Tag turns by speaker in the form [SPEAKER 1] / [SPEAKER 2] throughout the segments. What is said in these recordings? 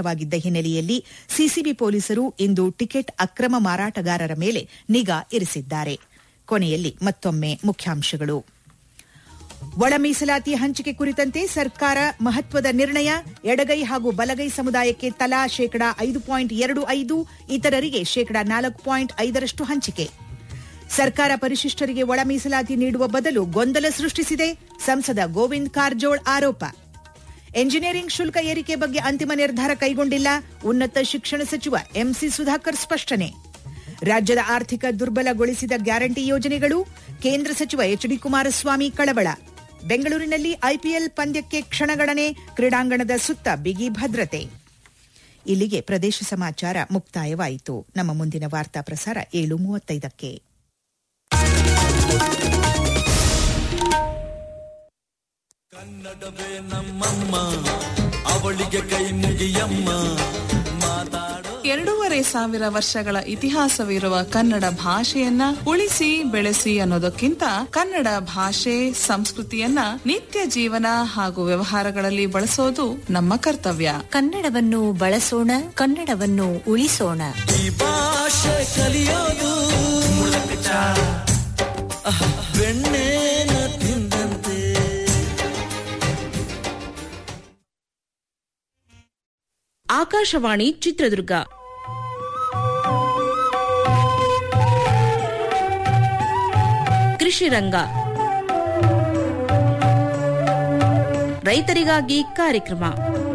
[SPEAKER 1] ಮಾರಾಟವಾಗಿದ್ದ ಹಿನ್ನೆಲೆಯಲ್ಲಿ ಸಿಸಿಬಿ ಪೊಲೀಸರು ಇಂದು ಟಿಕೆಟ್ ಅಕ್ರಮ ಮಾರಾಟಗಾರರ ಮೇಲೆ ನಿಗಾ ಇರಿಸಿದ್ದಾರೆ ಕೊನೆಯಲ್ಲಿ ಮತ್ತೊಮ್ಮೆ ಮುಖ್ಯಾಂಶಗಳು ಒಳ ಮೀಸಲಾತಿ ಹಂಚಿಕೆ ಕುರಿತಂತೆ ಸರ್ಕಾರ ಮಹತ್ವದ ನಿರ್ಣಯ ಎಡಗೈ ಹಾಗೂ ಬಲಗೈ ಸಮುದಾಯಕ್ಕೆ ತಲಾ ಶೇಕಡಾ ಐದು ಪಾಯಿಂಟ್ ಎರಡು ಐದು ಇತರರಿಗೆ ಶೇಕಡಾ ನಾಲ್ಕು ಪಾಯಿಂಟ್ ಐದರಷ್ಟು ಹಂಚಿಕೆ ಸರ್ಕಾರ ಪರಿಶಿಷ್ಟರಿಗೆ ಒಳ ಮೀಸಲಾತಿ ನೀಡುವ ಬದಲು ಗೊಂದಲ ಸೃಷ್ಟಿಸಿದೆ ಸಂಸದ ಗೋವಿಂದ್ ಕಾರಜೋಳ್ ಆರೋಪ ಎಂಜಿನಿಯರಿಂಗ್ ಶುಲ್ಕ ಏರಿಕೆ ಬಗ್ಗೆ ಅಂತಿಮ ನಿರ್ಧಾರ ಕೈಗೊಂಡಿಲ್ಲ ಉನ್ನತ ಶಿಕ್ಷಣ ಸಚಿವ ಎಂಸಿ ಸುಧಾಕರ್ ಸ್ಪಷ್ಟನೆ ರಾಜ್ಯದ ಆರ್ಥಿಕ ದುರ್ಬಲಗೊಳಿಸಿದ ಗ್ಯಾರಂಟಿ ಯೋಜನೆಗಳು ಕೇಂದ್ರ ಸಚಿವ ಎಚ್ ಡಿ ಕುಮಾರಸ್ವಾಮಿ ಕಳವಳ ಬೆಂಗಳೂರಿನಲ್ಲಿ ಐಪಿಎಲ್ ಪಂದ್ಯಕ್ಕೆ ಕ್ಷಣಗಣನೆ ಕ್ರೀಡಾಂಗಣದ ಸುತ್ತ ಬಿಗಿ ಭದ್ರತೆ ಇಲ್ಲಿಗೆ ಪ್ರದೇಶ ಸಮಾಚಾರ ಮುಕ್ತಾಯವಾಯಿತು ನಮ್ಮ ಮುಂದಿನ ವಾರ್ತಾ ಪ್ರಸಾರ ಏಳು ಮೂವತ್ತೈದಕ್ಕೆ
[SPEAKER 2] ಕನ್ನಡವೇ ನಮ್ಮಮ್ಮ ಅವಳಿಗೆ ಕೈ ಮುಗಿಯಮ್ಮ ಮಾತಾಡೋ
[SPEAKER 3] ಎರಡೂವರೆ ಸಾವಿರ ವರ್ಷಗಳ ಇತಿಹಾಸವಿರುವ ಕನ್ನಡ ಭಾಷೆಯನ್ನ ಉಳಿಸಿ ಬೆಳೆಸಿ ಅನ್ನೋದಕ್ಕಿಂತ ಕನ್ನಡ ಭಾಷೆ ಸಂಸ್ಕೃತಿಯನ್ನ ನಿತ್ಯ ಜೀವನ ಹಾಗೂ ವ್ಯವಹಾರಗಳಲ್ಲಿ ಬಳಸೋದು ನಮ್ಮ ಕರ್ತವ್ಯ
[SPEAKER 4] ಕನ್ನಡವನ್ನು ಬಳಸೋಣ ಕನ್ನಡವನ್ನು ಉಳಿಸೋಣ
[SPEAKER 2] ಈ ಭಾಷೆ ಕಲಿಯೋದು ಅಹ್, ಬೆಣ್ಣೆನ ತಿಂದಂತೆ
[SPEAKER 5] ಆಕಾಶವಾಣಿ ಚಿತ್ರದುರ್ಗ ಕೃಷಿ ರಂಗ ರೈತರಿಗಾಗಿ ಕಾರ್ಯಕ್ರಮ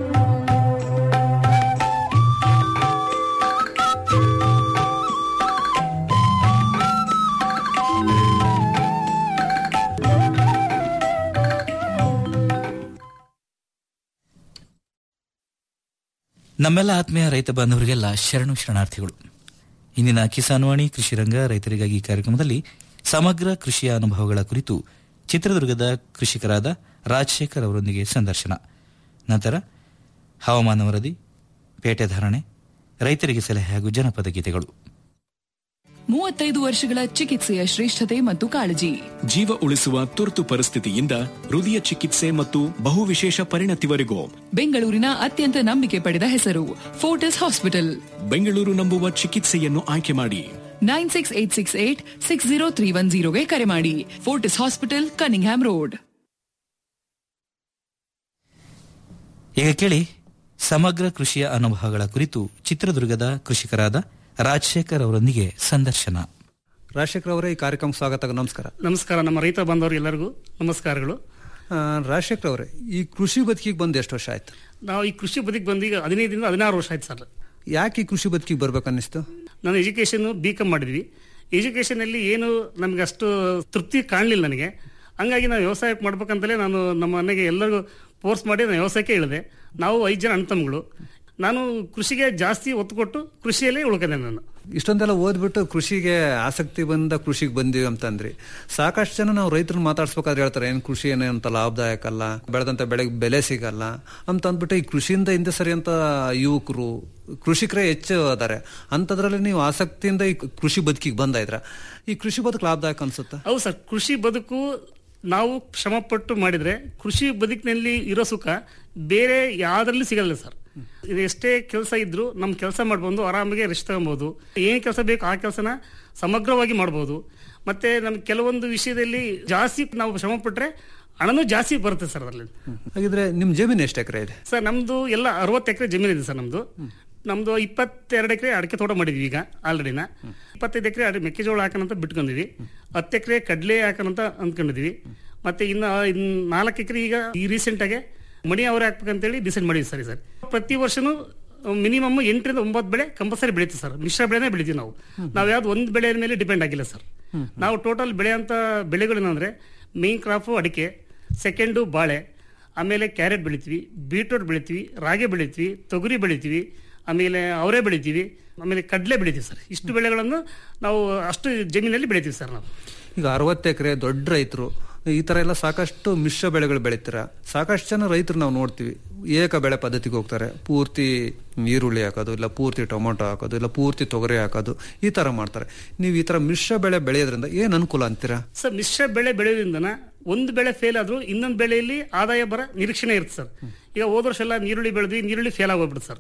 [SPEAKER 6] ನಮ್ಮೆಲ್ಲ ಆತ್ಮೀಯ ರೈತ ಬಾಂಧವರಿಗೆಲ್ಲ ಶರಣು ಶರಣಾರ್ಥಿಗಳು ಇಂದಿನ ಕಿಸಾನ್ವಾಣಿ ಕೃಷಿ ರಂಗ ರೈತರಿಗಾಗಿ ಕಾರ್ಯಕ್ರಮದಲ್ಲಿ ಸಮಗ್ರ ಕೃಷಿಯ ಅನುಭವಗಳ ಕುರಿತು ಚಿತ್ರದುರ್ಗದ ಕೃಷಿಕರಾದ ರಾಜಶೇಖರ್ ಅವರೊಂದಿಗೆ ಸಂದರ್ಶನ ನಂತರ ಹವಾಮಾನ ವರದಿ ಪೇಟೆ ಧಾರಣೆ ರೈತರಿಗೆ ಸಲಹೆ ಹಾಗೂ ಜನಪದ ಗೀತೆಗಳು
[SPEAKER 7] ಮೂವತ್ತೈದು ವರ್ಷಗಳ ಚಿಕಿತ್ಸೆಯ ಶ್ರೇಷ್ಠತೆ ಮತ್ತು ಕಾಳಜಿ
[SPEAKER 8] ಜೀವ ಉಳಿಸುವ ತುರ್ತು ಪರಿಸ್ಥಿತಿಯಿಂದ ಹೃದಯ ಚಿಕಿತ್ಸೆ ಮತ್ತು ಬಹುವಿಶೇಷ ಪರಿಣತಿವರೆಗೂ
[SPEAKER 7] ಬೆಂಗಳೂರಿನ ಅತ್ಯಂತ ನಂಬಿಕೆ ಪಡೆದ ಹೆಸರು ಫೋರ್ಟಿಸ್ ಹಾಸ್ಪಿಟಲ್
[SPEAKER 8] ಬೆಂಗಳೂರು ನಂಬುವ ಚಿಕಿತ್ಸೆಯನ್ನು ಆಯ್ಕೆ ಮಾಡಿ
[SPEAKER 7] nine six eight six eight six zero three one ಜೀರೋಗೆ ಕರೆ ಮಾಡಿ ಫೋರ್ಟಿಸ್ ಹಾಸ್ಪಿಟಲ್ ಕನಿಂಗ್ಹ್ಯಾಮ್ ರೋಡ್
[SPEAKER 6] ಈಗ ಕೇಳಿ ಸಮಗ್ರ ಕೃಷಿಯ ಅನುಭವಗಳ ಕುರಿತು ಚಿತ್ರದುರ್ಗದ ಕೃಷಿಕರಾದ ರಾಜಶೇಖರ್ ಅವರೊಂದಿಗೆ ಸಂದರ್ಶನ
[SPEAKER 9] ರಾಜಶೇಖರ್ ಅವರೇ ಈ ಕಾರ್ಯಕ್ರಮ ಸ್ವಾಗತ ನಮಸ್ಕಾರ
[SPEAKER 10] ನಮಸ್ಕಾರ ನಮ್ಮ ರೈತ ಬಾಂಧವರು ಎಲ್ಲರಿಗೂ ನಮಸ್ಕಾರಗಳು
[SPEAKER 9] ಆ, ರಾಜಶೇಖರ್ ಅವರೇ ಈ ಕೃಷಿ ಬದುಕಿಗೆ ಬಂದು ಎಷ್ಟು ವರ್ಷ ಆಯ್ತು
[SPEAKER 10] ನಾವು ಈ ಕೃಷಿ ಬದುಕು ಬಂದು ಈಗ ಹದಿನೈದರಿಂದ ಹದಿನಾರು ವರ್ಷ ಆಯ್ತು ಸರ್
[SPEAKER 9] ಯಾಕೆ ಈ ಕೃಷಿ ಬದುಕಿಗೆ ಬರ್ಬೇಕನ್ನಿಸ್ತು
[SPEAKER 10] ನಾನು ಎಜುಕೇಷನ್ ಬಿ ಕಾಮ್ ಮಾಡಿದ್ವಿ ಎಜುಕೇಷನಲ್ಲಿ ಏನು ನಮಗೆ ಅಷ್ಟು ತೃಪ್ತಿ ಕಾಣಲಿಲ್ಲ ನನಗೆ ಹಂಗಾಗಿ ನಾವು ವ್ಯವಸಾಯ ಮಾಡ್ಬೇಕಂತಲೇ ನಾನು ನಮ್ಮ ಮನೆಗೆ ಎಲ್ಲರಿಗೂ ಫೋರ್ಸ್ ಮಾಡಿ ನಾನು ವ್ಯವಸಾಯಕ್ಕೆ ಇಳಿದೆ ನಾವು ಐದು ಜನ ಅಣ್ತಮ್ಮಗಳು ನಾನು ಕೃಷಿಗೆ ಜಾಸ್ತಿ ಒತ್ತು ಕೊಟ್ಟು ಕೃಷಿಯಲ್ಲೇ ಉಳ್ಕೊಂಡೆ ನಾನು
[SPEAKER 9] ಇಷ್ಟೊಂದೆಲ್ಲ ಓದ್ಬಿಟ್ಟು ಕೃಷಿಗೆ ಆಸಕ್ತಿ ಬಂದ ಕೃಷಿಗೆ ಬಂದಿವಿ ಅಂತಂದ್ರಿ ಸಾಕಷ್ಟು ಜನ ನಾವು ರೈತರನ್ನ ಮಾತಾಡ್ಸ್ಬೇಕಾದ್ರೆ ಹೇಳ್ತಾರೆ ಏನು ಕೃಷಿ ಏನೇ ಅಂತ ಲಾಭದಾಯಕ ಅಲ್ಲ ಬೆಳೆದಂತ ಬೆಳೆಗೆ ಬೆಲೆ ಸಿಗಲ್ಲ ಅಂತ ಅಂದ್ಬಿಟ್ಟು ಈ ಕೃಷಿಯಿಂದ ಹಿಂದೆ ಸರಿ ಅಂತ ಯುವಕರು ಕೃಷಿಕರೇ ಹೆಚ್ಚು ಅದಾರೆ ಅಂಥದ್ರಲ್ಲಿ ನೀವು ಆಸಕ್ತಿಯಿಂದ ಈ ಕೃಷಿ ಬದುಕಿಗೆ ಬಂದ ಇದ್ರ ಈ ಕೃಷಿ ಬದುಕು ಲಾಭದಾಯಕ ಅನ್ಸುತ್ತಾ
[SPEAKER 10] ಹೌದು ಸರ್ ಕೃಷಿ ಬದುಕು ನಾವು ಶ್ರಮಪಟ್ಟು ಮಾಡಿದ್ರೆ ಕೃಷಿ ಬದುಕಿನಲ್ಲಿ ಇರೋ ಸುಖ ಬೇರೆ ಯಾವ್ದ್ರಲ್ಲಿ ಸಿಗಲ್ಲ ಸರ್ ಇದು ಎಷ್ಟೇ ಕೆಲಸ ಇದ್ರು ನಮ್ ಕೆಲಸ ಮಾಡ್ಬೋದು ಆರಾಮಾಗಿ ರೆಸ್ಟ್ ತಗೊಬಹುದು ಏನ್ ಕೆಲಸ ಬೇಕು ಆ ಕೆಲಸನ ಸಮಗ್ರವಾಗಿ ಮಾಡ್ಬೋದು ಮತ್ತೆ ನಮ್ಗೆ ಕೆಲವೊಂದು ವಿಷಯದಲ್ಲಿ ಜಾಸ್ತಿ ನಾವು ಶ್ರಮ ಪಟ್ರೆ ಹಣನೂ ಜಾಸ್ತಿ ಬರುತ್ತೆ ಸರ್ ಅದರಲ್ಲಿ
[SPEAKER 9] ಹಾಗಿದ್ರೆ ನಿಮ್ ಜಮೀನು ಎಷ್ಟು ಎಕರೆ ಇದೆ
[SPEAKER 10] ಸರ್ ನಮ್ದು ಎಲ್ಲ ಅರವತ್ತು ಎಕರೆ ಜಮೀನು ಇದೆ ಸರ್ ನಮ್ದು ನಮ್ದು ಇಪ್ಪತ್ತೆರಡು ಎಕರೆ ಅಡಿಕೆ ತೋಟ ಮಾಡಿದ್ವಿ ಈಗ ಆಲ್ರೆಡಿನ ಇಪ್ಪತ್ತೈದು ಎಕರೆ ಅಡಿ ಮೆಕ್ಕೆಜೋಳ ಹಾಕೋಣಂತ ಬಿಟ್ಕೊಂಡಿದ್ವಿ ಹತ್ತು ಎಕರೆ ಕಡಲೆ ಹಾಕೋಣಂತ ಅಂದ್ಕೊಂಡಿದ್ವಿ ಮತ್ತೆ ಇನ್ನು ಇನ್ ನಾಲ್ಕು ಎಕರೆ ಈಗ ಈ ರೀಸೆಂಟ್ ಆಗಿ ಮಣಿ ಅವರೇ ಹಾಕ್ಬೇಕಂತೇಳಿ ಡಿಸೈಡ್ ಮಾಡಿದ್ವಿ ಸರಿ ಸರ್ ಪ್ರತಿ ವರ್ಷನೂ ಮಿನಿಮಮ್ ಎಂಟರಿಂದ ಒಂಬತ್ತು ಬೆಳೆ ಕಂಪಲ್ಸರಿ ಬೆಳೀತೀವಿ ಸರ್ ಮಿಶ್ರ ಬೆಳೆನೇ ಬೆಳಿತೀವಿ ನಾವು ನಾವು ಯಾವ್ದು ಒಂದು ಬೆಳೆ ಮೇಲೆ ಡಿಪೆಂಡ್ ಆಗಿಲ್ಲ ಸರ್ ನಾವು ಟೋಟಲ್ ಬೆಳೆಯಂತ ಬೆಳೆಗಳೇನಂದ್ರೆ ಮೇನ್ ಕ್ರಾಪು ಅಡಿಕೆ ಸೆಕೆಂಡು ಬಾಳೆ ಆಮೇಲೆ ಕ್ಯಾರೆಟ್ ಬೆಳಿತೀವಿ ಬೀಟ್ರೂಟ್ ಬೆಳಿತೀವಿ ರಾಗಿ ಬೆಳಿತೀವಿ ತೊಗರಿ ಬೆಳಿತೀವಿ ಆಮೇಲೆ ಅವರೇ ಬೆಳಿತೀವಿ ಆಮೇಲೆ ಕಡಲೆ ಬೆಳಿತೀವಿ ಸರ್ ಇಷ್ಟು ಬೆಳೆಗಳನ್ನು ನಾವು ಅಷ್ಟು ಜಮೀನಲ್ಲಿ ಬೆಳಿತೀವಿ ಸರ್ ನಾವು
[SPEAKER 9] ಈಗ ಅರವತ್ತು ಎಕರೆ ದೊಡ್ಡ ರೈತರು ಈ ತರ ಎಲ್ಲ ಸಾಕಷ್ಟು ಮಿಶ್ರ ಬೆಳೆಗಳು ಬೆಳಿತೀರ ಸಾಕಷ್ಟು ಜನ ರೈತರು ನಾವು ನೋಡ್ತೀವಿ ಏಕ ಬೆಳೆ ಪದ್ಧತಿಗೆ ಹೋಗ್ತಾರೆ ಪೂರ್ತಿ ಈರುಳ್ಳಿ ಹಾಕೋದು ಇಲ್ಲ ಪೂರ್ತಿ ಟೊಮೊಟೊ ಹಾಕೋದು ಇಲ್ಲ ಪೂರ್ತಿ ತೊಗರಿ ಹಾಕೋದು ಈ ತರ ಮಾಡ್ತಾರೆ ನೀವು ಈ ತರ ಮಿಶ್ರ ಬೆಳೆ ಬೆಳೆಯೋದ್ರಿಂದ ಏನ್ ಅನುಕೂಲ ಅಂತೀರಾ
[SPEAKER 10] ಸರ್ ಮಿಶ್ರ ಬೆಳೆ ಬೆಳೆಯೋದ್ರಿಂದ ಒಂದು ಬೆಳೆ ಫೇಲ್ ಆದ್ರೂ ಇನ್ನೊಂದು ಬೆಳೆಯಲ್ಲಿ ಆದಾಯ ಬರ ನಿರೀಕ್ಷಣೆ ಇರುತ್ತೆ ಸರ್ ಈಗ ಹೋದ ವರ್ಷ ಎಲ್ಲ ನೀರುಳ್ಳಿ ಬೆಳೆದ್ವಿ ನೀರುಳ್ಳಿ ಫೇಲ್ ಆಗೋಗ್ಬಿಡುತ್ತೆ ಸರ್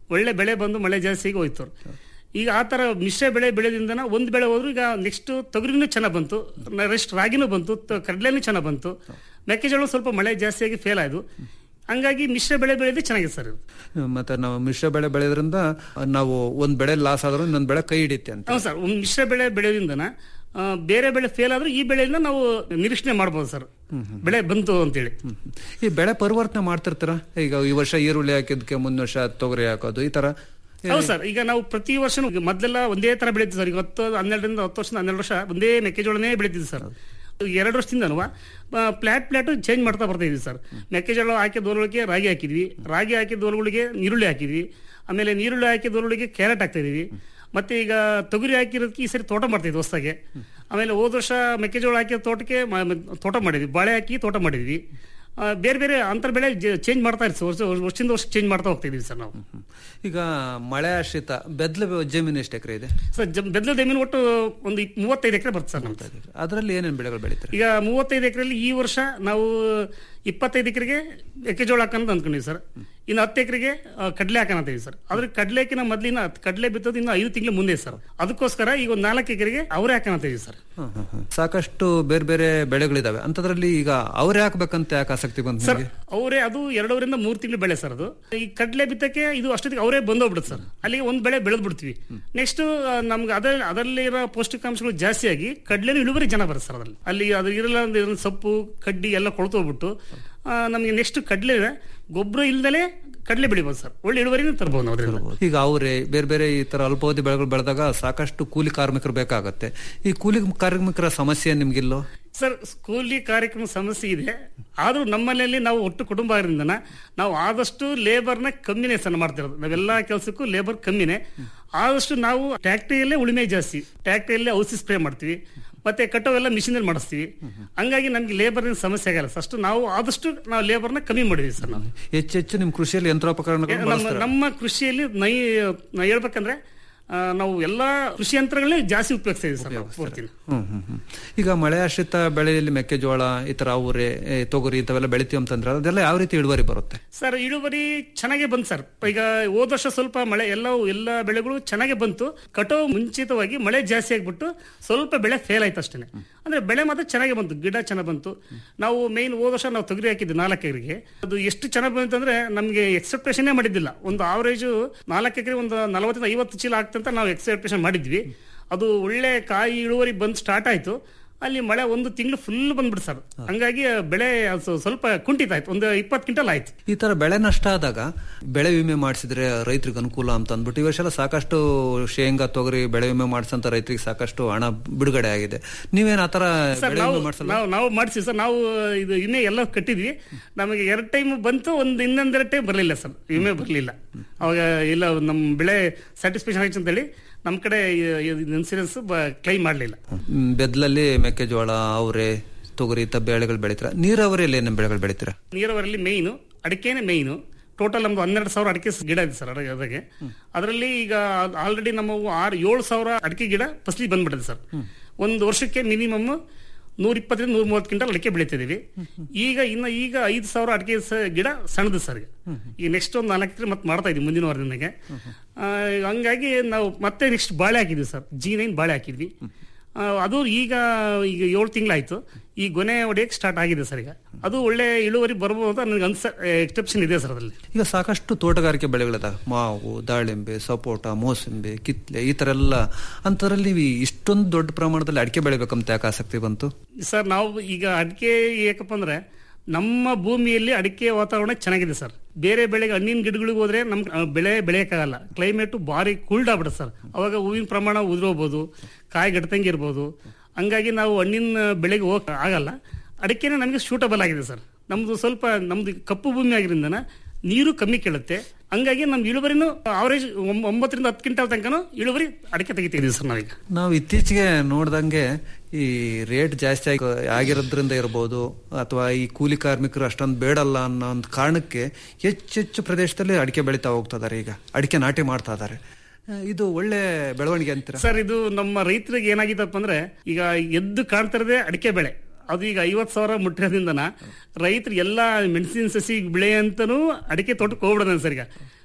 [SPEAKER 10] ಒಳ್ಳೆ ಬೆಳೆ ಬಂದು ಮಳೆ ಜಾಸ್ತಿಗೆ ಹೋಯ್ತು ಈಗ ಆ ತರ ಮಿಶ್ರ ಬೆಳೆ ಬೆಳೆದಿಂದ ಒಂದು ಬೆಳೆ ಹೋದ್ರು ಈಗ ನೆಕ್ಸ್ಟ್ ತೊಗರಿನೂ ಚೆನ್ನಾಗ್ ಬಂತು ನೆಕ್ಸ್ಟ್ ರಾಗಿನೂ ಬಂತು ತ- ಕಡಲೆನೂ ಚೆನ್ನಾಗ್ ಬಂತು ಮೆಕ್ಕೆಜೋಳ ಸ್ವಲ್ಪ ಮಳೆ ಜಾಸ್ತಿಯಾಗಿ ಫೇಲ್ ಆಯ್ತು ಹಂಗಾಗಿ ಮಿಶ್ರ ಬೆಳೆ ಬೆಳೆದು ಚೆನ್ನಾಗಿದೆ ಸರ್ ಇದು
[SPEAKER 9] ಮತ್ತೆ ನಾವು ಮಿಶ್ರ ಬೆಳೆ ಬೆಳೆಯೋದ್ರಿಂದ ನಾವು ಒಂದ್ ಬೆಳೆ ಲಾಸ್ ಆದ್ರೂ ಇನ್ನೊಂದ್ ಬೆಳೆ ಕೈ ಹಿಡಿಯುತ್ತೆ ಅಂತ
[SPEAKER 10] ಹೌದು ಸರ್ ಒಂದು ಮಿಶ್ರ ಬೆಳೆ ಬೆಳೆಯೋದ್ರಿಂದ ಆ, ಬೇರೆ ಬೆಳೆ ಫೇಲ್ ಆದ್ರೂ ಈ ಬೆಳೆಯಿಂದ ನಾವು ನಿರೀಕ್ಷಣೆ ಮಾಡ್ಬೋದು ಸರ್ ಬೆಳೆ ಬಂತು ಅಂತೇಳಿ
[SPEAKER 9] ಈ ಬೆಳೆ ಪರಿವರ್ತನೆ ಮಾಡ್ತಿರ್ತೀರಾ ಈಗ ಈ ವರ್ಷ ಈರುಳ್ಳಿ ಹಾಕಿದ್ಕೆ ಮುಂದಿನ ವರ್ಷ ತೊಗರಿ ಹಾಕೋದು ಈ ತರ
[SPEAKER 10] ಹೌದು ಸರ್ ಈಗ ನಾವು ಪ್ರತಿ ವರ್ಷ ಮೊದಲೆಲ್ಲ ಒಂದೇ ತರ ಬೆಳೀತೀವಿ ಸರ್ ಈಗ ಹತ್ತು ಹನ್ನೆರಡರಿಂದ ಹತ್ತು ವರ್ಷದಿಂದ ಹನ್ನೆರಡು ವರ್ಷ ಒಂದೇ ಮೆಕ್ಕೆಜೋಳನೇ ಬೆಳೀತಿದ್ವಿ ಸರ್ ಎರಡು ವರ್ಷದಿಂದನೂ ಪ್ಲಾಟ್ ಪ್ಲಾಟ್ ಚೇಂಜ್ ಮಾಡ್ತಾ ಬರ್ತಾ ಇದೀವಿ ಸರ್ ಮೆಕ್ಕೆಜೋಳ ಹಾಕಿದ ಹೊಲಗಳಿಗೆ ರಾಗಿ ಹಾಕಿದ್ವಿ ರಾಗಿ ಹಾಕಿದ ಹೊಲಗಳಿಗೆ ನೀರುಳ್ಳಿ ಹಾಕಿದ್ವಿ ಆಮೇಲೆ ನೀರುಳ್ಳಿ ಹಾಕಿದ ಹೊಲಗಳಿಗೆ ಕ್ಯಾರೆಟ್ ಹಾಕ್ತಾ ಇದೀವಿ ಮತ್ತೆ ಈಗ ತೊಗರಿ ಹಾಕಿರೋದಕ್ಕೆ ಈ ಸರಿ ತೋಟ ಮಾಡ್ತಿದ್ವಿ ಹೊಸದಾಗೆ ಆಮೇಲೆ ಹೋದ ವರ್ಷ ಮೆಕ್ಕೆಜೋಳ ಹಾಕಿದ ತೋಟಕ್ಕೆ ಮ- ಮ- ತೋಟ ಮಾಡಿದ್ವಿ ಬಾಳೆ ಹಾಕಿ ತೋಟ ಮಾಡಿದ್ವಿ ಆ, ಬೇರೆ ಬೇರೆ ಅಂತರ ಬೆಳೆ ಚೇಂಜ್ ಮಾಡ್ತಾ ಇರ್ತೀವಿ ವರ್ಷ ವರ್ಷದಿಂದ ವರ್ಷ ಚೇಂಜ್ ಮಾಡ್ತಾ ಹೋಗ್ತಾ ಇದೀವಿ ಸರ್ ನಾವು
[SPEAKER 9] ಈಗ ಮಳೆ ಆಶ್ರಿತ ಬೆದ್ಲ ಜಮೀನು ಎಷ್ಟು ಎಕರೆ ಇದೆ
[SPEAKER 10] ಸರ್ ಜ- ಬೆದ್ದ ಜಮೀನು ಒಟ್ಟು ಒಂದು ಇಪ್- ಮೂವತ್ತೈದು ಎಕರೆ ಬರುತ್ತೆ ಸರ್ ನಮ್ದು
[SPEAKER 9] ಅದರಲ್ಲಿ ಏನೇನು ಬೆಳೆಗಳು ಬೆಳೀತಾರೆ
[SPEAKER 10] ಈಗ ಮೂವತ್ತೈದು ಎಕರೆಯಲ್ಲಿ ಈ ವರ್ಷ ನಾವು ಇಪ್ಪತ್ತೈದು ಎಕರೆಗೆ ಮೆಕ್ಕೆಜೋಳ ಹಾಕೋಣ ಅಂದ್ಕೊಂಡಿವಿ ಸರ್ ಇನ್ನು ಹತ್ತು ಎಕರೆಗೆ ಕಡಲೆ ಹಾಕೋಣ ಅಂತೀವಿ ಸರ್ ಆದ್ರೆ ಕಡಲೆಕಿನ ಮೊದಲಿನ ಕಡಲೆ ಬಿತ್ತೋದು ಇನ್ನು ಐದು ತಿಂಗಳು ಮುಂದೆ ಸರ್ ಅದಕ್ಕೋಸ್ಕರ ಈಗ ಒಂದು ನಾಲ್ಕು ಎಕರೆಗೆ ಅವರೇ ಹಾಕೋಣ ಅಂತೀವಿ ಸರ್
[SPEAKER 9] ಹ್ಮ್, ಹ್ಮ್, ಹ್ಮ್. ಸಾಕಷ್ಟು ಬೇರೆ ಬೇರೆ ಬೆಳೆಗಳಿದಾವೆ ಅಂತದ್ರಲ್ಲಿ ಈಗ ಅವ್ರೇ ಹಾಕ್ಬೇಕಂತ ಯಾಕೆ ಆಸಕ್ತಿ ಬಂತು
[SPEAKER 10] ಸರ್
[SPEAKER 9] ನಿಮಗೆ
[SPEAKER 10] ಅವರೇ ಅದು ಎರಡೂವರಿಂದ ಮೂರು ತಿಂಗಳು ಬೆಳೆ ಸರ್ ಅದು ಈ ಕಡಲೆ ಬಿತ್ತಕ್ಕೆ ಇದು ಅಷ್ಟೊತ್ತಿಗೆ ಅವರೇ ಬಂದೋಗ್ಬಿಡುತ್ತೆ ಸರ್ ಅಲ್ಲಿಗೆ ಒಂದು ಬೆಳೆ ಬೆಳೆದ್ ಬಿಡ್ತೀವಿ ನೆಕ್ಸ್ಟ್ ನಮ್ಗೆ ಅದ್ರ ಅದರಲ್ಲಿರೋ ಪೌಷ್ಟಿಕಾಂಶಗಳು ಜಾಸ್ತಿಯಾಗಿ ಕಡಲೆನೂ ಇಳುವರಿ ಜನ ಬರುತ್ತೆ ಸರ್ ಅದ್ರಲ್ಲಿ ಅಲ್ಲಿ ಅದು ಇರಲ್ಲ ಅಂದ್ರೆ ಇರೋ ಸೊಪ್ಪು ಕಡ್ಡಿ ಎಲ್ಲ ಕೊಳ್ತೋಗ್ಬಿಟ್ಟು ಆ, ನಮಗೆ ನೆಕ್ಸ್ಟ್ ಕಡಲೆ ಗೊಬ್ಬರ ಇಲ್ದಲೇ ಕಡಲೆ ಬೆಳಿಬೋದು ಸರ್ ಒಳ್ಳೆ ಇಳುವರಿನೂ ತರ್ಬೋದು ನಾವು ಅದರಿಂದ
[SPEAKER 9] ಈಗ ಅವರೇ ಬೇರೆ ಬೇರೆ ಈ ತರ ಅಲ್ಪಾವಧಿ ಬೆಳೆಗಳು ಬೆಳೆದಾಗ ಸಾಕಷ್ಟು ಕೂಲಿ ಕಾರ್ಮಿಕರು ಬೇಕಾಗತ್ತೆ ಈ ಕೂಲಿ ಕಾರ್ಮಿಕರ ಸಮಸ್ಯೆ ನಿಮ್ಗಿಲ್ಲೋ
[SPEAKER 10] ಸರ್ ಸ್ಕೂಲಿ ಕಾರ್ಯಕ್ರಮ ಸಮಸ್ಯೆ ಇದೆ ಆದ್ರೂ ನಮ್ಮಲ್ಲಿ ನಾವು ಒಟ್ಟು ಕುಟುಂಬ ಆಗಿರೋದ್ರಿಂದ ನಾವು ಆದಷ್ಟು ಲೇಬರ್ನ ಕಮ್ಮಿನೇ ಸಣ್ಣ ಮಾಡ್ತಿರೋದು ನಾವೆಲ್ಲ ಕೆಲಸಕ್ಕೂ ಲೇಬರ್ ಕಮ್ಮಿನೇ ಆದಷ್ಟು ನಾವು ಟ್ಯಾಕ್ಟ್ರಿಯಲ್ಲೇ ಉಳಿಮೆ ಜಾಸ್ತಿ ಟ್ಯಾಕ್ಟ್ರಿಯಲ್ಲೇ ಔಷಧಿ ಸ್ಪ್ರೇ ಮಾಡ್ತೀವಿ ಮತ್ತೆ ಕಟ್ಟೋವೆಲ್ಲ ಮಿಷಿನಲ್ಲಿ ಮಾಡಿಸ್ತೀವಿ ಹಂಗಾಗಿ ನಮ್ಗೆ ಲೇಬರ್ ಸಮಸ್ಯೆ ಆಗಲ್ಲ ಅಷ್ಟು ನಾವು ಆದಷ್ಟು ನಾವು ಲೇಬರ್ನ ಕಮ್ಮಿ ಮಾಡಿದೀವಿ ಸರ್ ನಾವು
[SPEAKER 9] ಹೆಚ್ಚೆಚ್ಚು ನಿಮ್ ಕೃಷಿಯಲ್ಲಿ ಯಂತ್ರೋಪಕರಣಗಳು
[SPEAKER 10] ನಮ್ಮ
[SPEAKER 9] ಬಳಸ್ತಾರೆ
[SPEAKER 10] ನಮ್ಮ ಕೃಷಿಯಲ್ಲಿ ನೈ ನಾ ಹೇಳ್ಬೇಕಂದ್ರೆ ಆ, ನಾವು ಎಲ್ಲಾ ಕೃಷಿ ಯಂತ್ರಗಳನ್ನೇ ಜಾಸ್ತಿ ಉಪಯೋಗಿಸ್ತಾ ಇದೀವಿ ಸರ್ ನಾವು ಪೂರ್ತಿ
[SPEAKER 9] ಹ್ಮ್ ಹ್ಮ್ ಹ್ಮ್. ಈಗ ಮಳೆ ಆಶ್ರಿತ ಬೆಳೆಯಲ್ಲಿ ಮೆಕ್ಕೆಜೋಳ ಈ ತರ ಅವರೆ ಏ, ತೊಗರಿ ಇಂಥವೆಲ್ಲ ಬೆಳಿತೀವಿ ಅಂತಂದ್ರೆ ಅದೆಲ್ಲ ಯಾವ ರೀತಿ ಇಳುವರಿ ಬರುತ್ತೆ
[SPEAKER 10] ಸರ್ ಇಳುವರಿ ಚೆನ್ನಾಗೇ ಬಂತು ಸರ್ ಈಗ ಹೋದ ವರ್ಷ ಸ್ವಲ್ಪ ಮಳೆ ಎಲ್ಲ ಎಲ್ಲ ಬೆಳೆಗಳು ಚೆನ್ನಾಗೇ ಬಂತು ಕಟಾವು ಮುಂಚಿತವಾಗಿ ಮಳೆ ಜಾಸ್ತಿ ಆಗ್ಬಿಟ್ಟು ಸ್ವಲ್ಪ ಬೆಳೆ ಫೇಲ್ ಆಯ್ತು ಅಷ್ಟೇ ಅಂದ್ರೆ ಬೆಳೆ ಮಾತ್ರ ಚೆನ್ನಾಗೇ ಬಂತು ಗಿಡ ಚೆನ್ನಾಗಿ ಬಂತು ನಾವು ಮೇನ್ ಹೋದ ವರ್ಷ ನಾವು ತೊಗರಿ ಹಾಕಿದ್ವಿ ನಾಲ್ಕು ಎಕರೆಗೆ ಅದು ಎಷ್ಟು ಚೆನ್ನಾಗಿ ಬಂತು ಅಂದ್ರೆ ನಮಗೆ ಎಕ್ಸೆಪ್ಟೇಷನ್ ಮಾಡಿದ್ದಿಲ್ಲ ಒಂದು ಆವರೇಜ್ ನಾಲ್ಕು ಎಕರೆ ಒಂದು ನಲವತ್ತರಿಂದ ಐವತ್ತು ಚೀಲ ಆಗ್ತಂತ ನಾವು ಎಕ್ಸೆಪ್ಟೇಷನ್ ಮಾಡಿದ್ವಿ ಅದು ಒಳ್ಳೆ ಕಾಯಿ ಇಳುವರಿ ಬಂದು ಸ್ಟಾರ್ಟ್ ಆಯ್ತು ಅಲ್ಲಿ ಮಳೆ ಒಂದು ತಿಂಗಳು ಫುಲ್ ಬಂದ್ಬಿಡ್ತು ಸರ್ ಹಂಗಾಗಿ ಬೆಳೆ ಅದು ಸ್ವ- ಸ್ವಲ್ಪ ಕುಂಠಿತ ಆಯ್ತು ಒಂದು ಇಪ್ಪತ್ತು ಕ್ವಿಂಟಲ್ ಆಯ್ತು
[SPEAKER 9] ಈ ತರ ಬೆಳೆ ನಷ್ಟ ಆದಾಗ ಬೆಳೆ ವಿಮೆ ಮಾಡಿಸಿದ್ರೆ ರೈತರಿಗೆ ಅನುಕೂಲ ಅಂತ ಅಂದ್ಬಿಟ್ಟು ಈ ವರ್ಷ ಎಲ್ಲ ಸಾಕಷ್ಟು ಶೇಂಗಾ ತೊಗರಿ ಬೆಳೆ ವಿಮೆ ಮಾಡಿಸಂತ ರೈತರಿಗೆ ಸಾಕಷ್ಟು ಹಣ ಬಿಡುಗಡೆ ಆಗಿದೆ ನೀವೇನ್ ಆತರ
[SPEAKER 10] ಸರ್
[SPEAKER 9] ಬೆಳೆ
[SPEAKER 10] ನಾವು
[SPEAKER 9] ವಿಮೆ ಮಾಡಿಸಲ್ಲ
[SPEAKER 10] ನಾವು ನಾವು ಮಾಡಿಸಿ ಸರ್ ನಾವು ಇದು ವಿಮೆ ಎಲ್ಲ ಕಟ್ಟಿದ್ವಿ ನಮಗೆ ಎರಡು ಟೈಮ್ ಬಂತು ಒಂದು ಇನ್ನೊಂದೆರಡು ಟೈಮ್ ಬರಲಿಲ್ಲ ಸರ್ ವಿಮೆ ಬರಲಿಲ್ಲ ಅವಾಗ ಇಲ್ಲ ನಮ್ಮ ಬೆಳೆ ಸ್ಯಾಟಿಸ್ಫ್ಯಾಕ್ಷನ್ ಆಯ್ತು ಅಂತೇಳಿ ನಮ್ಮ ಕಡೆ ಇನ್ಸೂರೆನ್ಸ್ ಕ್ಲೈಮ್ ಮಾಡಲಿಲ್ಲ
[SPEAKER 9] ಹ್ಮ್, ಬೆದ್ಲಲ್ಲಿ ಮೆಕ್ಕೆಜೋಳ ಅವರೆ ತೊಗರಿ ಇಂಥ ಬೆಳೆಗಳು ಬೆಳಿತೀರ ನೀರಾವರಿಯಲ್ಲಿ ಏನೇನು ಬೆಳೆಗಳು ಬೆಳಿತೀರ
[SPEAKER 10] ನೀರಾವರಿಯಲ್ಲಿ ಮೇಯ್ನು ಅಡಿಕೆನೇ ಮೇಯ್ನು ಟೋಟಲ್ ನಮ್ದು ಹನ್ನೆರಡು ಸಾವಿರ ಅಡಿಕೆ ಗಿಡ ಇದೆ ಸರ್ ಅದ್ರ- ಅದ್ರಾಗೆ ಅದರಲ್ಲಿ ಈಗ ಆಲ್ರೆಡಿ ನಮ್ಮ ಆರು ಏಳು ಸಾವಿರ ಅಡಿಕೆ ಗಿಡ ಫಸಲಿ ಬಂದ್ಬಿಟ್ಟಿದೆ ಸರ್ ಒಂದು ವರ್ಷಕ್ಕೆ ಮಿನಿಮಮ್ ನೂರ ಇಪ್ಪತ್ತರಿಂದ ನೂರ ಮೂವತ್ತು ಕ್ವಿಂಟಲ್ ಅಡಿಕೆ ಬೆಳಿತಿದೀವಿ ಈಗ ಇನ್ನು ಈಗ ಐದು ಸಾವಿರ ಅಡಿಕೆ ಸ- ಗಿಡ ಸಣ್ಣದು ಸರ್ ಈಗ ನೆಕ್ಸ್ಟ್ ಒಂದು ನಾಲ್ಕು ಎಕರೆ ಮತ್ತೆ ಮಾಡ್ತಾ ಇದೀವಿ ಮುಂದಿನ ವಾರದಿಂದಾಗೆ ಆ, ಹಂಗಾಗಿ ನಾವು ಮತ್ತೆ ನೆಕ್ಸ್ಟ್ ಬಾಳೆ ಹಾಕಿದ್ವಿ ಸರ್ ಜಿ ನೈನ್ ಬಾಳೆ ಹಾಕಿದ್ವಿ ಆ, ಅದು ಈಗ ಈಗ ಏಳು ತಿಂಗಳಾಯ್ತು ಈ ಗೊನೆ ಹೊಡೆಯಕ್ಕೆ ಸ್ಟಾರ್ಟ್ ಆಗಿದೆ ಸರ್ ಈಗ ಅದು ಒಳ್ಳೆ ಇಳುವರಿ ಬರ್ಬೋದು ಅಂತ ನನಗೆ ಅನ್ಸ ಎಕ್ಸೆಪ್ಷನ್ ಇದೆ ಸರ್ ಅದರಲ್ಲಿ
[SPEAKER 9] ಈಗ ಸಾಕಷ್ಟು ತೋಟಗಾರಿಕೆ ಬೆಳೆಗಳಿದಾವೆ ಮಾವು ದಾಳಿಂಬೆ ಸಪೋಟ ಮೋಸಂಬಿ ಕಿತ್ಲೆ ಈ ತರ ಎಲ್ಲ ಅಂತದ್ರಲ್ಲಿ ನೀವು ಇಷ್ಟೊಂದು ದೊಡ್ಡ ಪ್ರಮಾಣದಲ್ಲಿ ಅಡಿಕೆ ಬೆಳಿಬೇಕಂತ ಯಾಕೆ ಆಸಕ್ತಿ ಬಂತು
[SPEAKER 10] ಸರ್ ನಾವು ಈಗ ಅಡಿಕೆ ಯಾಕಪ್ಪ ಅಂದ್ರೆ ನಮ್ಮ ಭೂಮಿಯಲ್ಲಿ ಅಡಿಕೆ ವಾತಾವರಣ ಚೆನ್ನಾಗಿದೆ ಸರ್ ಬೇರೆ ಬೆಳೆಗೆ ಹಣ್ಣಿನ ಗಿಡಗಳಿಗೆ ಹೋದ್ರೆ ನಮ್ ಆ, ಬೆಳೆ ಬೆಳೆಯಕ್ಕಾಗಲ್ಲ ಕ್ಲೈಮೇಟ್ ಭಾರಿ ಕೂಲ್ಡ್ ಆಗ್ಬಿಡುತ್ತೆ ಸರ್ ಅವಾಗ ಹೂವಿನ ಪ್ರಮಾಣ ಉದುರೋಗ್ಬೋದು ಕಾಯಿ ಗಡ್ತಂಗೆ ಇರ್ಬೋದು ಹಂಗಾಗಿ ನಾವು ಹಣ್ಣಿನ ಬೆಳೆಗೆ ಹೋಗಕ್ ಆಗಲ್ಲ ಅಡಿಕೆನೇ ನಮಗೆ ಸೂಟಬಲ್ ಆಗಿದೆ ಸರ್ ನಮ್ದು ಸ್ವಲ್ಪ ನಮ್ದು ಕಪ್ಪು ಭೂಮಿ ಆಗಿರೋದ್ರಿಂದ ನೀರು ಕಮ್ಮಿ ಕೇಳುತ್ತೆ ಹಂಗಾಗಿ ನಮ್ ಇಳುವರಿನೂ ಅವರೇಜ್ ಒಂಬತ್ತರಿಂದ ಹತ್ತು ಕ್ವಿಂಟಲ್ ತನಕನೂ ಇಳುವರಿ ಅಡಿಕೆ ತೆಗಿತಿದೀವಿ ಸರ್ ನಾವೀಗ
[SPEAKER 9] ನಾವು ಇತ್ತೀಚೆಗೆ ನೋಡ್ದಂಗೆ ಈ ರೇಟ್ ಜಾಸ್ತಿ ಆಗಿ ಆಗಿರೋದ್ರಿಂದ ಇರ್ಬೋದು ಅಥವಾ ಈ ಕೂಲಿ ಕಾರ್ಮಿಕರು ಅಷ್ಟೊಂದು ಬೇಡಲ್ಲ ಅನ್ನೋ ಒಂದು ಕಾರಣಕ್ಕೆ ಹೆಚ್ಚೆಚ್ಚು ಪ್ರದೇಶದಲ್ಲಿ ಅಡಿಕೆ ಬೆಳೀತಾ ಹೋಗ್ತಾ ಇದಾರೆ ಈಗ ಅಡಿಕೆ ನಾಟಿ ಮಾಡ್ತಾ ಇದಾರೆ ಆ, ಇದು ಒಳ್ಳೆ ಬೆಳವಣಿಗೆ ಅಂತೀರಾ
[SPEAKER 10] ಸರ್ ಇದು ನಮ್ಮ ರೈತರಿಗೆ ಏನಾಗಿತ್ತಪ್ಪ ಅಂದ್ರೆ ಈಗ ಎದ್ದು ಕಾಣ್ತಾ ಇರೋದೇ ಅಡಿಕೆ ಬೆಳೆ ಅದು ಈಗ ಐವತ್ ಸಾವಿರ ಮುಟ್ಟಿರೋದ್ರಿಂದನ ರೈತರು ಎಲ್ಲಾ ಮೆಣಸಿನ ಸಸಿ ಬೆಳೆ ಅಂತಾನು ಅಡಿಕೆ ತೋಟಕ್ಕೆ ಹೋಗ್ಬಿಡೋದ ಸರ್ ಈಗ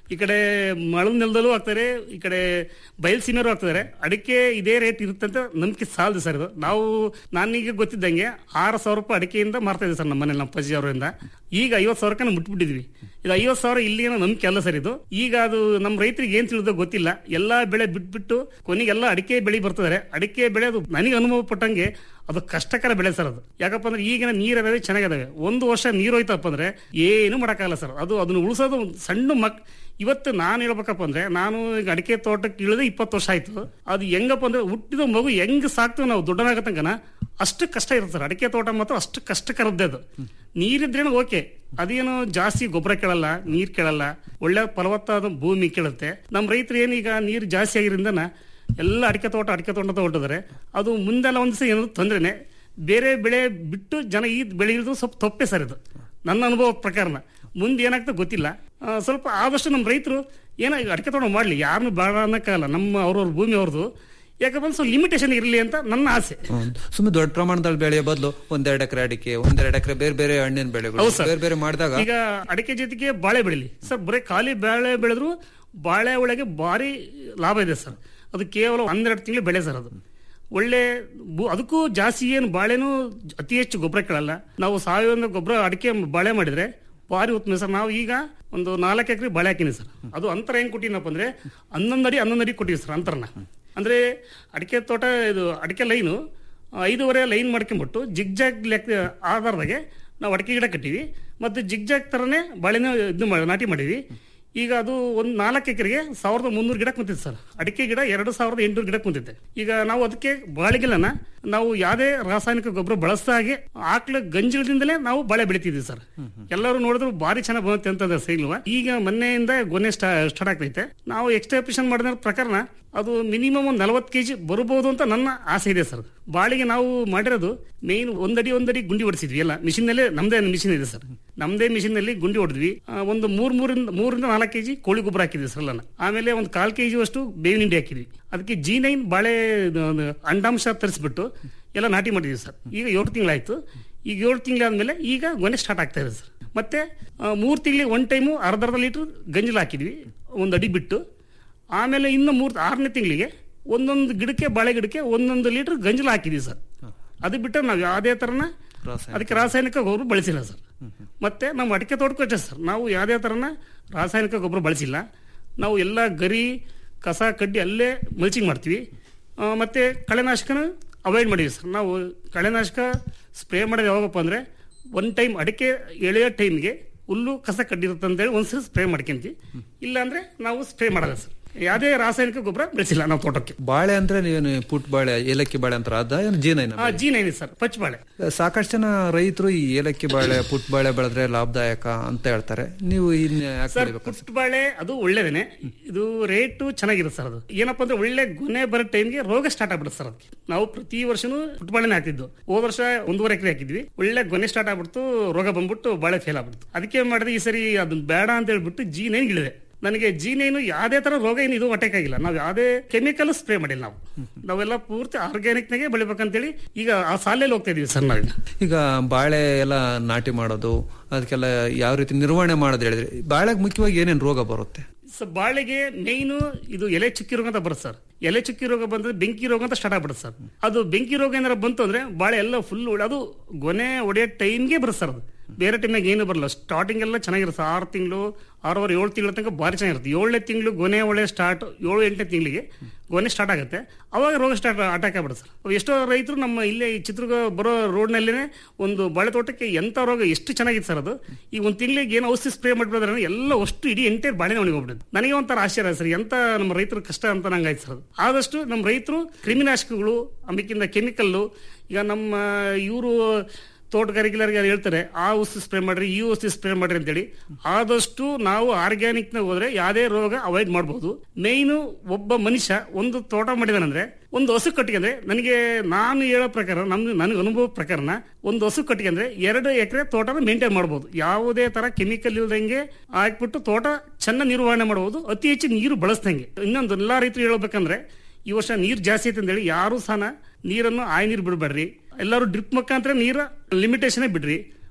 [SPEAKER 10] ಈ ಕಡೆ ಮಳೆ ನೆಲದಲ್ಲೂ ಹಾಕ್ತಾರೆ ಈ ಕಡೆ ಬಯಲು ಸೀಮೆರು ಹಾಕ್ತಾರೆ ಅಡಿಕೆ ಇದೇ ರೇಟ್ ಇರುತ್ತೆ ಅಂತ ನಂಬಿಕೆ ಸಾಲದು ಸರ್ ಇದು ನಾವು ನಾನೀಗ ಗೊತ್ತಿದ್ದಂಗೆ ಆರು ಸಾವಿರ ರೂಪಾಯಿ ಅಡಿಕೆಯಿಂದ ಮಾರ್ತಾ ಇದ್ದೀವಿ ಸರ್ ನಮ್ಮ ಮನೇಲಿ ನಮ್ಮ ಪಜ್ಜಿ ಅವರಿಂದ ಈಗ ಐವತ್ತು ಸಾವಿರಕ್ಕೆ ನಾವು ಮುಟ್ಬಿಟ್ಟಿದ್ವಿ ಇದು ಐವತ್ತು ಸಾವಿರ ಇಲ್ಲಿ ಏನೋ ನಂಬಿಕೆ ಅಲ್ಲ ಸರ್ ಇದು ಈಗ ಅದು ನಮ್ಮ ರೈತರಿಗೆ ಏನ್ ತಿಳಿದೋ ಗೊತ್ತಿಲ್ಲ ಎಲ್ಲಾ ಬೆಳೆ ಬಿಟ್ಬಿಟ್ಟು ಕೊನೆಗೆಲ್ಲ ಅಡಿಕೆ ಬೆಳೆ ಬರ್ತದೆ ಅಡಿಕೆ ಬೆಳೆ ಅದು ನನಗೆ ಅನುಭವ ಪಟ್ಟಂಗೆ ಅದು ಕಷ್ಟಕರ ಬೆಳೆ ಸರ್ ಅದು ಯಾಕಪ್ಪ ಅಂದ್ರೆ ಈಗಿನ ನೀರ್ ಅದಾವೆ ಚೆನ್ನಾಗಿದಾವೆ ಒಂದು ವರ್ಷ ನೀರು ಹೋಯ್ತಪ್ಪ ಅಂದ್ರೆ ಏನು ಮಾಡಕ್ಕಾಗಲ್ಲ ಸರ್ ಅದು ಅದನ್ನ ಉಳಿಸೋದು ಒಂದ್ ಸಣ್ಣ ಮಕ್ ಇವತ್ತು ನಾನು ಹೇಳ್ಬೇಕಪ್ಪ ಅಂದ್ರೆ ನಾನು ಈಗ ಅಡಿಕೆ ತೋಟಕ್ಕೆ ಇಳಿದು ಇಪ್ಪತ್ತು ವರ್ಷ ಆಯ್ತು ಅದು ಹೆಂಗಪ್ಪ ಅಂದ್ರೆ ಹುಟ್ಟಿದ ಮಗು ಹೆಂಗ್ ಸಾಕ್ತು ನಾವು ದೊಡ್ಡನಾಗತ್ತಂಕನ ಅಷ್ಟು ಕಷ್ಟ ಇರುತ್ತೆ ಸರ್ ಅಡಿಕೆ ತೋಟ ಮಾತ್ರ ಅಷ್ಟು ಕಷ್ಟಕರದ್ದೇ ಅದು ನೀರಿದ್ರೇನು ಓಕೆ ಅದೇನು ಜಾಸ್ತಿ ಗೊಬ್ಬರ ಕೇಳಲ್ಲ ನೀರ್ ಕೇಳಲ್ಲ ಒಳ್ಳೆ ಫಲವತ್ತಾದ ಭೂಮಿ ಕೇಳುತ್ತೆ ನಮ್ಮ ರೈತರು ಏನೀಗ ನೀರು ಜಾಸ್ತಿ ಆಗಿರೋದ್ರಿಂದ ಎಲ್ಲ ಅಡಿಕೆ ತೋಟ ಅಡಿಕೆ ತೋಟ ಅಂತ ಹೊರಟಿದ್ದಾರೆ ಅದು ಮುಂದೆಲ್ಲ ಒಂದು ದಿವಸ ಏನಾದ್ರು ತೊಂದರೆನೆ ಬೇರೆ ಬೆಳೆ ಬಿಟ್ಟು ಜನ ಈ ಬೆಳೆಯೋದು ಸ್ವಲ್ಪ ತಪ್ಪೆ ಸರ್ ಇದು ನನ್ನ ಅನುಭವ ಪ್ರಕಾರನ ಮುಂದೆ ಏನಾಗ್ತದೆ ಗೊತ್ತಿಲ್ಲ ಆ, ಸ್ವಲ್ಪ ಆದಷ್ಟು ನಮ್ಮ ರೈತರು ಏನೋ ಈಗ ಅಡಿಕೆ ತೋಟ ಮಾಡಲಿ ಯಾರನ್ನು ಬೇಡ ಅನ್ನಕ್ಕಾಗಲ್ಲ ನಮ್ಮ ಅವ್ರವ್ರ ಭೂಮಿ ಅವ್ರದ್ದು ಯಾಕಂದ್ರೆ ಸ್ವಲ್ಪ ಲಿಮಿಟೇಷನ್ ಇರಲಿ ಅಂತ ನನ್ನ ಆಸೆ
[SPEAKER 9] ಸುಮ್ಮನೆ ದೊಡ್ಡ ಪ್ರಮಾಣದಲ್ಲಿ ಬೆಳೆಯೋ ಬದಲು ಒಂದೆರಡು ಎಕರೆ ಅಡಿಕೆ ಒಂದೆರಡು ಎಕರೆ ಬೇರೆ ಬೇರೆ ಹಣ್ಣಿನ ಬೆಳೆಗಳು
[SPEAKER 10] ಹೌದು ಸರ್.
[SPEAKER 9] ಬೇರೆ ಬೇರೆ ಮಾಡಿದಾಗ
[SPEAKER 10] ಈಗ ಅಡಿಕೆ ಜೊತೆಗೆ ಬಾಳೆ ಬೆಳಿಲಿ ಸರ್ ಬರೀ ಖಾಲಿ ಬಾಳೆ ಬೆಳೆದ್ರು ಬಾಳೆ ಒಳಗೆ ಭಾರಿ ಲಾಭ ಇದೆ ಸರ್ ಅದು ಕೇವಲ ಒಂದೆರಡು ತಿಂಗಳು ಬೆಳೆ ಸರ್ ಅದು ಒಳ್ಳೆ ಭೂ- ಅದಕ್ಕೂ ಜಾಸ್ತಿ ಏನು ಬಾಳೆನೂ ಅತಿ ಹೆಚ್ಚು ಗೊಬ್ಬರ ಕೇಳಲ್ಲ ನಾವು ಸಾವಯವ ಗೊಬ್ಬರ ಅಡಿಕೆ ಬಾಳೆ ಮಾಡಿದ್ರೆ ಭಾರಿ ಉತ್ತಮ ಸರ್ ನಾವು ಈಗ ಒಂದು ನಾಲ್ಕು ಎಕರೆ ಬಾಳೆ ಹಾಕಿನಿ ಸರ್ ಅದು ಅಂತರ ಹೆಂಗ್ ಕೊಟ್ಟಿನಪ್ಪ ಅಂದ್ರೆ ಹನ್ನೊಂದು ಅಡಿ ಹನ್ನೊಂದು ಅಡಿ ಕೊಟ್ಟಿವಿ ಸರ್ ಅಂತರನ ಅಂದ್ರೆ ಅಡಿಕೆ ತೋಟ ಇದು ಅಡಿಕೆ ಲೈನು ಐದೂವರೆ ಲೈನ್ ಮಾಡ್ಕೊಂಡ್ಬಿಟ್ಟು ಜಿಗ್ಜಾಗ್ ಲೆಕ್ಕ ಆಧಾರದಾಗೆ ನಾವು ಅಡಿಕೆ ಗಿಡ ಕಟ್ಟಿವಿ ಮತ್ತು ಜಿಗ್ಜಾಗ್ ಥರನೇ ಬಾಳೆನ ಇದು ಮಾಡಿ ನಾಟಿ ಮಾಡೀವಿ ಈಗ ಅದು ಒಂದು ನಾಲ್ಕು ಎಕರೆಗೆ ಸಾವಿರದ ಮುನ್ನೂರು ಗಿಡ ಕುಂತಿದೆ ಸರ್ ಅಡಿಕೆ ಗಿಡ ಎರಡು ಸಾವಿರದ ಎಂಟುನೂರು ಗಿಡ ಕುಂತಿದೆ ಈಗ ನಾವು ಅದಕ್ಕೆ ಬಾಳೆಗಿಲನ ನಾವು ಯಾವುದೇ ರಾಸಾಯನಿಕ ಗೊಬ್ಬರ ಬಳಸ್ದಾಗೆ ಆಕಳ ಗಂಜಲದಿಂದಲೇ ನಾವು ಬಾಳೆ ಬೆಳಿತಿದ್ವಿ ಸರ್ ಎಲ್ಲರೂ ನೋಡಿದ್ರು ಭಾರಿ ಚೆನ್ನಾಗಿ ಬರುತ್ತೆ ಅಂತಂದ್ರೆ ಸಿಗ್ಲವ ಈಗ ಮೊನ್ನೆಯಿಂದ ಗೊನೆ ಸ್ಟಾರ್ಟ್ ಆಗ್ತೈತೆ ನಾವು ಎಕ್ಸ್ಟ್ರಾಪೇಷನ್ ಮಾಡಿದ ಪ್ರಕಾರನ ಅದು ಮಿನಿಮಮ್ ಒಂದು ನಲವತ್ತು ಕೆಜಿ ಬರಬಹುದು ಅಂತ ನನ್ನ ಆಸೆ ಇದೆ ಸರ್ ಬಾಳಿಗೆ ನಾವು ಮಾಡಿರೋದು ಮೇನ್ ಒಂದಡಿ ಒಂದಡಿ ಗುಂಡಿ ಹೊಡಿಸಿದ್ವಿ ಎಲ್ಲ ಮಿಷಿನ್ ನಲ್ಲೇ ನಮ್ದೇ ಮಿಷಿನ್ ಇದೆ ಸರ್ ನಮ್ದೇ ಮಿಷಿನ್ ನಲ್ಲಿ ಗುಂಡಿ ಹೊಡೆದ್ವಿ ಆ, ಒಂದು ಮೂರ್ ಮೂರಿಂದ ಮೂರಿಂದ ನಾಲ್ಕು ಕೆಜಿ ಕೋಳಿ ಗೊಬ್ಬರ ಹಾಕಿದ್ವಿ ಸರ್ ಎಲ್ಲ ಆಮೇಲೆ ಒಂದು ಕಾಲ್ ಕೆಜಿ ಅಷ್ಟು ಬೇವಿನ ಹಿಂಡಿ ಹಾಕಿದ್ವಿ ಅದಕ್ಕೆ ಜಿ ನೈನ್ ಬಾಳೆ ಇದು ಒಂದು ಅಂಡಾಂಶ ತರಿಸ್ಬಿಟ್ಟು ಎಲ್ಲ ನಾಟಿ ಮಾಡಿದ್ವಿ ಸರ್ ಈಗ ಏಳು ತಿಂಗಳಾಯ್ತು ಈಗ ಏಳು ತಿಂಗಳಾದ್ಮೇಲೆ ಈಗ ಗೊನೆ ಸ್ಟಾರ್ಟ್ ಆಗ್ತಾ ಇದೆ ಸರ್ ಮತ್ತೆ ಆ, ಮೂರ್ ತಿಂಗಳಿಗೆ ಒನ್ ಟೈಮು ಅರ್ಧ ಅರ್ಧ ಲೀಟರ್ ಗಂಜಲ ಹಾಕಿದ್ವಿ ಒಂದು ಅಡಿ ಬಿಟ್ಟು ಆಮೇಲೆ ಇನ್ನು ಮೂರ್ ಆರನೇ ತಿಂಗಳಿಗೆ ಒಂದೊಂದು ಗಿಡಕ್ಕೆ ಬಾಳೆ ಗಿಡಕ್ಕೆ ಒಂದೊಂದು ಲೀಟರ್ ಗಂಜಲ ಹಾಕಿದ್ವಿ ಸರ್ ಅದು ಬಿಟ್ಟರೆ ನಾವು ಯಾವುದೇ ತರನ ಅದಕ್ಕೆ ರಾಸಾಯನಿಕ ಗೊಬ್ಬರ ಬಳಸಿಲ್ಲ ಸರ್ ಮತ್ತೆ ನಮ್ಮ ಅಡಿಕೆ ತೋಟಕ್ಕೂ ಅಷ್ಟೇ ಸರ್ ನಾವು ಯಾವುದೇ ತರನ ರಾಸಾಯನಿಕ ಗೊಬ್ಬರ ಬಳಸಿಲ್ಲ ನಾವು ಎಲ್ಲ ಗರಿ ಕಸ ಕಡ್ಡಿ ಅಲ್ಲೇ ಮಲ್ಚಿಂಗ್ ಮಾಡ್ತೀವಿ ಆ, ಮತ್ತೆ ಕಳೆನಾಶಕನ ಅವಾಯ್ಡ್ ಮಾಡಿದ್ವಿ ಸರ್ ನಾವು ಕಳೆನಾಶಕ ಸ್ಪ್ರೇ ಮಾಡೋದು ಯಾವಾಗಪ್ಪ ಅಂದ್ರೆ ಒನ್ ಟೈಮ್ ಅಡಿಕೆ ಎಳೆಯೋ ಟೈಮ್ಗೆ ಹುಲ್ಲು ಕಸ ಕಡ್ಡಿರುತ್ತೆ ಅಂತೇಳಿ ಒಂದ್ಸರಿ ಸ್ಪ್ರೇ ಮಾಡ್ಕೊಂತೀವಿ ಇಲ್ಲ ಅಂದ್ರೆ ನಾವು ಸ್ಪ್ರೇ ಮಾಡಲ್ಲ ಸರ್ ಯಾವುದೇ ರಾಸಾಯನಿಕ ಗೊಬ್ಬರ ಬೆಳೆಸಿಲ್ಲ ನಾವು ತೋಟಕ್ಕೆ
[SPEAKER 9] ಬಾಳೆ ಅಂದ್ರೆ ನೀವೇನು ಪುಟ್ ಬಾಳೆ ಏಲಕ್ಕಿ ಬಾಳೆ ಅಂತ ಅದ ಏನು ಜೀನೈನ
[SPEAKER 10] ಆ, ಜೀನ್ ಏನಿದೆ ಸರ್ ಪಚ್ಚ ಬಾಳೆ
[SPEAKER 9] ಸಾಕಷ್ಟು ಜನ ರೈತರು ಈ ಏಲಕ್ಕಿ ಬಾಳೆ ಪುಟ್ ಬಾಳೆ ಬೆಳೆದ್ರೆ ಲಾಭದಾಯಕ ಅಂತ ಹೇಳ್ತಾರೆ ನೀವು ಇನ್ ಯಾಕೆ
[SPEAKER 10] ಸರ್
[SPEAKER 9] ಬೆಳಿಬೇಕು
[SPEAKER 10] ಪುಟ್ಟ ಬಾಳೆ ಅದು ಒಳ್ಳೇದೇನೆ ಇದು ರೇಟು ಚೆನ್ನಾಗಿರುತ್ತೆ ಸರ್ ಅದು ಏನಪ್ಪಾ ಅಂದ್ರೆ ಒಳ್ಳೆ ಗೊನೆ ಬರೋ ಟೈಮ್ಗೆ ರೋಗ ಸ್ಟಾರ್ಟ್ ಆಗ್ಬಿಡುತ್ತೆ ಸರ್ ಅದಕ್ಕೆ ನಾವು ಪ್ರತಿ ವರ್ಷನೂ ಪುಟ್ಟ ಬಾಳೆನೇ ಹಾಕ್ತಿದ್ದು ಹೋದ ವರ್ಷ ಒಂದೂವರೆ ಎಕರೆ ಹಾಕಿದ್ವಿ ಒಳ್ಳೆ ಗೊನೆ ಸ್ಟಾರ್ಟ್ ಆಗ್ಬಿಡ್ತು ರೋಗ ಬಂದ್ಬಿಟ್ಟು ಬಾಳೆ ಫೇಲ್ ಆಗ್ಬಿಡ್ತು ಅದಕ್ಕೆ ಏನ್ ಮಾಡಿದೆ ಈ ಸರಿ ಅದನ್ನ ಬೇಡ ಅಂತ ಹೇಳ್ಬಿಟ್ಟು ಜಿ ನೈನ್ ಇಳಿದೆ ನನಗೆ ಜಿ ನೈನು ಯಾವುದೇ ತರ ರೋಗ ಏನು ಇದು ಅಟ್ಯಾಕ್ ಆಗಿಲ್ಲ ನಾವು ಯಾವುದೇ ಕೆಮಿಕಲ್ ಸ್ಪ್ರೇ ಮಾಡಿಲ್ಲ ನಾವು ನಾವೆಲ್ಲ ಪೂರ್ತಿ ಆರ್ಗ್ಯಾನಿಕ್ ನಾಗೆ ಬೆಳಿಬೇಕಂತೇಳಿ ಈಗ ಆ ಸಾಲಲ್ಲಿ ಹೋಗ್ತಾ ಇದೀವಿ ಸರ್ ನಾವೀಗ
[SPEAKER 9] ಈಗ ಬಾಳೆ ಎಲ್ಲ ನಾಟಿ ಮಾಡೋದು ಅದಕ್ಕೆಲ್ಲ ಯಾವ ರೀತಿ ನಿರ್ವಹಣೆ ಮಾಡೋದು ಹೇಳಿದ್ರೆ ಬಾಳೆಗೆ ಮುಖ್ಯವಾಗಿ ಏನೇನು ರೋಗ ಬರುತ್ತೆ
[SPEAKER 10] ಸೊ ಬಾಳೆಗೆ ಮೇಯ್ನು ಇದು ಎಲೆ ಚುಕ್ಕಿ ರೋಗ ಅಂತ ಬರುತ್ತೆ ಸರ್ ಎಲೆ ಚುಕ್ಕಿ ರೋಗ ಬಂದ್ರೆ ಬೆಂಕಿ ರೋಗ ಅಂತ ಸ್ಟಾರ್ಟ್ ಆಗ್ಬಿಡುತ್ತೆ ಸರ್ ಅದು ಬೆಂಕಿ ರೋಗ ಏನಾರ ಬಂತು ಅಂದ್ರೆ ಬಾಳೆ ಎಲ್ಲ ಫುಲ್ ಅದು ಗೊನೆ ಹೊಡೆಯೋ ಟೈಮ್ಗೆ ಬರುತ್ತೆ ಸರ್ ಅದು ಬೇರೆ ಟೈಮ್ನಾಗ ಏನು ಬರಲ್ಲ ಸ್ಟಾರ್ಟಿಂಗ್ ಎಲ್ಲ ಚೆನ್ನಾಗಿರುತ್ತೆ ಆರು ತಿಂಗಳು ಆರೂವರೆ ಏಳು ತಿಂಗಳ ತನಕ ಭಾರಿ ಚೆನ್ನಾಗಿರುತ್ತೆ ಏಳನೇ ತಿಂಗಳು ಗೊನೆ ಒಳ್ಳೆ ಸ್ಟಾರ್ಟ್ ಏಳು ಎಂಟನೇ ತಿಂಗಳಿಗೆ ಗೊನೆ ಸ್ಟಾರ್ಟ್ ಆಗುತ್ತೆ ಅವಾಗ ರೋಗ ಸ್ಟಾರ್ಟ್ ಅಟ್ಯಾಕ್ ಆಗ್ಬಿಡುತ್ತೆ ಸರ್ ಅವು ಎಷ್ಟೋ ರೈತರು ನಮ್ಮ ಇಲ್ಲೇ ಈ ಚಿತ್ರದುರ್ಗ ಬರೋ ರೋಡ್ನಲ್ಲೇ ಒಂದು ಬಾಳೆ ತೋಟಕ್ಕೆ ಎಂಥ ರೋಗ ಎಷ್ಟು ಚೆನ್ನಾಗಿತ್ತು ಸರ್ ಅದು ಈ ಒಂದು ತಿಂಗಳಿಗೆ ಏನು ಔಷಧಿ ಸ್ಪ್ರೇ ಮಾಡಿಬಿಡ್ರೆ ಎಲ್ಲ ಅಷ್ಟು ಇಡೀ ಎಂಟೈರ್ ಬಾಳೆನೇ ಒಣಗಿ ಹೋಗ್ಬಿಡುತ್ತೆ ನನಗೆ ಒಂಥರ ಆಶ್ಚರ್ಯ ಸರ್ ಎಂತ ನಮ್ಮ ರೈತರ ಕಷ್ಟ ಅಂತ ನಂಗೆ ಆಯ್ತು ಸರ್ ಅದು ಆದಷ್ಟು ನಮ್ಮ ರೈತರು ಕ್ರಿಮಿನಾಶಕಗಳು ಆಮೇಕಿಂದ ಕೆಮಿಕಲ್ಲು ಈಗ ನಮ್ಮ ಇವರು ತೋಟಗಾರಿಕೆಲಾರಿಗೆ ಹೇಳ್ತಾರೆ ಆ ಔಷಧಿ ಸ್ಪ್ರೇ ಮಾಡ್ರಿ ಈ ಔಷಧಿ ಸ್ಪ್ರೇ ಮಾಡ್ರಿ ಅಂತೇಳಿ ಆದಷ್ಟು ನಾವು ಆರ್ಗ್ಯಾನಿಕ್ ನ ಹೋದ್ರೆ ಯಾವುದೇ ರೋಗ ಅವಾಯ್ಡ್ ಮಾಡಬಹುದು ಮೇಯ್ನು ಒಬ್ಬ ಮನುಷ್ಯ ಒಂದು ತೋಟ ಮಾಡಿದಾನಂದ್ರೆ ಒಂದು ಹಸು ಕಟ್ಟಿಗೆ ನನಗೆ ನಾನು ಹೇಳೋ ಪ್ರಕಾರ ನಮ್ದು ನನಗೆ ಅನುಭವ ಪ್ರಕಾರನ ಒಂದು ಹಸು ಕಟ್ಟಿಗೆ ಅಂದ್ರೆ ಎರಡು ಎಕರೆ ತೋಟನ ಮೇಂಟೈನ್ ಮಾಡಬಹುದು ಯಾವುದೇ ತರ ಕೆಮಿಕಲ್ ಇಲ್ದಂಗೆ ಹಾಕ್ಬಿಟ್ಟು ತೋಟ ಚೆನ್ನಾಗಿ ನಿರ್ವಹಣೆ ಮಾಡಬಹುದು ಅತಿ ಹೆಚ್ಚು ನೀರು ಬಳಸ್ದಂಗೆ ಇನ್ನೊಂದು ಎಲ್ಲಾ ರೈತರು ಹೇಳ್ಬೇಕಂದ್ರೆ ಈ ವರ್ಷ ನೀರು ಜಾಸ್ತಿ ಐತೆ ಅಂತೇಳಿ ಯಾರು ಸಹ ನೀರನ್ನು ಆಯ್ ನೀರು ಬಿಡಬೇಡ್ರಿ ಎಲ್ಲರೂ ಡ್ರಿಪ್ ಮುಖಾಂತರ ನೀರು ಲಿಮಿಟೇಷನ್ ಬಿಡ್ರಿ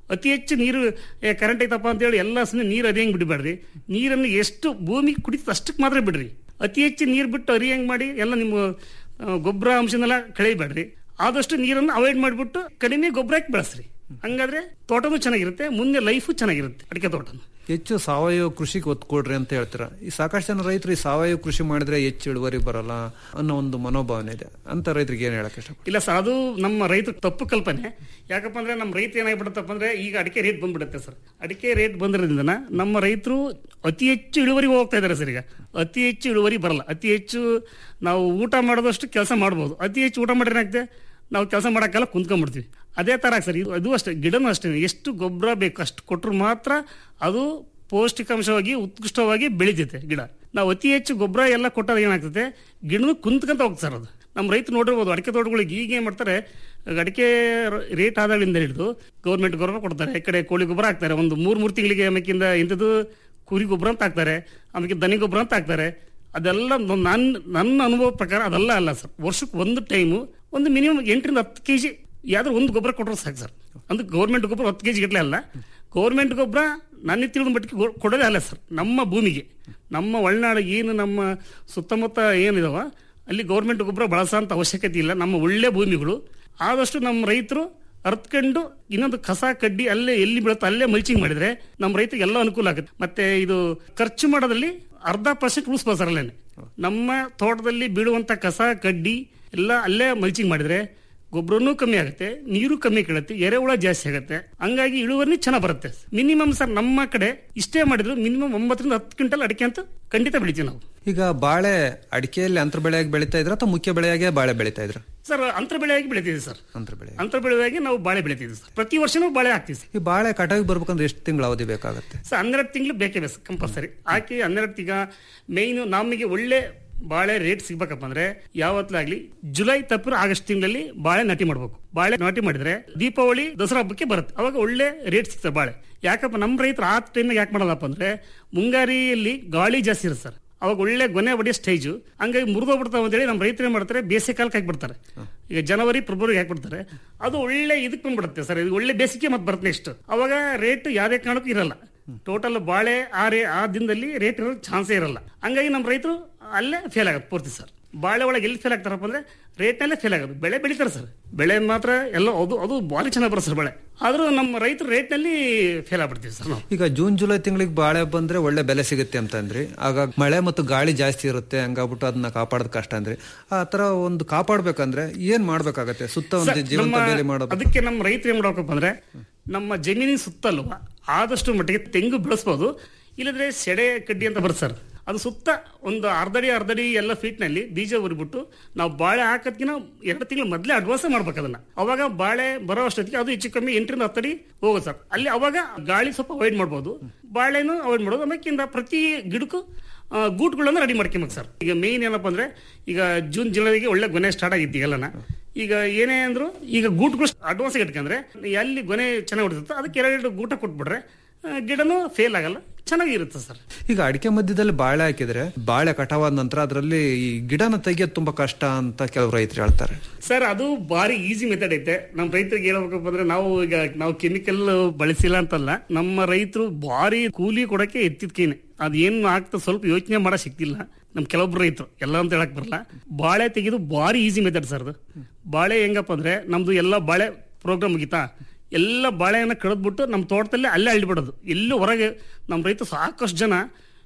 [SPEAKER 10] ಅತಿ ಹೆಚ್ಚು ನೀರು ಕರೆಂಟ್ ಐತಪ್ಪ ಅಂತೇಳಿ ಎಲ್ಲ ಸುಮ್ಮನೆ ನೀರು ಅರಿಯಂಗ್ ಬಿಡಬೇಡ್ರಿ ನೀರನ್ನು ಎಷ್ಟು ಭೂಮಿ ಕುಡಿತದ ಅಷ್ಟಕ್ಕೆ ಮಾತ್ರ ಬಿಡ್ರಿ ಅತಿ ಹೆಚ್ಚು ನೀರು ಬಿಟ್ಟು ಅರಿಯಂಗ್ ಮಾಡಿ ಎಲ್ಲ ನಿಮ್ಮ ಆ, ಗೊಬ್ಬರ ಅಂಶನೆಲ್ಲ ಕಳೆಯಬೇಡ್ರಿ ಆದಷ್ಟು ನೀರನ್ನು ಅವಾಯ್ಡ್ ಮಾಡಿಬಿಟ್ಟು ಕಡಿಮೆ ಗೊಬ್ಬರ ಹಾಕಿ ಬೆಳೆಸ್ರಿ ಹಂಗಾದ್ರೆ ತೋಟನೂ ಚೆನ್ನಾಗಿರುತ್ತೆ ಮುಂದೆ ಲೈಫು ಚೆನ್ನಾಗಿರುತ್ತೆ ಅಡಿಕೆ ತೋಟನು
[SPEAKER 9] ಹೆಚ್ಚು ಸಾವಯವ ಕೃಷಿಗೆ ಒತ್ತು ಕೊಡ್ರಿ ಅಂತ ಹೇಳ್ತೀರಾ ಈ ಸಾಕಷ್ಟು ಜನ ರೈತರು ಈ ಸಾವಯವ ಕೃಷಿ ಮಾಡಿದ್ರೆ ಹೆಚ್ಚು ಇಳುವರಿ ಬರಲ್ಲ ಅನ್ನೋ ಒಂದು ಮನೋಭಾವನೆ ಇದೆ ಅಂತ ರೈತರಿಗೆ ಏನ್ ಹೇಳಕ್ ಇಷ್ಟ
[SPEAKER 10] ಇಲ್ಲ ಸರ್ ಅದು ನಮ್ಮ ರೈತರ ತಪ್ಪು ಕಲ್ಪನೆ ಯಾಕಪ್ಪ ಅಂದ್ರೆ ನಮ್ಮ ರೈತ ಏನಾಗ್ಬಿಡುತ್ತಪ್ಪ ಅಂದ್ರೆ ಈಗ ಅಡಿಕೆ ರೇಟ್ ಬಂದ್ಬಿಡುತ್ತೆ ಸರ್ ಅಡಿಕೆ ರೇಟ್ ಬಂದಿರೋದ್ರಿಂದ ನಮ್ಮ ರೈತರು ಅತಿ ಹೆಚ್ಚು ಇಳುವರಿಗೆ ಹೋಗ್ತಾ ಇದ್ದಾರೆ ಸರ್ ಈಗ ಅತಿ ಹೆಚ್ಚು ಇಳುವರಿ ಬರಲ್ಲ ಅತಿ ಹೆಚ್ಚು ನಾವು ಊಟ ಮಾಡೋದಷ್ಟು ಕೆಲಸ ಮಾಡ್ಬೋದು ಅತಿ ಹೆಚ್ಚು ಊಟ ಮಾಡಿದ್ರೆ ಏನಾಗ್ತದೆ ನಾವು ಕೆಲಸ ಮಾಡೋಕ್ಕೆಲ್ಲ ಕುಂತ್ಕೊಂಡ್ಬಿಡ್ತೀವಿ ಅದೇ ತರ ಸರ್ ಇದು ಅದು ಅಷ್ಟೇ ಗಿಡನೂ ಅಷ್ಟೇ ಎಷ್ಟು ಗೊಬ್ಬರ ಬೇಕು ಅಷ್ಟು ಕೊಟ್ಟರು ಮಾತ್ರ ಅದು ಪೌಷ್ಟಿಕಾಂಶವಾಗಿ ಉತ್ಕೃಷ್ಟವಾಗಿ ಬೆಳಿತೈತೆ ಗಿಡ ನಾವು ಅತಿ ಹೆಚ್ಚು ಗೊಬ್ಬರ ಎಲ್ಲ ಕೊಟ್ಟಾಗ ಏನಾಗ್ತದೆ ಗಿಡನು ಕುಂತ್ಕೊಂತ ಹೋಗ್ತದೆ ಸರ್ ಅದು ನಮ್ಮ ರೈತರು ನೋಡಿರ್ಬೋದು ಅಡಿಕೆ ತೋಟಗಳಿಗೆ ಈಗ ಏನ್ ಮಾಡ್ತಾರೆ ಅಡಿಕೆ ರೇಟ್ ಆದಾಗಿಂದ ಹಿಡಿದು ಗೌರ್ಮೆಂಟ್ ಗೊಬ್ಬರ ಕೊಡ್ತಾರೆ ಈ ಕಡೆ ಕೋಳಿ ಗೊಬ್ಬರ ಹಾಕ್ತಾರೆ ಒಂದು ಮೂರ್ ಮೂರು ತಿಂಗಳಿಗೆ ಆಮೇಕಿಂದ ಇಂಥದ್ದು ಕುರಿ ಗೊಬ್ಬರ ಅಂತ ಹಾಕ್ತಾರೆ ಆಮೇಲೆ ದನಿ ಗೊಬ್ಬರ ಅಂತ ಹಾಕ್ತಾರೆ ಅದೆಲ್ಲ ನನ್ನ ನನ್ನ ಅನುಭವ ಪ್ರಕಾರ ಅದೆಲ್ಲ ಅಲ್ಲ ಸರ್ ವರ್ಷಕ್ಕೆ ಒಂದು ಟೈಮು ಒಂದು ಮಿನಿಮಮ್ ಎಂಟರಿಂದ ಹತ್ತು ಕೆ ಜಿ ಯಾವ್ದಾರು ಒಂದು ಗೊಬ್ಬರ ಕೊಟ್ಟರು ಸಾಕು ಸರ್ ಅಂದ್ರೆ ಗೌರ್ಮೆಂಟ್ ಗೊಬ್ಬರ ಹತ್ತು ಕೆ ಜಿ ಗಟ್ಟಲೆ ಅಲ್ಲ ಗೌರ್ಮೆಂಟ್ ಗೊಬ್ಬರ ನನ್ನ ತಿಳಿದ ಮಟ್ಟಿಗೆ ಗೊ- ಕೊಡೋದೇ ಅಲ್ಲ ಸರ್ ನಮ್ಮ ಭೂಮಿಗೆ ನಮ್ಮ ಒಳನಾಡು ಏನು ನಮ್ಮ ಸುತ್ತಮುತ್ತ ಏನಿದಾವ ಅಲ್ಲಿ ಗೌರ್ಮೆಂಟ್ ಗೊಬ್ಬರ ಬಳಸೋಂಥ ಅವಶ್ಯಕತೆ ಇಲ್ಲ ನಮ್ಮ ಒಳ್ಳೆ ಭೂಮಿಗಳು ಆದಷ್ಟು ನಮ್ಮ ರೈತರು ಅರ್ತ್ಕೊಂಡು ಇನ್ನೊಂದು ಕಸ ಕಡ್ಡಿ ಅಲ್ಲೇ ಎಲ್ಲಿ ಬೀಳುತ್ತೋ ಅಲ್ಲೇ ಮಲ್ಚಿಂಗ್ ಮಾಡಿದ್ರೆ ನಮ್ಮ ರೈತರಿಗೆ ಎಲ್ಲ ಅನುಕೂಲ ಆಗುತ್ತೆ ಮತ್ತೆ ಇದು ಖರ್ಚು ಮಾಡೋದ್ರಲ್ಲಿ ಅರ್ಧ ಪರ್ಸೆಂಟ್ ಉಳಿಸ್ಬೋದು ಸರ್ ಅಲ್ಲೇನೆ ನಮ್ಮ ತೋಟದಲ್ಲಿ ಬೀಳುವಂತ ಕಸ ಕಡ್ಡಿ ಎಲ್ಲ ಅಲ್ಲೇ ಮಲ್ಚಿಂಗ್ ಮಾಡಿದ್ರೆ ಗೊಬ್ಬರನೂ ಕಮ್ಮಿ ಆಗುತ್ತೆ ನೀರು ಕಮ್ಮಿ ಕೇಳುತ್ತೆ ಎರೆಹುಳ ಜಾಸ್ತಿ ಆಗುತ್ತೆ ಹಂಗಾಗಿ ಇಳುವರಿ ಚೆನ್ನಾಗಿ ಬರುತ್ತೆ ಮಿನಿಮಮ್ ಸರ್ ನಮ್ಮ ಕಡೆ ಇಷ್ಟೇ ಮಾಡಿದ್ರು ಮಿನಿಮಮ್ ಒಂಬತ್ತರಿಂದ ಹತ್ತು ಕ್ವಿಂಟಲ್ ಅಡಿಕೆ ಅಂತ ಖಂಡಿತ ಬೆಳಿತೀವಿ ನಾವು
[SPEAKER 9] ಈಗ ಬಾಳೆ ಅಡಿಕೆಯಲ್ಲಿ ಅಂತರ ಬೆಳೆಯಾಗಿ ಬೆಳೀತಾ ಇದ್ರ ಅಥವಾ ಮುಖ್ಯ ಬೆಳೆಯಾಗೆ ಬಾಳೆ ಬೆಳೀತಾ ಇದ್ರ
[SPEAKER 10] ಸರ್ ಅಂತರ ಬೆಳೆಯಾಗಿ ಬೆಳಿತೀವಿ ಸರ್
[SPEAKER 9] ಅಂತರ ಬೆಳೆ
[SPEAKER 10] ಅಂತರ ಬೆಳೆಯಾಗಿ ನಾವು ಬಾಳೆ ಬೆಳಿತೀವಿ ಸರ್ ಪ್ರತಿ ವರ್ಷನೂ ಬಾಳೆ ಹಾಕ್ತೀವಿ ಸರ್
[SPEAKER 9] ಈ ಬಾಳೆ ಕಟಾವಿಗೆ ಬರ್ಬೇಕಂದ್ರೆ ಎಷ್ಟು ತಿಂಗಳು ಅವಧಿ ಬೇಕಾಗುತ್ತೆ
[SPEAKER 10] ಸೊ ಹನ್ನೆರಡು ತಿಂಗಳು ಬೇಕೇ ಬೇಕು ಕಂಪಲ್ಸರಿ ಹಾಕಿ ಹನ್ನೆರಡು ಈಗ ಮೇಯ್ನ್ ನಮಗೆ ಒಳ್ಳೆ ಬಾಳೆ ರೇಟ್ ಸಿಗ್ಬೇಕಪ್ಪ ಅಂದ್ರೆ ಯಾವತ್ತಲಾಗ್ಲಿ ಜುಲೈ ತಪ್ಪಿರ ಆಗಸ್ಟ್ ತಿಂಗಳಲ್ಲಿ ಬಾಳೆ ನಾಟಿ ಮಾಡ್ಬೇಕು ಬಾಳೆ ನಾಟಿ ಮಾಡಿದ್ರೆ ದೀಪಾವಳಿ ದಸರಾ ಹಬ್ಬಕ್ಕೆ ಬರುತ್ತೆ ಅವಾಗ ಒಳ್ಳೆ ರೇಟ್ ಸಿಗ್ತದೆ ಬಾಳೆ ಯಾಕಪ್ಪ ನಮ್ಮ ರೈತರು ಆ ಟೈಮ್ನಾಗ ಯಾಕೆ ಮಾಡಲ್ಲಪ್ಪ ಅಂದ್ರೆ ಮುಂಗಾರಿಯಲ್ಲಿ ಗಾಳಿ ಜಾಸ್ತಿ ಇರುತ್ತೆ ಸರ್ ಅವಾಗ ಒಳ್ಳೆ ಗೊನೆ ಹೊಡೆಯೋ ಸ್ಟೇಜು ಹಂಗಾಗಿ ಮುರಿದೋಗ್ಬಿಡ್ತಾವ ಅಂತೇಳಿ ನಮ್ಮ ರೈತರು ಏನ್ ಮಾಡ್ತಾರೆ ಬೇಸಿಗೆ ಕಾಲಕ್ಕೆ ಹಾಕ್ಬಿಡ್ತಾರೆ ಈಗ ಜನವರಿ ಫೆಬ್ರವರಿಗೆ ಹಾಕ್ಬಿಡ್ತಾರೆ ಅದು ಒಳ್ಳೆ ಇದಕ್ಕೆ ಬಂದ್ಬಿಡುತ್ತೆ ಸರ್ ಇದು ಒಳ್ಳೆ ಬೇಸಿಗೆ ಮತ್ತೆ ಬರುತ್ತೆ ನೆಕ್ಸ್ಟ್ ಅವಾಗ ರೇಟ್ ಯಾವುದೇ ಕಾರಣಕ್ಕೂ ಇರಲ್ಲ ಟೋಟಲ್ ಬಾಳೆ ಆ ರೇ ಆ ದಿನದಲ್ಲಿ ರೇಟ್ ಇರೋ ಚಾನ್ಸೇ ಇರಲ್ಲ ಹಂಗಾಗಿ ನಮ್ಮ ರೈತರು ಅಲ್ಲೇ ಫೇಲ್ ಆಗುತ್ತೆ ಪೂರ್ತಿ ಸರ್ ಬಾಳೆ ಒಳಗೆ ಎಲ್ಲಿ ಫೇಲ್ ಆಗ್ತಾರಪ್ಪ ಅಂದ್ರೆ ರೇಟ್ನಲ್ಲೇ ಫೇಲ್ ಆಗೋದು ಬೆಳೆ ಬೆಳಿತಾರೆ ಸರ್ ಬೆಳೆ ಮಾತ್ರ ಎಲ್ಲ ಅದು ಅದು ಭಾರಿ ಚೆನ್ನಾಗಿ ಬರುತ್ತೆ ಸರ್ ಬೆಳೆ ಆದ್ರೂ ನಮ್ಮ ರೈತರು ರೇಟ್ನಲ್ಲಿ ಫೇಲ್ ಆಗ್ಬಿಡ್ತೀವಿ ಸರ್ ನಾವು
[SPEAKER 9] ಈಗ ಜೂನ್ ಜುಲೈ ತಿಂಗಳಿಗೆ ಬಾಳೆ ಬಂದ್ರೆ ಒಳ್ಳೆ ಬೆಲೆ ಸಿಗುತ್ತೆ ಅಂತ ಅಂದ್ರಿ ಆಗ ಮಳೆ ಮತ್ತು ಗಾಳಿ ಜಾಸ್ತಿ ಇರುತ್ತೆ ಹಂಗಾಗ್ಬಿಟ್ಟು ಅದನ್ನ ಕಾಪಾಡೋದು ಕಷ್ಟ ಅಂದ್ರಿ ಆ ತರ ಒಂದು ಕಾಪಾಡ್ಬೇಕಂದ್ರೆ ಏನ್ ಮಾಡ್ಬೇಕಾಗತ್ತೆ ಸುತ್ತ ಒಂದು
[SPEAKER 10] ಸರ್,
[SPEAKER 9] ಜೀವಂತ
[SPEAKER 10] ನಮ್ಮ-
[SPEAKER 9] ಬೇಲಿ ಮಾಡೋದು
[SPEAKER 10] ಅದಕ್ಕೆ ನಮ್ಮ ರೈತರು ಏನ್ ಮಾಡ್ಬೇಕಪ್ಪ ಅಂದ್ರೆ ನಮ್ಮ ಜಮೀನಿನ ಸುತ್ತಲ್ವ ಆದಷ್ಟು ಮಟ್ಟಿಗೆ ತೆಂಗು ಬೆಳೆಸ್ಬೋದು ಇಲ್ಲದ್ರೆ ಸೆಡೆ ಕಡ್ಡಿ ಅಂತ ಬರುತ್ತೆ ಸರ್ ಅದು ಸುತ್ತ ಒಂದು ಅರ್ಧಡಿ ಅರ್ಧಡಿ ಎಲ್ಲ ಫೀಟ್ ನಲ್ಲಿ ಬೀಜ ಉರಿಬಿಟ್ಟು ನಾವು ಬಾಳೆ ಹಾಕೋದ್ಕಿನ ಎರಡು ತಿಂಗಳು ಮೊದಲೇ ಅಡ್ವಾನ್ಸ್ ಮಾಡ್ಬೇಕು ಅದನ್ನ ಅವಾಗ ಬಾಳೆ ಬರೋ ಅಷ್ಟೊತ್ತಿಗೆ ಅದು ಹೆಚ್ಚು ಕಮ್ಮಿ ಎಂಟರಿಂದ ಹತ್ತಡಿ ಹೋಗುತ್ತೆ ಸರ್ ಅಲ್ಲಿ ಅವಾಗ ಗಾಳಿ ಸ್ವಲ್ಪ ಅವಾಯ್ಡ್ ಮಾಡ್ಬೋದು ಬಾಳೆನೂ ಅವಾಯ್ಡ್ ಮಾಡ್ಬೋದು ಆಮೇಕಿಂದ ಪ್ರತಿ ಗಿಡಕ್ಕೂ ಆ, ಗೂಟ್ಗಳನ್ನ ರೆಡಿ ಮಾಡ್ಕೊಬೇಕು ಸರ್ ಈಗ ಮೇನ್ ಏನಪ್ಪ ಅಂದ್ರೆ ಈಗ ಜೂನ್ ಜುಲೈಗೆ ಒಳ್ಳೆ ಗೊನೆ ಸ್ಟಾರ್ಟ್ ಆಗಿತ್ತು ಈಗೆಲ್ಲನ ಈಗ ಏನೇ ಅಂದ್ರು ಈಗ ಗೂಟ್ಗಳು ಅಡ್ವಾನ್ಸ್ ಇಟ್ಕೊಂಡ್ರೆ ಎಲ್ಲಿ ಗೊನೆ ಚೆನ್ನಾಗಿ ಹೊಡಿಸುತ್ತೋ ಅದಕ್ಕೆ ಎರಡು ಗೂಟ ಕೊಟ್ಬಿಟ್ರೆ ಆ, ಗಿಡನೂ ಫೇಲ್ ಆಗಲ್ಲ ಚೆನ್ನಾಗಿರುತ್ತೆ ಸರ್
[SPEAKER 9] ಈಗ ಅಡಿಕೆ ಮಧ್ಯದಲ್ಲಿ ಬಾಳೆ ಹಾಕಿದ್ರೆ ಬಾಳೆ ಕಟಾವಾದ ನಂತರ ಅದರಲ್ಲಿ ಈ ಗಿಡನ ತೆಗಿಯೋದು ತುಂಬಾ ಕಷ್ಟ ಅಂತ ಕೆಲವು ರೈತರು ಹೇಳ್ತಾರೆ
[SPEAKER 10] ಸರ್ ಅದು ಭಾರಿ ಈಸಿ ಮೆಥಡ್ ಐತೆ ನಮ್ಮ ರೈತರಿಗೆ ಹೇಳ್ಬೇಕಪ್ಪ ಅಂದ್ರೆ ನಾವು ಈಗ ನಾವು ಕೆಮಿಕಲ್ ಬಳಸಿಲ್ಲ ಅಂತಲ್ಲ ನಮ್ಮ ರೈತರು ಭಾರಿ ಕೂಲಿ ಕೊಡಕ್ಕೆ ಎತ್ತಿದ್ಕೇನೆ ಅದೇನು ಆಗ್ತದೆ ಸ್ವಲ್ಪ ಯೋಚನೆ ಮಾಡೋ ಸಿಕ್ತಿಲ್ಲ ನಮ್ ಕೆಲವೊಬ್ರು ರೈತರು ಎಲ್ಲ ಅಂತ ಹೇಳಕ್ ಬರಲ್ಲ ಬಾಳೆ ತೆಗೆದು ಭಾರಿ ಈಸಿ ಮೆಥಡ್ ಸರ್ ಅದು ಬಾಳೆ ಹೆಂಗಪ್ಪ ಅಂದ್ರೆ ನಮ್ದು ಎಲ್ಲ ಬಾಳೆ ಪ್ರೋಗ್ರಾಮ್ ಮುಗಿತಾ ಎಲ್ಲ ಬಾಳೆಯನ್ನ ಕಳೆದ್ಬಿಟ್ಟು ನಮ್ಮ ತೋಟದಲ್ಲಿ ಅಲ್ಲೇ ಅಳ್ಳಿಬಿಡೋದು ಎಲ್ಲೂ ಹೊರಗೆ ನಮ್ಮ ರೈತ ಸಾಕಷ್ಟು ಜನ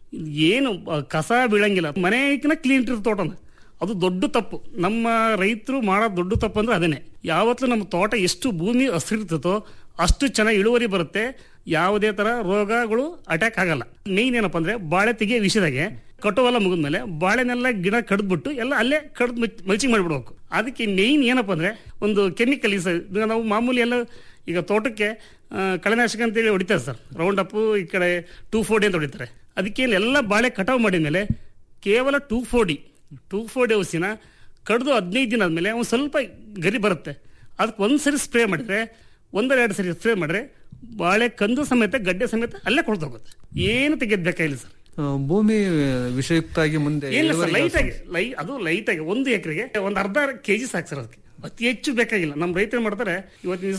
[SPEAKER 10] ಏನು ಬ- ಕಸ ಬೀಳಂಗಿಲ್ಲ ಮನೆಗಿನ ಕ್ಲೀನ್ ಇರ್ತದೆ ತೋಟನ ಅದು ದೊಡ್ಡ ತಪ್ಪು ನಮ್ಮ ರೈತರು ಮಾಡೋ ದೊಡ್ಡ ತಪ್ಪು ಅಂದ್ರೆ ಅದೇನೆ ಯಾವತ್ತೂ ನಮ್ಮ ತೋಟ ಎಷ್ಟು ಭೂಮಿ ಹಸಿರ್ತದೋ ಅಷ್ಟು ಚೆನ್ನಾಗಿ ಇಳುವರಿ ಬರುತ್ತೆ ಯಾವುದೇ ತರ ರೋಗಗಳು ಅಟ್ಯಾಕ್ ಆಗಲ್ಲ ಮೇನ್ ಏನಪ್ಪ ಅಂದ್ರೆ ಬಾಳೆ ತೆಗಿಯೋ ವಿಷಯದಾಗೆ ಕಟ್ಟುವೆಲ್ಲ ಮುಗಿದ್ಮೇಲೆ ಬಾಳೆನೆಲ್ಲ ಗಿಡ ಕಡ್ದ್ಬಿಟ್ಟು ಎಲ್ಲ ಅಲ್ಲೇ ಕಡ್ದು ಮಲ್ಚಿಂಗ್ ಮಾಡಿಬಿಡ್ಬೇಕು ಅದಕ್ಕೆ ಮೇನ್ ಏನಪ್ಪ ಅಂದ್ರೆ ಒಂದು ಕೆಮಿಕಲ್ ಈಗ ನಾವು ಮಾಮೂಲಿ ಎಲ್ಲ ಈಗ ತೋಟಕ್ಕೆ ಆ, ಕಳೆನಾಶಕ ಅಂತೇಳಿ ಹೊಡಿತಾರೆ ಸರ್ ರೌಂಡ್ ಅಪ್ ಈ ಕಡೆ ಟೂ ಫೋರ್ಡಿ ಅಂತ ಹೊಡಿತಾರೆ ಅದಕ್ಕೆ ಎಲ್ಲ ಬಾಳೆ ಕಟಾವು ಮಾಡಿದ ಮೇಲೆ ಕೇವಲ ಟೂ ಫೋರ್ಡಿ ಟೂ ಫೋರ್ಡಿ ಔಷಧಿನ ಕಡ್ದು ಹದಿನೈದು ದಿನ ಆದ್ಮೇಲೆ ಒಂದು ಸ್ವಲ್ಪ ಗರಿ ಬರುತ್ತೆ ಅದಕ್ಕೆ ಒಂದು ಸರಿ ಸ್ಪ್ರೇ ಮಾಡಿದ್ರೆ ಒಂದೆರಡು ಸರಿ ಸ್ಪ್ರೇ ಮಾಡಿದ್ರೆ ಬಾಳೆ ಕಂದು ಸಮೇತ ಗಡ್ಡೆ ಸಮೇತ ಅಲ್ಲೇ ಕೊಡ್ತೋಗುತ್ತೆ ಏನು ತೆಗೆದ್ ಬೇಕಾಗಿಲ್ಲ ಸರ್
[SPEAKER 9] ಆ, ಭೂಮಿ ವಿಷಯುಕ್ತ ಆಗಿ ಮುಂದೆ
[SPEAKER 10] ಇಲ್ಲ ಸರ್
[SPEAKER 9] ಇಳುವರಿ
[SPEAKER 10] ಲೈಟ್
[SPEAKER 9] ಜಾಸ್ತಿ.
[SPEAKER 10] ಆಗಿ ಲೈ ಅದು ಲೈಟ್ ಆಗಿ ಒಂದು ಎಕರೆಗೆ ಒಂದು ಅರ್ಧ ಕೆಜಿ ಸಾಕು ಸರ್ ಅದಕ್ಕೆ ಅತಿ ಹೆಚ್ಚು ಬೇಕಾಗಿಲ್ಲ ನಮ್ಮ ರೈತರು ಮಾಡ್ತಾರೆ ಇವತ್ತಿನ ದಿವಸ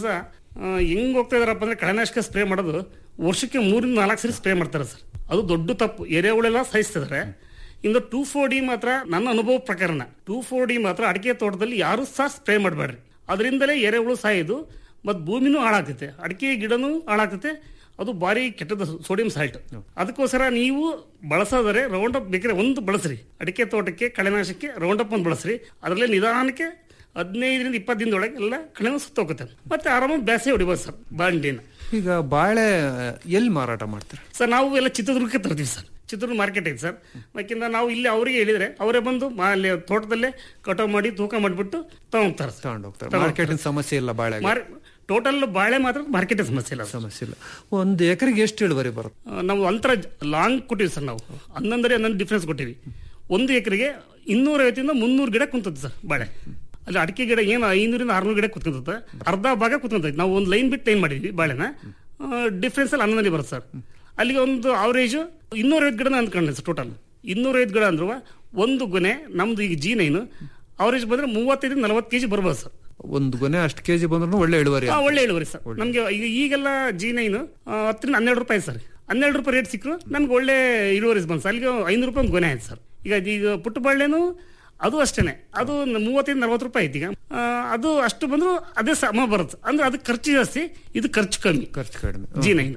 [SPEAKER 10] ಆ, ಹೆಂಗ್ ಹೋಗ್ತಾ ಇದಾರಪ್ಪ ಅಂದ್ರೆ ಕಳೆನಾಶಕ ಸ್ಪ್ರೇ ಮಾಡೋದು ವರ್ಷಕ್ಕೆ ಮೂರಿಂದ ನಾಲ್ಕು ಸರಿ ಸ್ಪ್ರೇ ಮಾಡ್ತಾರೆ ಸರ್ ಅದು ದೊಡ್ಡ ತಪ್ಪು ಎರೆಹುಳೆಲ್ಲ ಸಹಿಸ್ತಿದ್ದಾರೆ ಇನ್ನು ಟೂ ಫೋರ್ ಡಿ ಮಾತ್ರ ನನ್ನ ಅನುಭವ ಪ್ರಕರಣ ಟೂ ಫೋರ್ ಡಿ ಮಾತ್ರ ಅಡಿಕೆ ತೋಟದಲ್ಲಿ ಯಾರು ಸಹ ಸ್ಪ್ರೇ ಮಾಡಬೇಡ್ರಿ ಅದರಿಂದಲೇ ಎರೆಹುಳು ಸಾಯೋದು ಮತ್ತು ಭೂಮಿನೂ ಹಾಳಾಗ್ತೈತೆ ಅಡಿಕೆ ಗಿಡನೂ ಹಾಳಾಗ್ತೈತೆ ಅದು ಭಾರಿ ಕೆಟ್ಟದ ಸೋಡಿಯಂ ಸಾಲ್ಟ್ ಅದಕ್ಕೋಸ್ಕರ ನೀವು ಬಳಸೋದರೆ ರೌಂಡ್ ಅಪ್ ಬೇಕಾದ್ರೆ ಒಂದು ಬಳಸ್ರಿ ಅಡಿಕೆ ತೋಟಕ್ಕೆ ಕಳೆನಾಶಕ್ಕೆ ರೌಂಡ್ ಅಪ್ ಒಂದು ಬಳಸ್ರಿ ಅದರಲ್ಲೇ ನಿಧಾನಕ್ಕೆ ಹದಿನೈದರಿಂದ ಇಪ್ಪತ್ತು ದಿನದೊಳಗೆ ಎಲ್ಲ ಕಳೆನೂ ಸುತ್ತೋಗುತ್ತೆ ಮತ್ತೆ ಆರಾಮಾಗಿ ಬೇಸೆ ಹೊಡಿಬೋದು ಸರ್ ಬಾಂಡಿನ
[SPEAKER 9] ಈಗ ಬಾಳೆ ಎಲ್ಲಿ ಮಾರಾಟ ಮಾಡ್ತಾರೆ
[SPEAKER 10] ಸರ್ ನಾವು ಎಲ್ಲ ಚಿತ್ರದುರ್ಗಕ್ಕೆ ತರ್ತೀವಿ ಸರ್ ಚಿತ್ರದುರ್ಗ ಮಾರ್ಕೆಟ್ ಐತೆ ಸರ್ ಯಾಕೆಂದ್ರೆ ನಾವು ಇಲ್ಲಿ ಅವರಿಗೆ ಹೇಳಿದ್ರೆ ಅವರೇ ಬಂದು ಮಾ- ಅಲ್ಲಿ ತೋಟದಲ್ಲೇ ಕಟಾವ್ ಮಾಡಿ ತೂಕ ಮಾಡಿಬಿಟ್ಟು ತಗೊಂಡ್ತಾರೆ ಸರ್
[SPEAKER 9] ತಗೊಂಡೋಗ್ತಾರೆ ಮಾರ್ಕೆಟಿನ ಸಮಸ್ಯೆ ಇಲ್ಲ ಬಾಳೆ
[SPEAKER 10] ಟೋಟಲ್ ಬಾಳೆ ಮಾತ್ರ ಮಾರ್ಕೆಟ್ ಸಮಸ್ಯೆ ಇಲ್ಲ ಸರ್.
[SPEAKER 9] ಸಮಸ್ಯೆ ಇಲ್ಲ ಒಂದು ಎಕರೆಗೆ ಎಷ್ಟು ಇಳುವರಿ ಬರುತ್ತೆ
[SPEAKER 10] ಆ, ನಾವು ಅಂತರ ಲಾಂಗ್ ಕೊಟ್ಟಿವಿ ಸರ್ ನಾವು ಹನ್ನೊಂದರೆ ಹನ್ನೊಂದು ಡಿಫ್ರೆನ್ಸ್ ಕೊಟ್ಟಿವಿ ಒಂದು ಎಕರೆಗೆ ಇನ್ನೂರೈವತ್ತಿಂದ ಮುನ್ನೂರು ಗಿಡ ಕುಂತದ್ದು ಸರ್ ಬಾಳೆ ಅಲ್ಲಿ ಅಡಿಕೆ ಗಿಡ ಏನು ಐನೂರಿಂದ ಆರ್ನೂರು ಗಿಡ ಕುತ್ಕೊಂತೈತೆ ಅರ್ಧ ಭಾಗ ಕುತ್ಕೊಂತೈತೆ ನಾವು ಒಂದು ಲೈನ್ ಬಿಟ್ಟು ಲೈನ್ ಮಾಡಿದ್ವಿ ಬಾಳೆನ ಡಿಫ್ರೆನ್ಸ್ ಅಲ್ಲಿ ಹನ್ನೊಂದಲ್ಲಿ ಬರುತ್ತೆ ಸರ್ ಅಲ್ಲಿಗೆ ಒಂದು ಅವರೇಜು ಇನ್ನೂರೈವತ್ತು ಗಿಡನ ಅಂದ್ಕೊಂಡೆ ಸರ್ ಟೋಟಲ್ ಇನ್ನೂರೈವತ್ತು ಗಿಡ ಅಂದ್ರು ಒಂದು ಗೊನೆ ನಮ್ದು ಈಗ ಜಿ ನೈನು ಅವರೇಜ್ ಬಂದ್ರೆ ಮೂವತ್ತೈದು ನಲವತ್ತು ಕೆಜಿ ಬರ್ಬೋದು ಸರ್
[SPEAKER 9] ಒಂದು ಗೊನೆ ಅಷ್ಟು ಕೆಜಿ ಬಂದ್ರು ಒಳ್ಳೆ ಇಳುವರಿ
[SPEAKER 10] ಆ, ಒಳ್ಳೆ ಇಳುವರಿ ಸರ್ ನಮ್ಗೆ ಈಗ ಈಗೆಲ್ಲ ಜಿ ನೈನ್ ಹತ್ತರಿಂದ ಹನ್ನೆರಡು ರೂಪಾಯಿ ಸರ್ ಹನ್ನೆರಡು ರೂಪಾಯಿ ರೇಟ್ ಸಿಕ್ಕರು ನಮ್ಗೆ ಒಳ್ಳೆ ಇಳುವರಿ ಬಂತು ಸರ್ ಅಲ್ಲಿಗೆ ಐನೂರು ರೂಪಾಯಿ ಒಂದು ಗೊನೆ ಆಯ್ತು ಸರ್ ಈಗ ಈಗ ಪುಟ್ಟ ಬಾಳೆನು ಅದು ಅಷ್ಟೇನೆ ಅದು ನ- ಮೂವತ್ತೈದು ನಲ್ವತ್ತು ರೂಪಾಯಿ ಐತಿ ಈಗ ಆ, ಅದು ಅಷ್ಟು ಬಂದ್ರು ಅದೇ ಸಮ ಬರುತ್ತೆ ಅಂದ್ರೆ ಅದಕ್ಕೆ ಖರ್ಚು ಜಾಸ್ತಿ ಇದು ಖರ್ಚು ಕಮ್ಮಿ
[SPEAKER 9] ಖರ್ಚು ಕಡಿಮೆ
[SPEAKER 10] ಜಿ ನೈನ್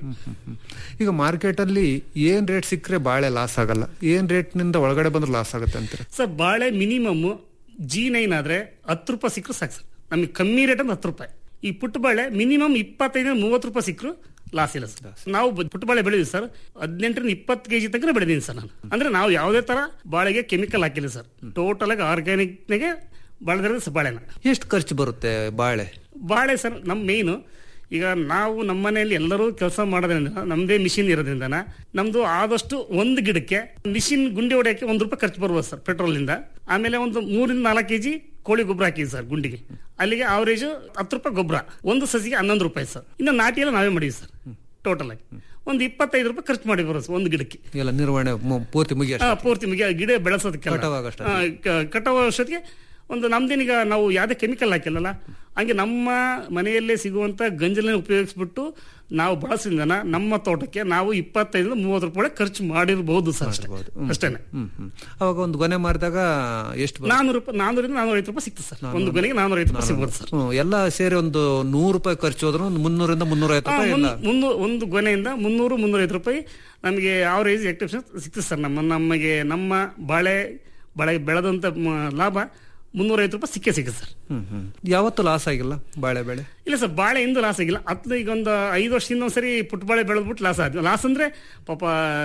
[SPEAKER 9] ಈಗ ಮಾರ್ಕೆಟ್ ಅಲ್ಲಿ ಏನ್ ರೇಟ್ ಸಿಕ್ಕರೆ ಬಾಳೆ ಲಾಸ್ ಆಗಲ್ಲ ಏನ್ ರೇಟ್ ನಿಂದ ಒಳಗಡೆ ಬಂದ್ರೆ ಲಾಸ್ ಆಗುತ್ತೆ ಅಂತಾರೆ
[SPEAKER 10] ಸರ್ ಬಾಳೆ ಮಿನಿಮಮ್ ಜಿ ನೈನ್ ಆದ್ರೆ ಹತ್ತು ರೂಪಾಯಿ ಸಿಕ್ಕರು ಸಾಕು ಸರ್ ನಮಗೆ ಕಮ್ಮಿ ರೇಟ್ ಅಂದ್ರೆ ಹತ್ತು ರೂಪಾಯಿ ಈ ಪುಟ್ಟ ಬಾಳೆ ಮಿನಿಮಮ್ ಇಪ್ಪತ್ತೈದು ಮೂವತ್ತು ರೂಪಾಯಿ ಸಿಕ್ಕರು ಲಾಸ್ ಇಲ್ಲ ಸರ್ ನಾವು ಬ- ಪುಟ್ಟ ಬಾಳೆ ಬೆಳೆದಿವಿ ಸರ್ ಹದಿನೆಂಟರಿಂದ ಇಪ್ಪತ್ತು ಕೆಜಿ ತನಕ ಬೆಳೆದೀನಿ ಸರ್ ನಾನು ಅಂದ್ರೆ ನಾವು ಯಾವುದೇ ತರ ಬಾಳೆಗೆ ಕೆಮಿಕಲ್ ಹಾಕಿಲ್ಲ ಸರ್ ಟೋಟಲ್ ಆಗಿ ಆರ್ಗ್ಯಾನಿಕ್ನಾಗೆ ಬೆಳೆದಿರೋದು ಸರ್ ಬಾಳೆನ
[SPEAKER 9] ಎಷ್ಟು ಖರ್ಚು ಬರುತ್ತೆ ಬಾಳೆ
[SPEAKER 10] ಬಾಳೆ ಸರ್ ನಮ್ಮ ಮೇಯ್ನು ಈಗ ನಾವು ನಮ್ಮ ಮನೆಯಲ್ಲಿ ಎಲ್ಲರೂ ಕೆಲಸ ಮಾಡೋದ್ರಿಂದ ನಮ್ಮದೇ ಮಿಷಿನ್ ಇರೋದ್ರಿಂದ ನಮ್ದು ಆದಷ್ಟು ಒಂದು ಗಿಡಕ್ಕೆ ಮಿಷಿನ್ ಗುಂಡಿ ಹೊಡೆಯಕ್ಕೆ ಒಂದು ರೂಪಾಯಿ ಖರ್ಚು ಬರ್ಬೋದು ಸರ್ ಪೆಟ್ರೋಲ್ನಿಂದ ಆಮೇಲೆ ಒಂದು ಮೂರಿಂದ ನಾಲ್ಕು ಕೆಜಿ ಕೋಳಿ ಗೊಬ್ಬರ ಹಾಕಿದ್ವಿ ಸರ್ ಗುಂಡಿಗೆ ಅಲ್ಲಿಗೆ ಅವರೇಜ್ ಹತ್ತು ರೂಪಾಯಿ ಗೊಬ್ಬರ ಒಂದು ಸಸಿಗೆ ಹನ್ನೊಂದು ರೂಪಾಯಿ ಸರ್ ಇನ್ನು ನಾಟಿ ಎಲ್ಲ ನಾವೇ ಮಾಡಿವಿ ಸರ್ ಟೋಟಲ್ ಆಗಿ ಒಂದು ಇಪ್ಪತ್ತೈದು ರೂಪಾಯಿ ಖರ್ಚು ಮಾಡಿ ಬರೋದು ಸರ್ ಒಂದು ಗಿಡಕ್ಕೆ
[SPEAKER 9] ಎಲ್ಲ ನಿರ್ವಹಣೆ ಮು- ಪೂರ್ತಿ ಮುಗಿಯ
[SPEAKER 10] ಆ, ಪೂರ್ತಿ ಮುಗಿ ಗಿಡ ಬೆಳೆಸೋದಕ್ಕೆ
[SPEAKER 9] ಕಟಾವಾಗಷ್ಟೇ.
[SPEAKER 10] ಕಟಾವ ಅಷ್ಟೊತ್ತಿಗೆ ಒಂದು ನಮ್ದೇನೀಗ ನಾವು ಯಾವುದೇ ಕೆಮಿಕಲ್ ಹಾಕಿಲ್ಲಲ್ಲ ಹಂಗೆ ನಮ್ಮ ಮನೆಯಲ್ಲೇ ಸಿಗುವಂತ ಗಂಜಲನ್ನ ಉಪಯೋಗಿಸ್ಬಿಟ್ಟು ನಾವು ಬಳಸಿದ ನಮ್ಮ ತೋಟಕ್ಕೆ ನಾವು ಇಪ್ಪತ್ತೈದು ಮೂವತ್ತು ರೂಪಾಯಿ ಖರ್ಚು ಮಾಡಿರಬಹುದು ಸರ್ ಅಷ್ಟೇ ಅಷ್ಟೇನೆ
[SPEAKER 9] ಹ್ಮ್ ಹ್ಮ್ ಅವಾಗ ಒಂದು ಗೊನೆ ಮಾರಿದಾಗ ಎಷ್ಟು ಬರುತ್ತೆ?
[SPEAKER 10] ನಾನೂರು ರೂಪಾಯಿ ನಾನೂರಿಂದ ನಾನೂರ ಐವತ್ತು ರೂಪಾಯಿ ಸಿಗ್ತದೆ ಸರ್ ಒಂದು ಕೊನೆಗೆ ನಾನೂರ ಐವತ್ತು ರೂಪಾಯಿ ಸಿಗ್ಬೋದು ಸರ್
[SPEAKER 9] ಹ್ಮ್, ಎಲ್ಲ ಸೇರಿ ಒಂದು ನೂರು ರೂಪಾಯಿ ಖರ್ಚು ಹೋದ್ರು ಒಂದು ಮುನ್ನೂರಿಂದ ಮುನ್ನೂರ ಐವತ್ತು
[SPEAKER 10] ಆ,
[SPEAKER 9] ರೂಪಾಯಿ
[SPEAKER 10] ಒಂದು-
[SPEAKER 9] ಇಲ್ಲ
[SPEAKER 10] ಮುನ್ನೂ- ಒಂದು ಗೊನೆಯಿಂದ ಮುನ್ನೂರು ಮುನ್ನೂರೈವತ್ತು ರೂಪಾಯಿ ನಮಗೆ ಆವರೇಜ್ ಎಕ್ಟಿಪ್ಷನ್ ಸಿಗ್ತದೆ ಸರ್ ನಮ್ಮ ನಮಗೆ ನಮ್ಮ ಬಾಳೆ ಬಾಳೆ ಬೆಳೆದಂತ ಮ- ಲಾಭ ಮುನ್ನೂರೈವತ್ತು ರೂಪಾಯಿ ಸಿಕ್ಕೇ ಸಿಗುತ್ತೆ ಸರ್
[SPEAKER 9] ಹ್ಮ್ ಹ್ಮ್ ಯಾವತ್ತೂ ಲಾಸ್ ಆಗಿಲ್ಲ ಬಾಳೆ ಬೆಳೆ
[SPEAKER 10] ಇಲ್ಲ ಸರ್ ಬಾಳೆ ಇಂದು ಲಾಸ್ ಆಗಿಲ್ಲ ಹತ್ತು ಈಗ ಒಂದು ಐದು ವರ್ಷದಿಂದ ಒಂದ್ಸರಿ ಪುಟ್ಟ ಬಾಳೆ ಬೆಳೆದ್ಬಿಟ್ಟು ಲಾಸ್ ಆದ್ವಿ ಲಾಸ್ ಅಂದ್ರೆ ಪಾಪ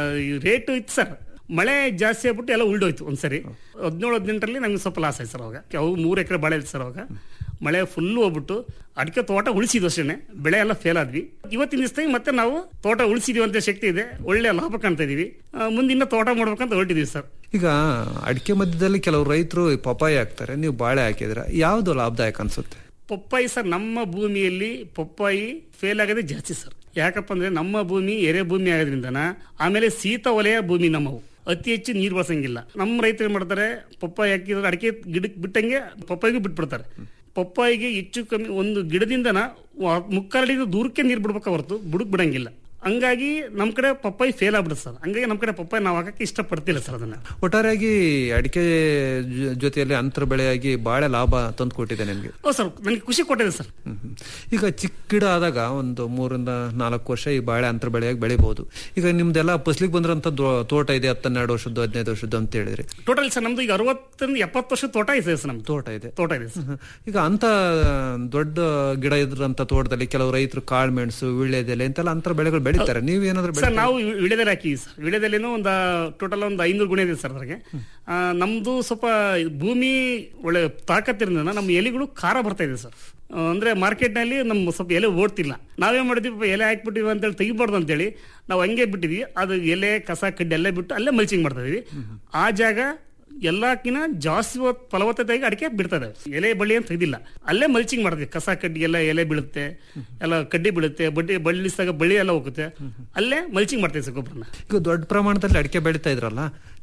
[SPEAKER 10] ರೇಟ್ ಇತ್ತು ಸರ್ ಮಳೆ ಜಾಸ್ತಿ ಆಗ್ಬಿಟ್ಟು ಎಲ್ಲ ಉಳ್ದೋಯ್ತು ಒಂದ್ಸರಿ ಹದಿನೇಳು ಹದಿನೆಂಟರಲ್ಲಿ ನಮ್ಗೆ ಸ್ವಲ್ಪ ಲಾಸ್ ಆಯ್ತು ಸರ್ ಅವಾಗ ಅವು ಮೂರು ಎಕರೆ ಬಾಳೆ ಇತ್ತು ಸರ್ ಅವಾಗ ಮಳೆ ಫುಲ್ ಹೋಗ್ಬಿಟ್ಟು ಅಡಿಕೆ ತೋಟ ಉಳಿಸಿದ್ವು ಅಷ್ಟೇ ಬೆಳೆ ಎಲ್ಲ ಫೇಲ್ ಆದ್ವಿ ಇವತ್ತಿನ ದಿವಸದಾಗ ಮತ್ತೆ ನಾವು ತೋಟ ಉಳಿಸಿದೀವಿ ಅಂತ ಶಕ್ತಿ ಇದೆ ಒಳ್ಳೆ ಲಾಭ ಕಾಣ್ತಾ ಇದೀವಿ ಆ, ಮುಂದಿನ ತೋಟ ಮಾಡ್ಬೇಕಂತ ಹೊರಟಿದೀವಿ ಸರ್
[SPEAKER 9] ಈಗ ಅಡಿಕೆ ಮಧ್ಯದಲ್ಲಿ ಕೆಲವು ರೈತರು ಪಪ್ಪಾಯಿ ಹಾಕ್ತಾರೆ ನೀವು ಬಾಳೆ ಹಾಕಿದ್ರ ಯಾವ್ದು ಲಾಭದಾಯಕ ಅನ್ಸುತ್ತೆ
[SPEAKER 10] ಪಪ್ಪಾಯಿ ಸರ್ ನಮ್ಮ ಭೂಮಿಯಲ್ಲಿ ಪಪ್ಪಾಯಿ ಫೇಲ್ ಆಗೋದೇ ಜಾಸ್ತಿ ಸರ್ ಯಾಕಪ್ಪ ಅಂದ್ರೆ ನಮ್ಮ ಭೂಮಿ ಎರೆ ಭೂಮಿ ಆಗೋದ್ರಿಂದನ ಆಮೇಲೆ ಶೀತ ವಲಯ ಭೂಮಿ ನಮ್ಮವು ಅತಿ ಹೆಚ್ಚು ನೀರು ಬಳಸಂಗಿಲ್ಲ ನಮ್ಮ ರೈತರು ಏನ್ ಮಾಡ್ತಾರೆ ಪಪ್ಪಾಯಿ ಹಾಕಿದ್ರೆ ಅಡಿಕೆ ಗಿಡಕ್ಕೆ ಬಿಟ್ಟಂಗೆ ಪಪ್ಪಾಯಿಗೂ ಬಿಟ್ಬಿಡ್ತಾರೆ ಪಪ್ಪಾಯಿಗೆ ಹೆಚ್ಚು ಕಮ್ಮಿ ಒಂದು ಗಿಡದಿಂದನ ವ- ಮುಕ್ಕಾಲಡಿಗೆ ದೂರಕ್ಕೆ ನೀರು ಬಿಡ್ಬೇಕ ಹೊರತು ಬುಡಕ್ ಬಿಡಂಗಿಲ್ಲ ಹಂಗಾಗಿ ನಮ್ ಕಡೆ ಪಪ್ಪಾಯಿ ಫೇಲ್ ಆಗ್ಬಿಡುತ್ತೆ ಸರ್ ಹಂಗಾಗಿ ನಮ್ ಕಡೆ ಪಪ್ಪಾಯಿ ನಾವು ಹಾಕಕ್ಕೆ ಇಷ್ಟಪಡ್ತಿಲ್ಲ ಸರ್ ಅದನ್ನ
[SPEAKER 9] ಒಟ್ಟಾರೆಯಾಗಿ ಅಡಿಕೆ ಜೊ- ಜೊತೆಯಲ್ಲಿ ಅಂತರ ಬೆಳೆಯಾಗಿ ಬಾಳೆ ಲಾಭ ತಂದು ಕೊಟ್ಟಿದೆ ನಿಮ್ಗೆ
[SPEAKER 10] ಓ ಸರ್ ನನಗೆ ಖುಷಿ ಕೊಟ್ಟಿದೆ ಸರ್
[SPEAKER 9] ಹ್ಮ್ ಹ್ಮ್. ಈಗ ಚಿಕ್ಕ ಗಿಡ ಆದಾಗ ಒಂದು ಮೂರಿಂದ ನಾಲ್ಕು ವರ್ಷ ಈ ಬಾಳೆ ಅಂತರ ಬೆಳೆಯಾಗಿ ಬೆಳಿಬಹುದು ಈಗ ನಿಮ್ದೆಲ್ಲ ಫಸ್ಲಿಗೆ ಬಂದ್ರಂತ ತೋಟ ಇದೆ ಹತ್ತೆರಡು ವರ್ಷದ್ದು ಹದಿನೈದು ವರ್ಷದ್ದು ಅಂತ ಹೇಳಿದ್ರಿ
[SPEAKER 10] ಟೋಟಲ್ ಸರ್ ನಮ್ದು ಈಗ ಅರವತ್ತರಿಂದ ಎಪ್ಪತ್ತು ವರ್ಷ ತೋಟ ಇದೆ ಸರ್ ನಮ್ದು
[SPEAKER 9] ತೋಟ ಇದೆ
[SPEAKER 10] ತೋಟ ಇದೆ ಸರ್
[SPEAKER 9] ಈಗ ಅಂತ ದೊಡ್ಡ ಗಿಡ ಇದ್ರಂತ ತೋಟದಲ್ಲಿ ಕೆಲವು ರೈತರು ಕಾಳುಮೆಣಸು ವಿಳ್ಳೆದೆಲೆ ಇಂತೆಲ್ಲ ಅಂತರ ಬೆಳೆಗಳು ಬೆಳಿತಾರೆ ನೀವೇನಾದ್ರೂ
[SPEAKER 10] ಸರ್ ನಾವು ವಿಳೆದೆಲೆ ಹಾಕಿವಿ ಸರ್ ವಿಳೆದೆಲೆನೂ ಒಂದು ಟೋಟಲ್ ಒಂದು ಐನೂರು ಗುಣ ಇದೆ ಸರ್ ಅದ್ರಾಗೆ ಆ, ನಮ್ದು ಸ್ವಲ್ಪ ಭೂಮಿ ಒಳ್ಳೆ ತಾಕತ್ತಿರಿಂದ ನಮ್ಮ ಎಲೆಗಳು ಖಾರ ಬರ್ತಾ ಇದೆ ಸರ್ ಆ, ಅಂದ್ರೆ ಮಾರ್ಕೆಟ್ ನಲ್ಲಿ ನಮ್ಮ ಸ್ವಲ್ಪ ಎಲೆ ಓಡ್ತಿಲ್ಲ ನಾವೇ ಮಾಡಿದ್ವಿ ಪಾಪ ಎಲೆ ಹಾಕ್ಬಿಟ್ಟಿವಿ ಅಂತೇಳಿ ತೆಗಿಬಾರ್ದು ಅಂತೇಳಿ ನಾವು ಹಂಗೆ ಬಿಟ್ಟಿದ್ವಿ ಅದು ಎಲೆ ಕಸ ಕಡ್ಡಿ ಎಲ್ಲ ಬಿಟ್ಟು ಅಲ್ಲೇ ಮಲ್ಚಿಂಗ್ ಮಾಡ್ತಾ ಇದೀವಿ ಆ ಜಾಗ ಎಲ್ಲಕ್ಕಿಂತ ಜಾಸ್ತಿ ಹೊತ್- ಫಲವತ್ತತೆಯಾಗಿ ಅಡಿಕೆ ಬಿಡ್ತಾ ಇದಾವೆ ಎಲೆ ಬಳ್ಳಿ ಅಂತ ತೆಗ್ದಿಲ್ಲ ಅಲ್ಲೇ ಮಲ್ಚಿಂಗ್ ಮಾಡ್ತೀವಿ ಕಸ ಕಡ್ಡಿ ಎಲ್ಲ ಎಲೆ ಬೀಳುತ್ತೆ ಎಲ್ಲ ಕಡ್ಡಿ ಬೀಳುತ್ತೆ ಬಡ್ಡಿ ಬಳ್ಳಿಸಿದಾಗ ಬಳ್ಳಿ ಎಲ್ಲ ಹೋಗುತ್ತೆ ಅಲ್ಲೇ ಮಲ್ಚಿಂಗ್ ಮಾಡ್ತೀವಿ ಸರ್ ಗೊಬ್ಬರನ
[SPEAKER 9] ಈಗ ದೊಡ್ಡ ಪ್ರಮಾಣದಲ್ಲಿ ಅಡಿಕೆ ಬೆಳಿತಾ ಇದ್ರಲ್ಲ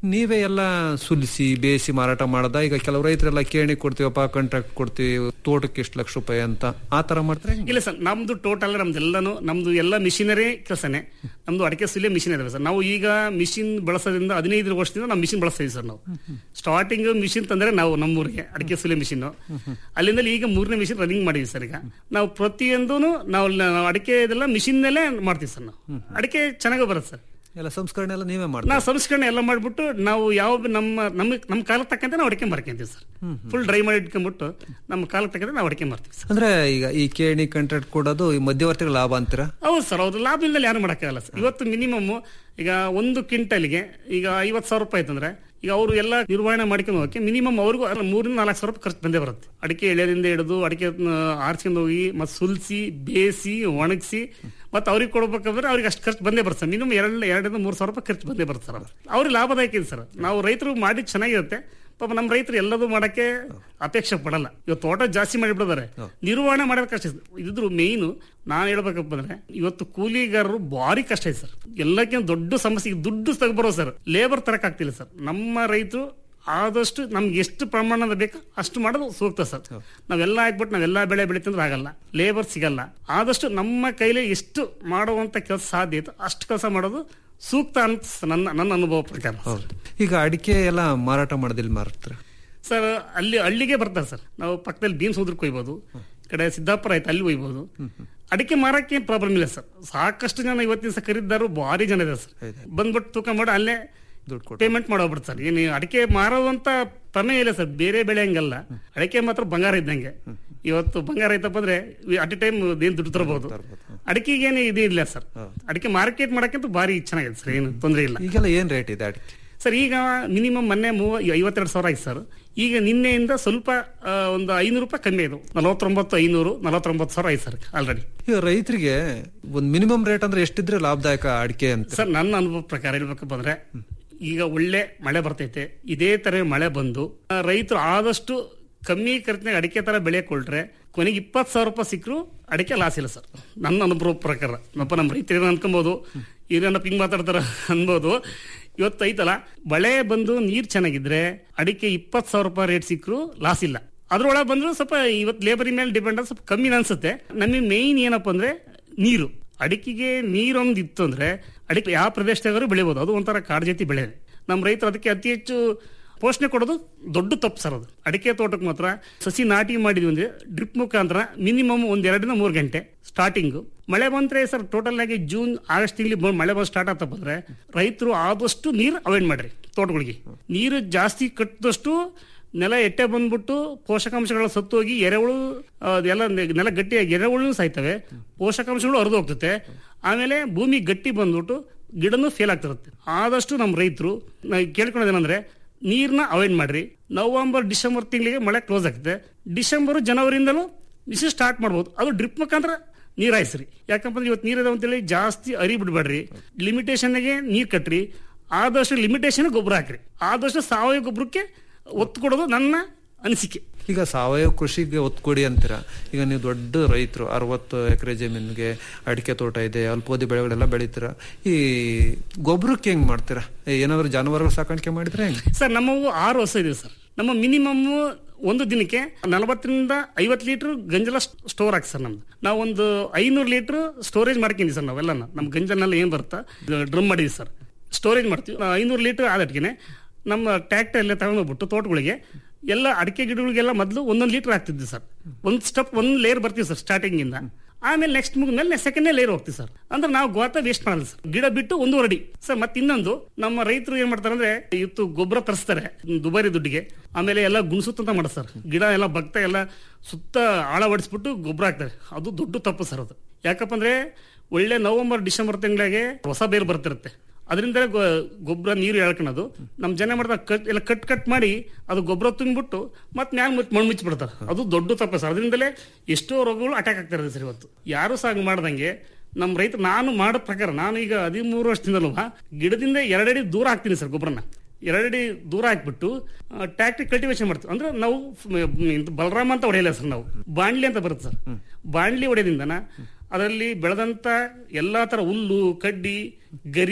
[SPEAKER 9] ನೀವೇ ಎಲ್ಲ ಸುಲಿಸಿ ಬೇಯಿಸಿ ಮಾರಾಟ ಮಾಡದ ಈಗ ಕೆಲವು ರೈತರೆಲ್ಲ ಕೇಣಿ ಕೊಡ್ತೀವಪ್ಪ ಕಾಂಟ್ರಾಕ್ಟ್ ಕೊಡ್ತೀವಿ ತೋಟಕ್ಕೆ ಎಷ್ಟು ಲಕ್ಷ ರೂಪಾಯಿ ಅಂತ ಆ ತರ ಮಾಡ್ತಾರೆ
[SPEAKER 10] ಇಲ್ಲ ಸರ್ ನಮ್ದು ಟೋಟಲ್ ನಮ್ದು ಎಲ್ಲಾನು ನಮ್ದು ಎಲ್ಲ ಮಿಷಿನರಿ ಕೆಲಸನೇ ನಮ್ದು ಅಡಿಕೆ ಸುಲಿಯ ಮಿಷಿನ್ ಇದಾವೆ ಸರ್ ನಾವು ಈಗ ಮಿಷಿನ್ ಬಳಸೋದ್ರಿಂದ ಹದಿನೈದು ವರ್ಷದಿಂದ ನಾವು ಮಿಷಿನ್ ಬಳಸ್ತೀವಿ ಸರ್ ನಾವು ಸ್ಟಾರ್ಟಿಂಗ್ ಮಿಷಿನ್ ತಂದ್ರೆ ನಾವು ನಮ್ಮೂರಿಗೆ ಅಡಿಕೆ ಸುಲಿಯ ಮಿಷಿನ್ ಅಲ್ಲಿಂದ ಈಗ ಮೂರನೇ ಮಿಷಿನ್ ರನ್ನಿಂಗ್ ಮಾಡಿದ್ವಿ ಸರ್ ಈಗ ನಾವು ಪ್ರತಿಯೊಂದು ನಾವು ನಾವು ಅಡಿಕೆ ಇದೆಲ್ಲ ಮಿಷಿನ್ ನಲ್ಲೇ ಮಾಡ್ತೀವಿ ಸರ್ ನಾವು ಅಡಿಕೆ ಚೆನ್ನಾಗಿ ಬರುತ್ತೆ ಸರ್
[SPEAKER 9] ಎಲ್ಲ ಸಂಸ್ಕರಣೆ ಎಲ್ಲ ನೀವೇ ಮಾಡ್ತೀವಿ
[SPEAKER 10] ನಾವು ಸಂಸ್ಕರಣೆ ಎಲ್ಲ ಮಾಡ್ಬಿಟ್ಟು ನಾವು ಯಾವ ನಮ್ಮ ನಮ್ಮ ನಮ್ಮ ಕಾಲಕ್ಕೆ ತಕ್ಕಂತೆ ನಾವು ಅಡಿಕೆ ಮಾರ್ಕೊಂತೀವಿ ಸರ್ ಫುಲ್ ಡ್ರೈ ಮಾಡಿ ಇಟ್ಕೊಂಡ್ಬಿಟ್ಟು ನಮ್ಮ ಕಾಲಕ್ಕೆ ತಕ್ಕಂತೆ ನಾವು ಅಡಿಕೆ ಮಾರ್ತೀವಿ ಸರ್
[SPEAKER 9] ಅಂದ್ರೆ ಈಗ ಈ ಕೇಣಿ ಕಾಂಟ್ರಾಕ್ಟ್ ಕೊಡೋದು ಈ ಮಧ್ಯವರ್ತಿಗಳ ಲಾಭ ಅಂತೀರಾ
[SPEAKER 10] ಹೌದು ಸರ್ ಅವ್ರ ಲಾಭ ಇಲ್ಲದೆ ಯಾರು ಮಾಡೋಕ್ಕಾಗಲ್ಲ ಸರ್ ಇವತ್ತು ಮಿನಿಮಮ್ ಈಗ ಒಂದು ಕ್ವಿಂಟಲ್ಗೆ ಈಗ ಐವತ್ತು ಸಾವಿರ ರೂಪಾಯಿ ಆಯ್ತಂದ್ರೆ ಈಗ ಅವರು ಎಲ್ಲ ನಿರ್ವಹಣೆ ಮಾಡ್ಕೊಂಡು ಹೋಗಕ್ಕೆ ಮಿನಿಮಮ್ ಅವ್ರಿಗೂ ಅದ್ರ ಮೂರಿಂದ ನಾಲ್ಕು ಸಾವಿರ ರೂಪಾಯಿ ಖರ್ಚು ಬಂದೇ ಬರುತ್ತೆ ಅಡಿಕೆ ಎಳೆದಿಂದ ಹಿಡಿದು ಅಡಿಕೆ ಆರ್ಸ್ಕೊಂಡು ಹೋಗಿ ಮತ್ತೆ ಸುಲ್ಸಿ ಬೇಯಿಸಿ ಒಣಗಿಸಿ ಮತ್ತೆ ಅವ್ರಿಗೆ ಕೊಡ್ಬೇಕಂದ್ರೆ ಅವ್ರಿಗೆ ಅಷ್ಟು ಖರ್ಚು ಬಂದೇ ಬರುತ್ತೆ ಸರ್ ಮಿನಿಮಮ್ ಎರಡು ಎರಡರಿಂದ ಮೂರು ಸಾವಿರ ರೂಪಾಯಿ ಖರ್ಚು ಬಂದೇ ಬರುತ್ತೆ ಸರ್ ಅವ್ರಿಗೆ ಲಾಭದಾಯಕ ಇದೆ ಸರ್ ನಾವು ರೈತರು ಮಾಡಿ ಚೆನ್ನಾಗಿರುತ್ತೆ ಪಾಪ ನಮ್ಮ ರೈತರು ಎಲ್ಲದೂ ಮಾಡಕ್ಕೆ ಅಪೇಕ್ಷೆ ಪಡಲ್ಲ ಇವತ್ತು ತೋಟ ಜಾಸ್ತಿ ಮಾಡಿಬಿಡಿದಾರೆ ನಿರ್ವಹಣೆ ಮಾಡೋದು ಕಷ್ಟ ಇದೆ. ಇದ್ರ ಮೇಯ್ನು ನಾನು ಹೇಳ್ಬೇಕಪ್ಪ ಅಂದ್ರೆ ಇವತ್ತು ಕೂಲಿಗಾರರು ಭಾರಿ ಕಷ್ಟ ಇದೆ ಸರ್ ಎಲ್ಲಕ್ಕಿಂತ ದೊಡ್ಡ ಸಮಸ್ಯೆ ಈಗ ದುಡ್ಡು ತಗೊಬರೋ ಸರ್ ಲೇಬರ್ ತರಕ್ ಆಗ್ತಿಲ್ಲ ಸರ್ ನಮ್ಮ ರೈತರು ಆದಷ್ಟು ನಮ್ಗೆ ಎಷ್ಟು ಪ್ರಮಾಣದ ಬೇಕು ಅಷ್ಟು ಮಾಡೋದು ಸೂಕ್ತ ಸರ್ ನಾವೆಲ್ಲ ಹಾಕ್ಬಿಟ್ಟು ನಾವೆಲ್ಲ ಬೆಳೆ ಬೆಳಿತಂದ್ರೆ ಆಗಲ್ಲ ಲೇಬರ್ ಸಿಗಲ್ಲ ಆದಷ್ಟು ನಮ್ಮ ಕೈಲಿ ಎಷ್ಟು ಮಾಡುವಂತ ಕೆಲಸ ಸಾಧ್ಯ ಐತೆ ಅಷ್ಟು ಕೆಲಸ ಮಾಡೋದು ಸೂಕ್ತ ಅಂತ ನನ್ನ ನನ್ನ ಅನುಭವ ಪ್ರಕಾರ
[SPEAKER 9] ಹೌದು ಈಗ ಅಡಿಕೆ ಎಲ್ಲ ಮಾರಾಟ ಮಾಡೋದಿಲ್ಲ ಮಾರ್ತಾರೆ
[SPEAKER 10] ಸರ್ ಅಲ್ಲಿ ಹಳ್ಳಿಗೆ ಬರ್ತಾರೆ ಸರ್ ನಾವು ಪಕ್ಕದಲ್ಲಿ ಬೀನ್ಸ್ ಹೋದ್ರೆ ಕೊಯ್ಬೋದು ಈ ಕಡೆ ಸಿದ್ದಾಪುರ ಆಯ್ತು ಅಲ್ಲಿ ಒಯ್ಬೋದು ಅಡಿಕೆ ಮಾರಕ್ಕೆ ಪ್ರಾಬ್ಲಮ್ ಇಲ್ಲ ಸರ್ ಸಾಕಷ್ಟು ಜನ ಇವತ್ತಿನ ದಿವಸ ಖರೀದಿದಾರು ಭಾರಿ ಜನ ಇದೆ ಸರ್ ಬಂದ್ಬಿಟ್ಟು ತೂಕ ಮಾಡಿ ಅಲ್ಲೇ ಪೇಮೆಂಟ್ ಮಾಡೋಗ್ಬಿಡ್ತು ಸರ್ ಏನು ಅಡಿಕೆ ಮಾರುವಂತ ಪ್ರಮೇಯ ಇಲ್ಲ ಸರ್ ಬೇರೆ ಬೆಳೆ ಹಂಗಲ್ಲ ಅಡಿಕೆ ಮಾತ್ರ ಬಂಗಾರ ಇದ್ದಂಗೆ ಇವತ್ತು ಬಂಗಾರ ಐತಪ್ಪ ಅಂದ್ರೆ ಅಟ್ ಎ ಟೈಮ್ ಏನ್ ದುಡ್ಡು ತರಬಹುದು ಅಡಿಕೆಗೆ ಏನು ಇದು ಇಲ್ಲ ಸರ್ ಅಡಿಕೆ ಮಾರ್ಕೆಟ್ ಮಾಡಕ್ಕಂತೂ ಭಾರಿ ಚೆನ್ನಾಗಿದೆ ಸರ್ ಏನು ತೊಂದರೆ ಇಲ್ಲ
[SPEAKER 9] ಈಗೆಲ್ಲ ಏನ್ ರೇಟ್ ಇದೆ ಅಡಿಕೆ
[SPEAKER 10] ಸರ್ ಈಗ ಮಿನಿಮಮ್ ಮೊನ್ನೆ ಮೂವ ಐವತ್ತೆರಡು ಸಾವಿರ ಆಯ್ತು ಸರ್ ಈಗ ನಿನ್ನೆಯಿಂದ ಸ್ವಲ್ಪ ಆ, ಒಂದು ಐನೂರು ರೂಪಾಯಿ ಕಮ್ಮಿ ಆಯ್ತು ನಲವತ್ತೊಂಬತ್ತು ಐನೂರು ನಲವತ್ತೊಂಬತ್ತು ಸಾವಿರ ಆಯ್ತು ಸರ್ ಆಲ್ರೆಡಿ
[SPEAKER 9] ಈಗ ರೈತರಿಗೆ ಒಂದು ಮಿನಿಮಮ್ ರೇಟ್ ಅಂದ್ರೆ ಎಷ್ಟಿದ್ರೆ ಲಾಭದಾಯಕ ಅಡಿಕೆ ಅಂತ
[SPEAKER 10] ಸರ್ ನನ್ನ ಅನುಭವ ಪ್ರಕಾರ ಹೇಳ್ಬೇಕಪ್ಪ ಅಂದ್ರೆ ಈಗ ಒಳ್ಳೆ ಮಳೆ ಬರ್ತೈತೆ ಇದೇ ತರ ಮಳೆ ಬಂದು ಆ, ರೈತರು ಆದಷ್ಟು ಕಮ್ಮಿ ಖರ್ಚಿನಾಗ ಅಡಿಕೆ ತರ ಬೆಳೆ ಕೊಟ್ರೆ ಕೊನೆಗೆ ಇಪ್ಪತ್ತು ಸಾವಿರ ರೂಪಾಯಿ ಸಿಕ್ಕರು ಅಡಿಕೆ ಲಾಸ್ ಇಲ್ಲ ಸರ್ ನನ್ನ ಅನುಭವ ಪ್ರಕಾರ ನಪ್ಪ ನಮ್ಮ ರೈತರು ಅನ್ಕೊಬೋದು ಇವ್ರೇನಪ್ಪ ಹಿಂಗ್ ಮಾತಾಡ್ತಾರ ಅನ್ಬೋದು ಇವತ್ತು ಐತಲ್ಲ ಮಳೆ ಬಂದು ನೀರ್ ಚೆನ್ನಾಗಿದ್ರೆ ಅಡಿಕೆ ಇಪ್ಪತ್ತು ಸಾವಿರ ರೂಪಾಯಿ ರೇಟ್ ಸಿಕ್ಕರು ಲಾಸ್ ಇಲ್ಲ ಅದ್ರೊಳಗೆ ಬಂದ್ರು ಸ್ವಲ್ಪ ಇವತ್ತು ಲೇಬರಿ ಮೇಲೆ ಡಿಪೆಂಡ್ ಸ್ವಲ್ಪ ಕಮ್ಮಿ ಅನ್ಸುತ್ತೆ ನಮಗೆ ಮೇಯ್ನ್ ಏನಪ್ಪ ಅಂದ್ರೆ ನೀರು ಅಡಿಕೆಗೆ ನೀರೊಂದು ಇತ್ತು ಅಂದ್ರೆ ಅಡಿಕೆ ಯಾವ ಪ್ರದೇಶದಾಗಾದ್ರೂ ಬೆಳಿಬೋದು ಅದು ಒಂಥರ ಕಾಡು ಜಾತಿ ಬೆಳೆ ನಮ್ಮ ರೈತರು ಅದಕ್ಕೆ ಅತಿ ಹೆಚ್ಚು ಪೋಷಣೆ ಕೊಡೋದು ದೊಡ್ಡ ತಪ್ಪು ಸರ್ ಅದು ಅಡಿಕೆ ತೋಟಕ್ಕೆ ಮಾತ್ರ ಸಸಿ ನಾಟಿ ಮಾಡಿದ್ವಿ ಅಂದ್ರೆ ಡ್ರಿಪ್ ಮುಖಾಂತರ ಮಿನಿಮಮ್ ಒಂದ್ ಎರಡರಿಂದ ಮೂರು ಗಂಟೆ ಸ್ಟಾರ್ಟಿಂಗ್ ಮಳೆ ಬಂದ್ರೆ ಸರ್ ಟೋಟಲ್ ಆಗಿ ಜೂನ್ ಆಗಸ್ಟ್ ತಿಂಗಳು ಮಳೆ ಬಂದು ಸ್ಟಾರ್ಟ್ ಆಗ್ತಾ ಬಂದ್ರೆ ರೈತರು ಆದಷ್ಟು ನೀರು ಅವಾಯ್ಡ್ ಮಾಡ್ರಿ ತೋಟಗಳಿಗೆ ನೀರು ಜಾಸ್ತಿ ಕಟ್ಟಿದಷ್ಟು ನೆಲ ಎಟ್ಟೆ ಬಂದ್ಬಿಟ್ಟು ಪೋಷಕಾಂಶಗಳ ಸತ್ತೋಗಿ ಎರೆಹುಳು ಆ, ಅದೆಲ್ಲ ನೆ- ನೆಲ ಗಟ್ಟಿಯಾಗಿ ಎರೆಹುಳು ಸಾಯ್ತವೆ ಪೋಷಕಾಂಶಗಳು ಹರಿದು ಹೋಗ್ತತೆ ಆಮೇಲೆ ಭೂಮಿ ಗಟ್ಟಿ ಬಂದ್ಬಿಟ್ಟು ಗಿಡನೂ ಫೇಲ್ ಆಗ್ತಿರುತ್ತೆ ಆದಷ್ಟು ನಮ್ಮ ರೈತರು ಕೇಳ್ಕೊಳ್ಳೋದೇನಂದ್ರೆ ನೀರ್ನ ಅವಾಯ್ಡ್ ಮಾಡ್ರಿ ನವೆಂಬರ್ ಡಿಸೆಂಬರ್ ತಿಂಗಳಿಗೆ ಮಳೆ ಕ್ಲೋಸ್ ಆಗ್ತದೆ ಡಿಸೆಂಬರ್ ಜನವರಿಯಿಂದಲೂ ಬಿಸಿ ಸ್ಟಾರ್ಟ್ ಮಾಡ್ಬೋದು ಅದು ಡ್ರಿಪ್ ಮುಖಾಂತರ ನೀರ್ ಹಾಯಿಸ್ರಿ ಯಾಕಂದ್ರೆ ಇವತ್ತು ನೀರ್ ಇದಾವ ಅಂತೇಳಿ ಜಾಸ್ತಿ ಅರಿ ಬಿಡ್ಬೇಡ್ರಿ ಲಿಮಿಟೇಷನ್ಗೆ ನೀರ್ ಕಟ್ರಿ ಆದಷ್ಟು ಲಿಮಿಟೇಷನ್ ಗೊಬ್ಬರ ಹಾಕ್ರಿ ಆದಷ್ಟು ಸಾವಯವ ಗೊಬ್ಬರಕ್ಕೆ ಒತ್ತು ಕೊಡೋದು ನನ್ನ ಅನಿಸಿಕೆ
[SPEAKER 9] ಈಗ ಸಾವಯವ ಕೃಷಿಗೆ ಒತ್ತು ಕೊಡಿ ಅಂತೀರಾ ಈಗ ನೀವು ದೊಡ್ಡ ರೈತರು ಅರವತ್ತು ಎಕರೆ ಜಮೀನಿಗೆ ಅಡಿಕೆ ತೋಟ ಇದೆ ಅಲ್ಪೋದಿ ಬೆಳೆಗಳೆಲ್ಲ ಬೆಳಿತೀರಾ ಈ ಗೊಬ್ಬರಕ್ಕೆ ಹೆಂಗ್ ಮಾಡ್ತೀರಾ ಏ, ಏನಾದ್ರು ಜಾನುವಾರುಗಳು ಸಾಕಾಣಿಕೆ ಮಾಡಿದ್ರೆ ಹೆಂಗ್
[SPEAKER 10] ಸರ್ ನಮ್ಮವು ಆರು ವರ್ಷ ಇದೆ ಸರ್ ನಮ್ಮ ಮಿನಿಮಮ್ ಒಂದು ದಿನಕ್ಕೆ ನಲವತ್ತರಿಂದ ಐವತ್ತು ಲೀಟರ್ ಗಂಜಲ ಸ್ಟೋರ್ ಹಾಕಿ ಸರ್ ನಮ್ದು ನಾವು ಒಂದು ಐನೂರು ಲೀಟರ್ ಸ್ಟೋರೇಜ್ ಮಾಡ್ಕೊಂಡಿವಿ ಸರ್ ನಾವೆಲ್ಲ ನಮ್ಮ ಗಂಜಲ್ನೆಲ್ಲ ಏನ್ ಬರುತ್ತಾ ಡ್ರಮ್ ಮಾಡಿದ್ವಿ ಸರ್ ಸ್ಟೋರೇಜ್ ಮಾಡ್ತೀವಿ ಐನೂರು ಲೀಟರ್ ಆದಟ್ಗೆ ನಮ್ಮ ಟ್ರ್ಯಾಕ್ಟರ್ ಎಲ್ಲ ತಗೊಂಡೋಗ್ಬಿಟ್ಟು ತೋಟಗಳಿಗೆ ಎಲ್ಲ ಅಡಿಕೆ ಗಿಡಗಳಿಗೆಲ್ಲ ಮೊದಲು ಒಂದೊಂದು ಲೀಟರ್ ಹಾಕ್ತಿದ್ವಿ ಸರ್ ಒಂದು ಸ್ಟೆಪ್ ಒಂದು ಲೇಯರ್ ಬರ್ತೀವಿ ಸರ್ ಸ್ಟಾರ್ಟಿಂಗ್ ಇಂದ ಆಮೇಲೆ ನೆಕ್ಸ್ಟ್ ಮುಗಿದ್ಮೇಲೆ ಸೆಕೆಂಡ್ ಲೇಯರ್ ಹೋಗ್ತೀವಿ ಸರ್ ಅಂದ್ರೆ ನಾವು ಗೋತ ವೇಸ್ಟ್ ಮಾಡಲ್ಲ ಸರ್ ಗಿಡ ಬಿಟ್ಟು ಒಂದೂವರೆ ಅಡಿ ಸರ್ ಮತ್ತೆ ಇನ್ನೊಂದು ನಮ್ಮ ರೈತರು ಏನ್ ಮಾಡ್ತಾರೆ ಅಂದ್ರೆ ಇವತ್ತು ಗೊಬ್ಬರ ತರಿಸ್ತಾರೆ ದುಬಾರಿ ದುಡ್ಡಿಗೆ ಆಮೇಲೆ ಎಲ್ಲ ಗುಣಸುತ್ತಂತ ಮಾಡ್ತಾರೆ ಸರ್ ಗಿಡ ಎಲ್ಲ ಭಕ್ತ ಎಲ್ಲ ಸುತ್ತ ಆಳ ಹೊಡಿಸ್ಬಿಟ್ಟು ಗೊಬ್ಬರ ಹಾಕ್ತಾರೆ ಅದು ದೊಡ್ಡ ತಪ್ಪು ಸರ್ ಅದು ಯಾಕಪ್ಪ ಅಂದ್ರೆ ಒಳ್ಳೆ ನವೆಂಬರ್ ಡಿಸೆಂಬರ್ ತಿಂಗಳಿಗೆ ಹೊಸ ಬೇರು ಬರ್ತಿರುತ್ತೆ ಅದರಿಂದ ಗೊಬ್ಬರ ನೀರು ಎಳ್ಕೊಳೋದು ನಮ್ಮ ಜನ ಮಾಡ್ತಾರೆ ಕಟ್ ಎಲ್ಲ ಕಟ್ ಕಟ್ ಮಾಡಿ ಅದು ಗೊಬ್ಬರ ತುಂಬಿಬಿಟ್ಟು ಮತ್ತೆ ಮ್ಯಾಲ ಮುಚ್ಚಿ ಮಣ್ಣು ಮುಚ್ಚಿಬಿಡ್ತಾರೆ ಅದು ದೊಡ್ಡ ತಪ್ಪು ಸರ್ ಅದರಿಂದಲೇ ಎಷ್ಟೋ ರೋಗಗಳು ಅಟ್ಯಾಕ್ ಆಗ್ತಾ ಇರುತ್ತೆ ಸರ್ ಇವತ್ತು ಯಾರು ಸಹ ಹಂಗ್ ಮಾಡ್ದಂಗೆ ನಮ್ಮ ರೈತ ನಾನು ಮಾಡೋ ಪ್ರಕಾರ ನಾನು ಈಗ ಹದಿಮೂರು ವರ್ಷದಿಂದಲ್ವಾ ಗಿಡದಿಂದ ಎರಡಡಿ ದೂರ ಹಾಕ್ತೀನಿ ಸರ್ ಗೊಬ್ಬರನ ಎರಡಡಿ ದೂರ ಹಾಕ್ಬಿಟ್ಟು ಟ್ಯಾಕ್ಟ್ರಿ ಕಲ್ಟಿವೇಶನ್ ಮಾಡ್ತೀವಿ ಅಂದ್ರೆ ನಾವು ಮ್, ಇದು ಬಲರಾಮ ಅಂತ ಹೊಡೆಯಲ್ಲ ಸರ್ ನಾವು ಬಾಣ್ಲಿ ಅಂತ ಬರುತ್ತೆ ಸರ್ ಬಾಣ್ಲಿ ಹೊಡೆಯೋದ್ರಿಂದನ ಅದರಲ್ಲಿ ಬೆಳೆದಂತ ಎಲ್ಲಾ ತರ ಹುಲ್ಲು ಕಡ್ಡಿ ಗರಿ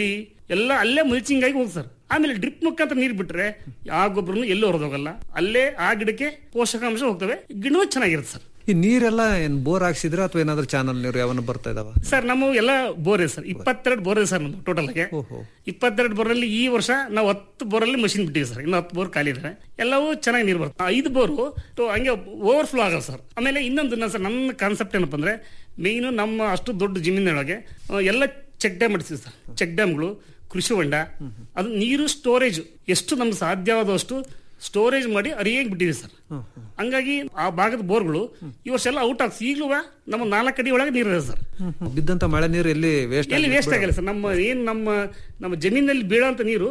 [SPEAKER 10] ಎಲ್ಲ ಅಲ್ಲೇ ಮಲ್ಚಿಂಗ್ ಆಗಿ ಹೋಗಿ ಸರ್ ಆಮೇಲೆ ಡ್ರಿಪ್ ಮುಖಾಂತರ ನೀರು ಬಿಟ್ರೆ ಯಾವ ಗೊಬ್ಬರನು ಎಲ್ಲೂ ಹೊರದೋಗಲ್ಲ ಅಲ್ಲೇ ಆ ಗಿಡಕ್ಕೆ ಪೋಷಕಾಂಶ ಹೋಗ್ತವೆ ಗಿಡನೂ ಚೆನ್ನಾಗಿರುತ್ತೆ ಸರ್
[SPEAKER 9] ಈ ನೀರೆಲ್ಲ ಏನ್ ಬೋರ್ ಹಾಕ್ಸಿದ್ರ ಅಥವಾ ಏನಾದ್ರು ಚಾನಲ್ ನೀರು ಯಾವನ್ನ ಬರ್ತಾ ಇದಾವ
[SPEAKER 10] ಸರ್ ನಮ್ಮ ಎಲ್ಲ ಬೋರ್ ಇದೆ ಸರ್ ಇಪ್ಪತ್ತೆರಡು ಬೋರ್ ಇದೆ ಸರ್ ನಮ್ಮ ಟೋಟಲ್ ಆಗಿ ಇಪ್ಪತ್ತೆರಡು ಬೋರಲ್ಲಿ ಈ ವರ್ಷ ನಾವು ಹತ್ತು ಬೋರಲ್ಲಿ ಮಷಿನ್ ಬಿಟ್ಟಿವಿ ಸರ್ ಇನ್ನು ಹತ್ತು ಬೋರ್ ಖಾಲಿ ಇದೆ ಎಲ್ಲವೂ ಚೆನ್ನಾಗಿ ನೀರು ಬರುತ್ತೆ ಐದು ಬೋರು to ಹಂಗೆ ಓವರ್ಫ್ಲೋ ಆಗಲ್ಲ ಸರ್ ಆಮೇಲೆ ಇನ್ನೊಂದು ನಾನು ಸರ್ ನನ್ನ ಕಾನ್ಸೆಪ್ಟ್ ಏನಪ್ಪ ಅಂದ್ರೆ ಮೇಯ್ನು ನಮ್ಮ ಅಷ್ಟು ದೊಡ್ಡ ಜಮೀನೊಳಗೆ ಆ, ಎಲ್ಲ ಚೆಕ್ ಡ್ಯಾಮ್ ಮಾಡಿಸ್ತೀವಿ ಸರ್ ಚೆಕ್ ಡ್ಯಾಮ್ಗಳು ಕೃಷಿ ಹೊಂಡ ಅದು ನೀರು ಸ್ಟೋರೇಜ್ ಎಷ್ಟು ನಮ್ಗೆ ಸಾಧ್ಯವಾದಷ್ಟು ಸ್ಟೋರೇಜ್ ಮಾಡಿ ಅರಿಯಾಗಿ ಬಿಟ್ಟಿದೆ ಸರ್ ಹಂಗಾಗಿ ಆ ಭಾಗದ ಬೋರ್ಗಳು ಈ ವರ್ಷ ಎಲ್ಲ ಔಟ್ ಆಗ್ಸಿ ಈಗಲೂ ನಮ್ಮ ನಾಲ್ಕು ಅಡಿ ಒಳಗೆ ನೀರಿದೆ ಸರ್
[SPEAKER 9] ಬಿದ್ದಂತ ಮಳೆ ನೀರು ಎಲ್ಲಿ ವೇಸ್ಟ್
[SPEAKER 10] ಎಲ್ಲಿ ವೇಸ್ಟ್ ಆಗಿಲ್ಲ ಸರ್ ನಮ್ಮ ಏನ್ ನಮ್ಮ ನಮ್ಮ ಜಮೀನಲ್ಲಿ ಬೀಳೋಂತ ನೀರು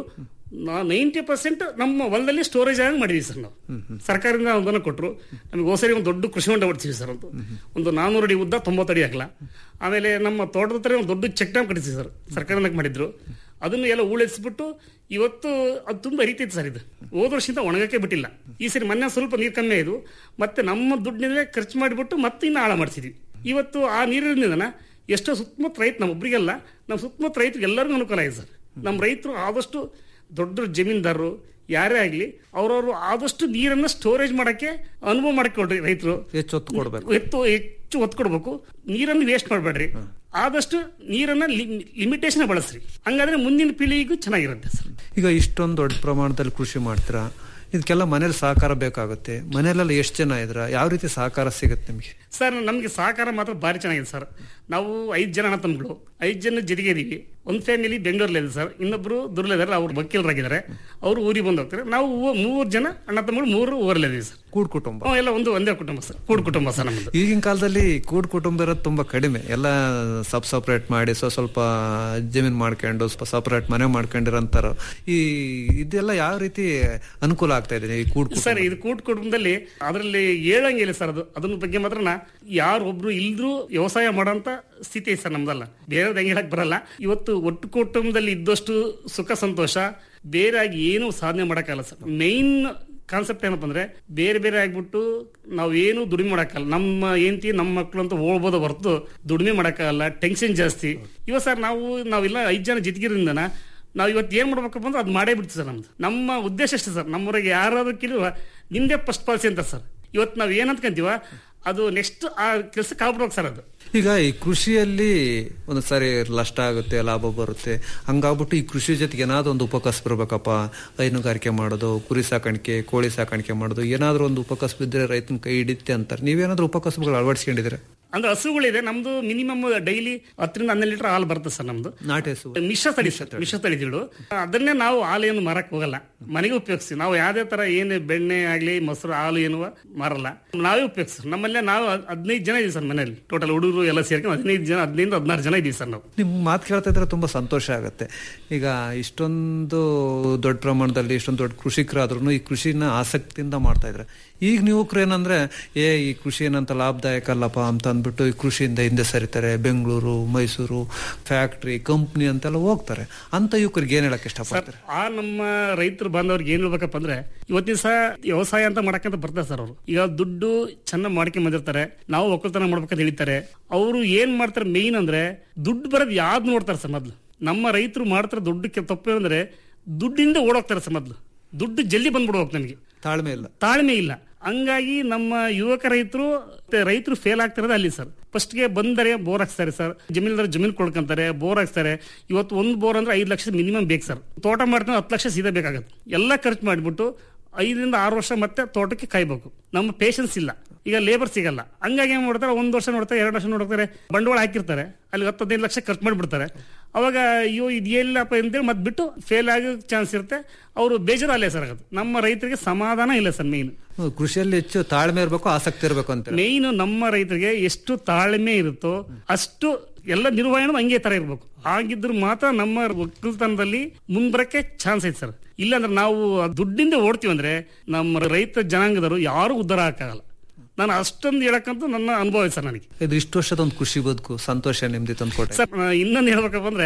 [SPEAKER 10] ನೈಂಟಿ ಪರ್ಸೆಂಟ್ ನಮ್ಮ ಹೊಲದಲ್ಲಿ ಸ್ಟೋರೇಜ್ ಆಗಿ ಮಾಡಿದೀವಿ ಸರ್ ನಾವು ಸರ್ಕಾರದಿಂದ ಅನುದಾನ ಕೊಟ್ಟರು ನಮಗೆ ಹೋಸರಿ ಒಂದು ದೊಡ್ಡ ಕೃಷಿ ಹೊಂಡ ಹೊಡ್ತೀವಿ ಸರ್ ಒಂದು ಒಂದು ನಾನೂರು ಅಡಿ ಉದ್ದ ತೊಂಬತ್ತು ಅಡಿ ಆಗಲ್ಲ ಆಮೇಲೆ ನಮ್ಮ ತೋಟದ ಹತ್ರ ಒಂದು ದೊಡ್ಡ ಚೆಕ್ ಡ್ಯಾಮ್ ಕಟ್ಟಿಸಿ ಸರ್ ಸರ್ಕಾರದಾಗ ಮಾಡಿದ್ರು ಅದನ್ನು ಎಲ್ಲ ಉಳಿಸ್ಬಿಟ್ಟು ಇವತ್ತು ಅದು ತುಂಬಾ ಹರಿತೈತೆ ಸರ್ ಇದು ಹೋದ ವರ್ಷದಿಂದ ಒಣಗಕ್ಕೆ ಬಿಟ್ಟಿಲ್ಲ ಈ ಸರಿ ಮೊನ್ನೆ ಸ್ವಲ್ಪ ನೀರು ಕಮ್ಮಿ ಆಯ್ತು ಮತ್ತೆ ನಮ್ಮ ದುಡ್ಡಿನಿಂದ ಖರ್ಚು ಮಾಡಿಬಿಟ್ಟು ಮತ್ತೆ ಇನ್ನು ಆಳ ಮಾಡಿಸಿದ್ವಿ ಇವತ್ತು ಆ ನೀರಿನಿಂದ ಎಷ್ಟೋ ಸುತ್ತಮುತ್ತ ರೈತ ನಮ್ಮೊಬ್ರಿಗೆಲ್ಲ ನಮ್ಮ ಸುತ್ತಮುತ್ತ ರೈತರಿಗೆ ಎಲ್ಲರಿಗೂ ಅನುಕೂಲ ಇದೆ ಸರ್ ನಮ್ಮ ರೈತರು ಆದಷ್ಟು ದೊಡ್ಡ ಜಮೀನ್ದಾರರು ಯಾರೇ ಆಗಲಿ ಅವ್ರವ್ರು ಆದಷ್ಟು ನೀರನ್ನ ಸ್ಟೋರೇಜ್ ಮಾಡಕ್ಕೆ ಅನುಭವ ಮಾಡಕ್ಕೆ ಕೊಡ್ರಿ ರೈತರು
[SPEAKER 9] ಹೆಚ್ಚು ಹೊತ್ತು ಕೊಡ್ಬೇಕು
[SPEAKER 10] ಎತ್ತು ಹೆಚ್ಚು ಒತ್ತು ಕೊಡ್ಬೇಕು ನೀರನ್ನು ವೇಸ್ಟ್ ಮಾಡಬೇಡ್ರಿ ಆದಷ್ಟು ನೀರನ್ನ ಲಿಮಿಟೇಷನ್ ಬಳಸ್ರಿ ಹಂಗಾದ್ರೆ ಮುಂದಿನ ಪೀಳಿಗೆಗೂ ಚೆನ್ನಾಗಿರುತ್ತೆ ಸರ್
[SPEAKER 9] ಈಗ ಇಷ್ಟೊಂದು ದೊಡ್ಡ ಪ್ರಮಾಣದಲ್ಲಿ ಕೃಷಿ ಮಾಡ್ತೀರಾ ಇದಕ್ಕೆಲ್ಲ ಮನೇಲಿ ಸಹಕಾರ ಬೇಕಾಗುತ್ತೆ ಮನೇಲೆಲ್ಲ ಎಷ್ಟು ಜನ ಇದ್ರ ಯಾವ ರೀತಿ ಸಹಕಾರ ಸಿಗುತ್ತೆ ನಿಮ್ಗೆ
[SPEAKER 10] ಸರ್ ನಮಗೆ ಸಹಕಾರ ಮಾತ್ರ ಭಾರಿ ಚೆನ್ನಾಗಿದೆ ಸರ್ ನಾವು ಐದು ಜನ ಅಣ್ಣ ತಮ್ಮಗಳು ಐದು ಜನ ಜೊತೆಗೆ ಇದೀವಿ ಒಂದು ಫ್ಯಾಮಿಲಿ ಬೆಂಗಳೂರಲ್ಲಿ ಇದೆ ಸರ್ ಇನ್ನೊಬ್ರು ದುರ್ಲಿದ್ದಾರೆ ಅವ್ರು ವಕೀಲರಾಗಿದ್ದಾರೆ ಅವರು ಊರಿಗೆ ಬಂದು ಹೋಗ್ತಾರೆ ನಾವು ಊ- ಮೂರು ಜನ ಅಣ್ಣ ತಮ್ಮಗಳು ಮೂರು ಊರಲ್ಲಿ ಇದೀವಿ ಸರ್
[SPEAKER 9] ಕೂಡ್ ಕುಟುಂಬ
[SPEAKER 10] ಹ್ಮ್, ಎಲ್ಲ ಒಂದು ಒಂದೇ ಕುಟುಂಬ ಸರ್ ಕೂಡ್ ಕುಟುಂಬ ಸರ್ ನಮ್ಮದು
[SPEAKER 9] ಈಗಿನ ಕಾಲದಲ್ಲಿ ಕೂಡ್ ಕುಟುಂಬ ಇರೋದು ತುಂಬಾ ಕಡಿಮೆ ಎಲ್ಲ ಸಬ್ ಸಪ್ರೇಟ್ ಮಾಡಿ ಸ್ವಲ್ಪ ಸ್ವಲ್ಪ ಜಮೀನ್ ಮಾಡ್ಕೊಂಡು ಸ್ವಲ್ಪ ಸಪ್ರೇಟ್ ಮನೆ ಮಾಡ್ಕೊಂಡಿರಂತಾರ ಈ ಇದೆಲ್ಲ ಯಾವ ರೀತಿ ಅನುಕೂಲ ಆಗ್ತಾ ಇದೆ ಈ ಕೂಡ್ ಕುಟುಂಬ
[SPEAKER 10] ಸರ್ ಇದು ಕೂಟ್ ಕುಟುಂಬದಲ್ಲಿ ಅದರಲ್ಲಿ ಹೇಳಂಗಿಲ್ಲ ಸರ್ ಅದು ಅದನ್ನ ಬಗ್ಗೆ ಮಾತ್ರ ಯಾರು ಒಬ್ರು ಇಲ್ದ್ರೂ ವ್ಯವಸಾಯ ಮಾಡೋಂತ ಸ್ಥಿತಿ ಐತೆ ಸರ್ ನಮ್ದಲ್ಲ ಬೇರೆ ಹೆಂಗೆ ಹೇಳಕ್ ಬರಲ್ಲ ಇವತ್ತು ಒಟ್ಟು ಕುಟುಂಬದಲ್ಲಿ ಇದ್ದಷ್ಟು ಸುಖ ಸಂತೋಷ ಬೇರೆ ಆಗಿ ಏನು ಸಾಧನೆ ಮಾಡಕ್ಕಾಗಲ್ಲ ಸರ್ ಮೈನ್ ಕಾನ್ಸೆಪ್ಟ್ ಏನಪ್ಪ ಅಂದ್ರೆ ಬೇರೆ ಬೇರೆ ಆಗ್ಬಿಟ್ಟು ನಾವು ಏನು ದುಡಿಮೆ ಮಾಡಕ್ಕಾಗಲ್ಲ ನಮ್ಮ ಹೆಂಡತಿ ನಮ್ಮ ಮಕ್ಕಳು ಅಂತ ಹೋಗ್ಬೋದು ಹೊರತು ದುಡಿಮೆ ಮಾಡಕ್ಕಾಗಲ್ಲ ಟೆನ್ಷನ್ ಜಾಸ್ತಿ ಇವ ಸರ್ ನಾವು ನಾವೆಲ್ಲ ಐದು ಜನ ಜೊತೆಗಿರೋದ್ರಿಂದನ ನಾವು ಇವತ್ತು ಏನ್ ಮಾಡ್ಬೇಕಪ್ಪ ಅಂದ್ರೆ ಅದು ಮಾಡೇ ಬಿಡ್ತೀವಿ ಸರ್ ನಮ್ದು ನಮ್ಮ ಉದ್ದೇಶ ಅಷ್ಟೇ ಸರ್ ನಮ್ಮೂರಿಗೆ ಯಾರಾದ್ರೂ ಕೇಳುವ ನಿಂದೇ ಫಸ್ಟ್ ಪಾಲಿಸಿ ಅಂತ ಸರ್ ಇವತ್ತು ನಾವು ಏನ್ ಅಂದ್ಕೊಂತೀವ ಅದು ನೆಕ್ಸ್ಟ್ ಆ ಕೆಲಸಕ್ಕೆ ಆಗ್ಬಿಡ್ಬೇಕು ಸರ್ ಅದು
[SPEAKER 9] ಈಗ ಈ ಕೃಷಿಯಲ್ಲಿ ಒಂದು ಸಾರಿ ನಷ್ಟ ಆಗುತ್ತೆ ಲಾಭ ಬರುತ್ತೆ ಹಂಗಾಗ್ಬಿಟ್ಟು ಈ ಕೃಷಿ ಜೊತೆಗೆ ಏನಾದ್ರು ಒಂದು ಉಪಕಸಬು ಇರ್ಬೇಕಪ್ಪ ಹೈನುಗಾರಿಕೆ ಮಾಡೋದು ಕುರಿ ಸಾಕಾಣಿಕೆ ಕೋಳಿ ಸಾಕಾಣಿಕೆ ಮಾಡೋದು ಏನಾದ್ರೂ ಒಂದು ಉಪಕಸಬು ಇದ್ರೆ ರೈತನ ಕೈ ಹಿಡಿತೆ ಅಂತಾರೆ ನೀವೇನಾದ್ರೂ ಉಪಕಸಬುಗಳು ಅಳವಡಿಸ್ಕೊಂಡಿದ್ರೆ
[SPEAKER 10] ಅಂದ್ರೆ ಹಸುಗಳಿದೆ ನಮ್ದು ಮಿನಿಮಮ್ ಡೈಲಿ ಹತ್ತರಿಂದ ಹನ್ನೆರಡು ಲೀಟರ್ ಹಾಲು ಬರುತ್ತೆ ಸರ್ ನಮ್ದು
[SPEAKER 9] ನಾಟಿ ಹಸು
[SPEAKER 10] ಮಿಶ್ರ ತಳಿ ಮಿಶ್ರ ತಳಿಗಳು ಅದನ್ನೇ ನಾವು ಹಾಲು ಏನು ಮಾರಕ್ ಹೋಗಲ್ಲ ಮನೆಗೆ ಉಪಯೋಗಿಸ್ತೀವಿ ನಾವು ಯಾವ್ದೇ ತರ ಏನು ಬೆಣ್ಣೆ ಆಗ್ಲಿ ಮೊಸರು ಹಾಲು ಏನು ಮಾರಲ್ಲ ನಾವೇ ಉಪಯೋಗಿಸ್ತೀವಿ ನಮ್ಮಲ್ಲೇ ನಾವು ಹದಿನೈದು ಜನ ಇದೀವಿ ಸರ್ ಮನೆಯಲ್ಲಿ ಟೋಟಲ್ ಹುಡುಗರು ಎಲ್ಲ ಸೇರ್ಕೊಂಡು ಹದಿನೈದು ಜನ ಹದಿನೈದು ಹದಿನಾರು ಜನ ಇದೀವಿ ಸರ್ ನಾವು
[SPEAKER 9] ನಿಮ್ ಮಾತು ಕೇಳ್ತಾ ಇದ್ರೆ ತುಂಬಾ ಸಂತೋಷ ಆಗುತ್ತೆ ಈಗ ಇಷ್ಟೊಂದು ದೊಡ್ಡ ಪ್ರಮಾಣದಲ್ಲಿ ಇಷ್ಟೊಂದು ದೊಡ್ಡ ಕೃಷಿಕರಾದ್ರೂ ಈ ಕೃಷಿನ ಆಸಕ್ತಿಯಿಂದ ಮಾಡ್ತಾ ಇದ್ರೆ ಈಗ ಯುವಕರು ಏನಂದ್ರೆ ಏ ಈ ಕೃಷಿ ಏನಂತ ಲಾಭದಾಯಕ ಅಲ್ಲಪ್ಪ ಅಂತ ಅಂದ್ಬಿಟ್ಟು ಈ ಕೃಷಿಯಿಂದ ಹಿಂದೆ ಸರಿತಾರೆ ಬೆಂಗಳೂರು ಮೈಸೂರು ಫ್ಯಾಕ್ಟ್ರಿ ಕಂಪ್ನಿ ಅಂತೆಲ್ಲ ಹೋಗ್ತಾರೆ ಅಂತ ಯುವಕರಿಗೆ ಏನ್ ಹೇಳಕ್ ಇಷ್ಟಪಡ್ತಾರೆ
[SPEAKER 10] ಆ ನಮ್ಮ ರೈತರು ಬಾಂಧವ್ರಿಗೆ ಏನ್ ಹೇಳ್ಬೇಕಪ್ಪ ಅಂದ್ರೆ ಇವತ್ತಿನ ಸಹ ವ್ಯವಸಾಯ ಅಂತ ಮಾಡಕ್ಕಂತ ಬರ್ತಾರೆ ಸರ್ ಅವರು ಈಗ ದುಡ್ಡು ಚೆನ್ನಾಗಿ ಮಾಡ್ಕೊಂಡ್ ಬಂದಿರ್ತಾರೆ ನಾವು ಒಕ್ಕಲ್ತನ ಮಾಡ್ಬೇಕಂತ ಹೇಳ್ತಾರೆ ಅವರು ಏನ್ ಮಾಡ್ತಾರೆ ಮೇಯ್ನ್ ಅಂದ್ರೆ ದುಡ್ಡು ಬರೋದು ಯಾವ್ದು ನೋಡ್ತಾರೆ ಸರ್ ಮೊದ್ಲು ನಮ್ಮ ರೈತರು ಮಾಡ್ತಾರೆ ದುಡ್ಡು ತಪ್ಪು ಅಂದ್ರೆ ದುಡ್ಡಿಂದ ಓಡೋಗ್ತಾರೆ ಸರ್ ಮೊದ್ಲು ದುಡ್ಡು ಜಲ್ದಿ ಬಂದ್ಬಿಡ್ಬೇಕು ನಮಗೆ
[SPEAKER 9] ತಾಳ್ಮೆ ಇಲ್ಲ
[SPEAKER 10] ತಾಳ್ಮೆ ಇಲ್ಲ ಹಂಗಾಗಿ ನಮ್ಮ ಯುವಕ ರೈತರು ರೈತರು ಫೇಲ್ ಆಗ್ತಿರೋದು ಅಲ್ಲಿ ಸರ್ ಫಸ್ಟ್ಗೆ ಬಂದರೆ ಬೋರ್ ಹಾಕ್ಸ್ತಾರೆ ಸರ್ ಜಮೀನ್ದಾರ ಜಮೀನ್ ಕೊಡ್ಕೊಂತಾರೆ ಬೋರ್ ಹಾಕ್ಸ್ತಾರೆ ಇವತ್ತು ಒಂದು ಬೋರ್ ಅಂದ್ರೆ ಐದು ಲಕ್ಷ ಮಿನಿಮಮ್ ಬೇಕು ಸರ್ ತೋಟ ಮಾಡ್ತಾರೆ ಹತ್ತು ಲಕ್ಷ ಸೀದಾ ಬೇಕಾಗತ್ತೆ ಎಲ್ಲ ಖರ್ಚು ಮಾಡಿಬಿಟ್ಟು ಐದರಿಂದ ಆರು ವರ್ಷ ಮತ್ತೆ ತೋಟಕ್ಕೆ ಕಾಯ್ಬೇಕು ನಮ್ಮ ಪೇಷನ್ಸ್ ಇಲ್ಲ ಈಗ ಲೇಬರ್ ಸಿಗಲ್ಲ ಹಂಗಾಗಿ ಏನ್ ಮಾಡ್ತಾರೆ ಒಂದ್ ವರ್ಷ ನೋಡ್ತಾರೆ ಎರಡು ವರ್ಷ ನೋಡ್ತಾರೆ ಬಂಡವಾಳ ಹಾಕಿರ್ತಾರೆ ಅಲ್ಲಿ ಹತ್ತು ಹದಿನೈದು ಲಕ್ಷ ಖರ್ಚು ಮಾಡಿಬಿಡ್ತಾರೆ ಅವಾಗ ಅಯ್ಯೋ ಇದೇನಿಲ್ಲಪ್ಪ ಅಂತೇಳಿ ಮತ್ತೆ ಬಿಟ್ಟು ಫೇಲ್ ಆಗೋ ಚಾನ್ಸ್ ಇರುತ್ತೆ ಅವರು ಬೇಜಾರು ಅಲ್ಲೇ ಸರ್ ಆಗುತ್ತೆ ನಮ್ಮ ರೈತರಿಗೆ ಸಮಾಧಾನ ಇಲ್ಲ ಸರ್ ಮೇಯ್ನ್
[SPEAKER 9] ಹ್ಮ್, ಕೃಷಿಯಲ್ಲಿ ಹೆಚ್ಚು ತಾಳ್ಮೆ ಇರಬೇಕು ಆಸಕ್ತಿ ಇರಬೇಕು ಅಂತ
[SPEAKER 10] ಮೇಯ್ನ್ ನಮ್ಮ ರೈತರಿಗೆ ಎಷ್ಟು ತಾಳ್ಮೆ ಇರುತ್ತೋ ಅಷ್ಟು ಎಲ್ಲ ನಿರ್ವಹಣೆ ಹಂಗೆ ತರ ಇರ್ಬೇಕು ಆಗಿದ್ರು ಮಾತ್ರ ನಮ್ಮ ಒಕ್ಕಲ್ತನದಲ್ಲಿ ಮುಂದ್ಬರಕ್ಕೆ ಚಾನ್ಸ್ ಐತೆ ಸರ್ ಇಲ್ಲಾಂದ್ರೆ ನಾವು ಆ ದುಡ್ಡಿಂದ ಓಡ್ತೀವಿ ಅಂದ್ರೆ ನಮ್ಮ ರೈತ ಜನಾಂಗದವರು ಯಾರು ಉದ್ಧಾರ ಹಾಕಾಗಲ್ಲ ನಾನು ಅಷ್ಟೊಂದು ಹೇಳಕ್ಕಂತೂ ನನ್ನ ಅನುಭವ ಇದೆ ಸರ್ ನನಗೆ
[SPEAKER 9] ಇದು ಇಷ್ಟು ವರ್ಷದ ಒಂದು ಕೃಷಿ ಬದುಕು ಸಂತೋಷ ನೆಮ್ಮದಿ ತಂದ್ಕೊಟ್ಟೆ
[SPEAKER 10] ಸರ್ ಇನ್ನೊಂದು ಹೇಳ್ಬೇಕಪ್ಪ ಅಂದ್ರೆ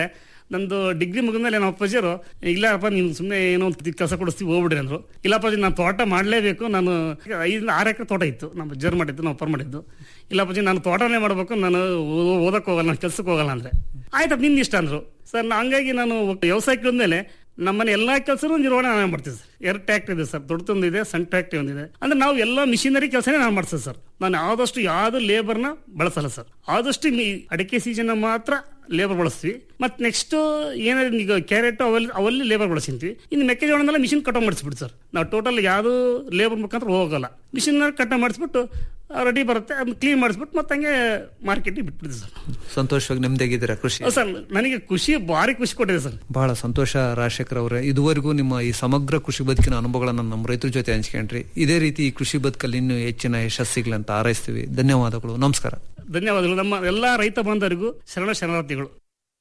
[SPEAKER 10] ನಂದು ಡಿಗ್ರಿ ಮುಗಿದ್ಮೇಲೆ ನಮ್ಮ ಅಪ್ಪಾಜಿಯವರು ಇಲ್ಲಪ್ಪ ನೀನು ಸುಮ್ಮನೆ ಏನೋ ಒಂದು ಕೆಲಸ ಕೊಡಿಸ್ತೀವಿ ಹೋಗ್ಬಿಡ್ರಿ ಅಂದ್ರು ಇಲ್ಲ ಅಪ್ಪಾಜಿ ನಾನು ತೋಟ ಮಾಡಲೇಬೇಕು ನಾನು ಐದರಿಂದ ಆರು ಎಕರೆ ತೋಟ ಇತ್ತು ನಮ್ಮ ಜರ್ ಮಾಡಿದ್ದು ನಾವು ಅಪ್ಪರ್ ಮಾಡಿದ್ದು ಇಲ್ಲ ಅಪ್ಪಾಜಿ ನಾನು ತೋಟನೇ ಮಾಡಬೇಕು ನಾನು ಓ- ಓದಕ್ಕೆ ಹೋಗಲ್ಲ ನಾನು ಕೆಲ್ಸಕ್ಕೆ ಹೋಗಲ್ಲ ಅಂದ್ರೆ ಆಯ್ತಪ್ಪ ನಿನ್ನ ಇಷ್ಟ ಅಂದ್ರು ಸರ್ ನಾ- ಹಂಗಾಗಿ ನಾನು ವ್ಯವಸಾಯಕ್ಕೆ ಬಂದ್ಮೇಲೆ ನಮ್ಮನೆ ಎಲ್ಲಾ ಕೆಲಸನೂ ನಿರ್ವಹಣೆ ನಾನು ಮಾಡ್ತೀವಿ ಸರ್ ಎರಡು ಟ್ಯಾಕ್ಟ್ರಿ ಇದೆ ಸರ್ ದೊಡ್ಡದೊಂದಿದೆ ಸಣ್ಣ ಟ್ಯಾಕ್ಟ್ರಿ ಒಂದಿದೆ ಅಂದ್ರೆ ನಾವು ಎಲ್ಲ ಮಿಷಿನರಿ ಕೆಲಸನೇ ನಾನು ಮಾಡ್ತೀವಿ ಸರ್ ನಾನು ಆದಷ್ಟು ಯಾವ್ದು ಲೇಬರ್ನ ಬಳಸಲ್ಲ ಸರ್ ಆದಷ್ಟು ಮಿ- ಅಡಿಕೆ ಸೀಸನ್ ಮಾತ್ರ ಲೇಬರ್ ಬಳಸ್ತೀವಿ ಮತ್ತೆ ನೆಕ್ಸ್ಟ್ ಏನಾದ್ರು ಈಗ ಕ್ಯಾರೆಟ್ ಅವಲ್ಲಿ ಅವಲ್ಲಿ ಲೇಬರ್ ಬಳಸಿರ್ತೀವಿ ಇನ್ನು ಮೆಕ್ಕೆಜೋಳನೆಲ್ಲ ಮಿಷಿನ್ ಕಟಾವ್ ಮಾಡಿಸ್ಬಿಟ್ಟು ಸರ್ ನಾವು ಟೋಟಲ್ ಯಾವುದು ಲೇಬರ್ ಮುಖಾಂತರ ಹೋಗಲ್ಲ ಮಿಷಿನ್ ಕಟಾವ್ ಮಾಡಿಸ್ಬಿಟ್ಟು ರೆಡಿ ಬರುತ್ತೆ ಅದನ್ನ ಕ್ಲೀನ್ ಮಾಡಿಸ್ಬಿಟ್ಟು ಮತ್ತೆ ಹಂಗೆ ಮಾರ್ಕೆಟಿಗೆ ಬಿಟ್ಬಿಡ್ತೀವಿ ಸರ್
[SPEAKER 9] ಸಂತೋಷವಾಗಿ ನೆಮ್ಮದಿಯಾಗಿದ್ದೀರಾ ಕೃಷಿ
[SPEAKER 10] ಹೌದು ಸರ್ ನನಗೆ ಖುಷಿ ಭಾರಿ ಖುಷಿ ಕೊಟ್ಟಿದೆ ಸರ್
[SPEAKER 9] ಬಹಳ ಸಂತೋಷ ರಾಜಶೇಖರ್ ಅವರೇ ಇದುವರೆಗೂ ನಿಮ್ಮ ಈ ಸಮಗ್ರ ಕೃಷಿ ಬದುಕಿನ ಅನುಭವಗಳನ್ನು ನಮ್ಮ ರೈತರ ಜೊತೆ ಹಂಚ್ಕೊಂಡ್ರಿ ಇದೇ ರೀತಿ ಈ ಕೃಷಿ ಬದುಕಲ್ಲಿ ಇನ್ನೂ ಹೆಚ್ಚಿನ ಯಶಸ್ಸಿಗ್ಲಿ ಅಂತ ಹಾರೈಸ್ತೀವಿ ಧನ್ಯವಾದಗಳು ನಮಸ್ಕಾರ
[SPEAKER 10] ಧನ್ಯವಾದಗಳು ನಮ್ಮ ಎಲ್ಲಾ ರೈತ ಬಾಂಧವರಿಗೂ ಶರಣ ಶರಣಾರ್ಥಿಗಳು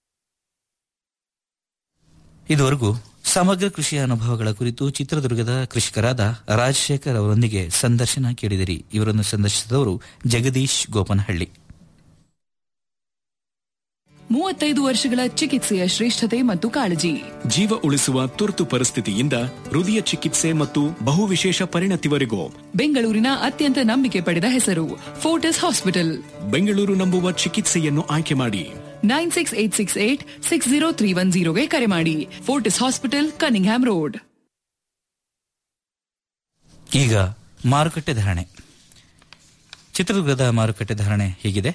[SPEAKER 6] ಇದುವರೆಗೂ ಸಮಗ್ರ ಕೃಷಿಯ ಅನುಭವಗಳ ಕುರಿತು ಚಿತ್ರದುರ್ಗದ ಕೃಷಿಕರಾದ ರಾಜಶೇಖರ್ ಅವರೊಂದಿಗೆ ಸಂದರ್ಶನ ಕೇಳಿದಿರಿ ಇವರನ್ನು ಸಂದರ್ಶಿಸಿದವರು ಜಗದೀಶ್ ಗೋಪನಹಳ್ಳಿ
[SPEAKER 7] ಮೂವತ್ತೈದು ವರ್ಷಗಳ ಚಿಕಿತ್ಸೆಯ ಶ್ರೇಷ್ಠತೆ ಮತ್ತು ಕಾಳಜಿ
[SPEAKER 8] ಜೀವ ಉಳಿಸುವ ತುರ್ತು ಪರಿಸ್ಥಿತಿಯಿಂದ ಹೃದಯ ಚಿಕಿತ್ಸೆ ಮತ್ತು ಬಹುವಿಶೇಷ ಪರಿಣತಿವರೆಗೂ
[SPEAKER 7] ಬೆಂಗಳೂರಿನ ಅತ್ಯಂತ ನಂಬಿಕೆ ಪಡೆದ ಹೆಸರು ಫೋರ್ಟಿಸ್ ಹಾಸ್ಪಿಟಲ್
[SPEAKER 8] ಬೆಂಗಳೂರು ನಂಬುವ ಚಿಕಿತ್ಸೆಯನ್ನು ಆಯ್ಕೆ ಮಾಡಿ
[SPEAKER 7] nine six eight six eight six zero three one ಜೀರೋಗೆ ಕರೆ ಮಾಡಿ ಫೋರ್ಟಿಸ್ ಹಾಸ್ಪಿಟಲ್ ಕನಿಂಗ್ಹ್ಯಾಮ್ ರೋಡ್
[SPEAKER 6] ಈಗ ಮಾರುಕಟ್ಟೆ ಧಾರಣೆ ಚಿತ್ರದುರ್ಗದ ಮಾರುಕಟ್ಟೆ ಧಾರಣೆ ಹೀಗಿದೆ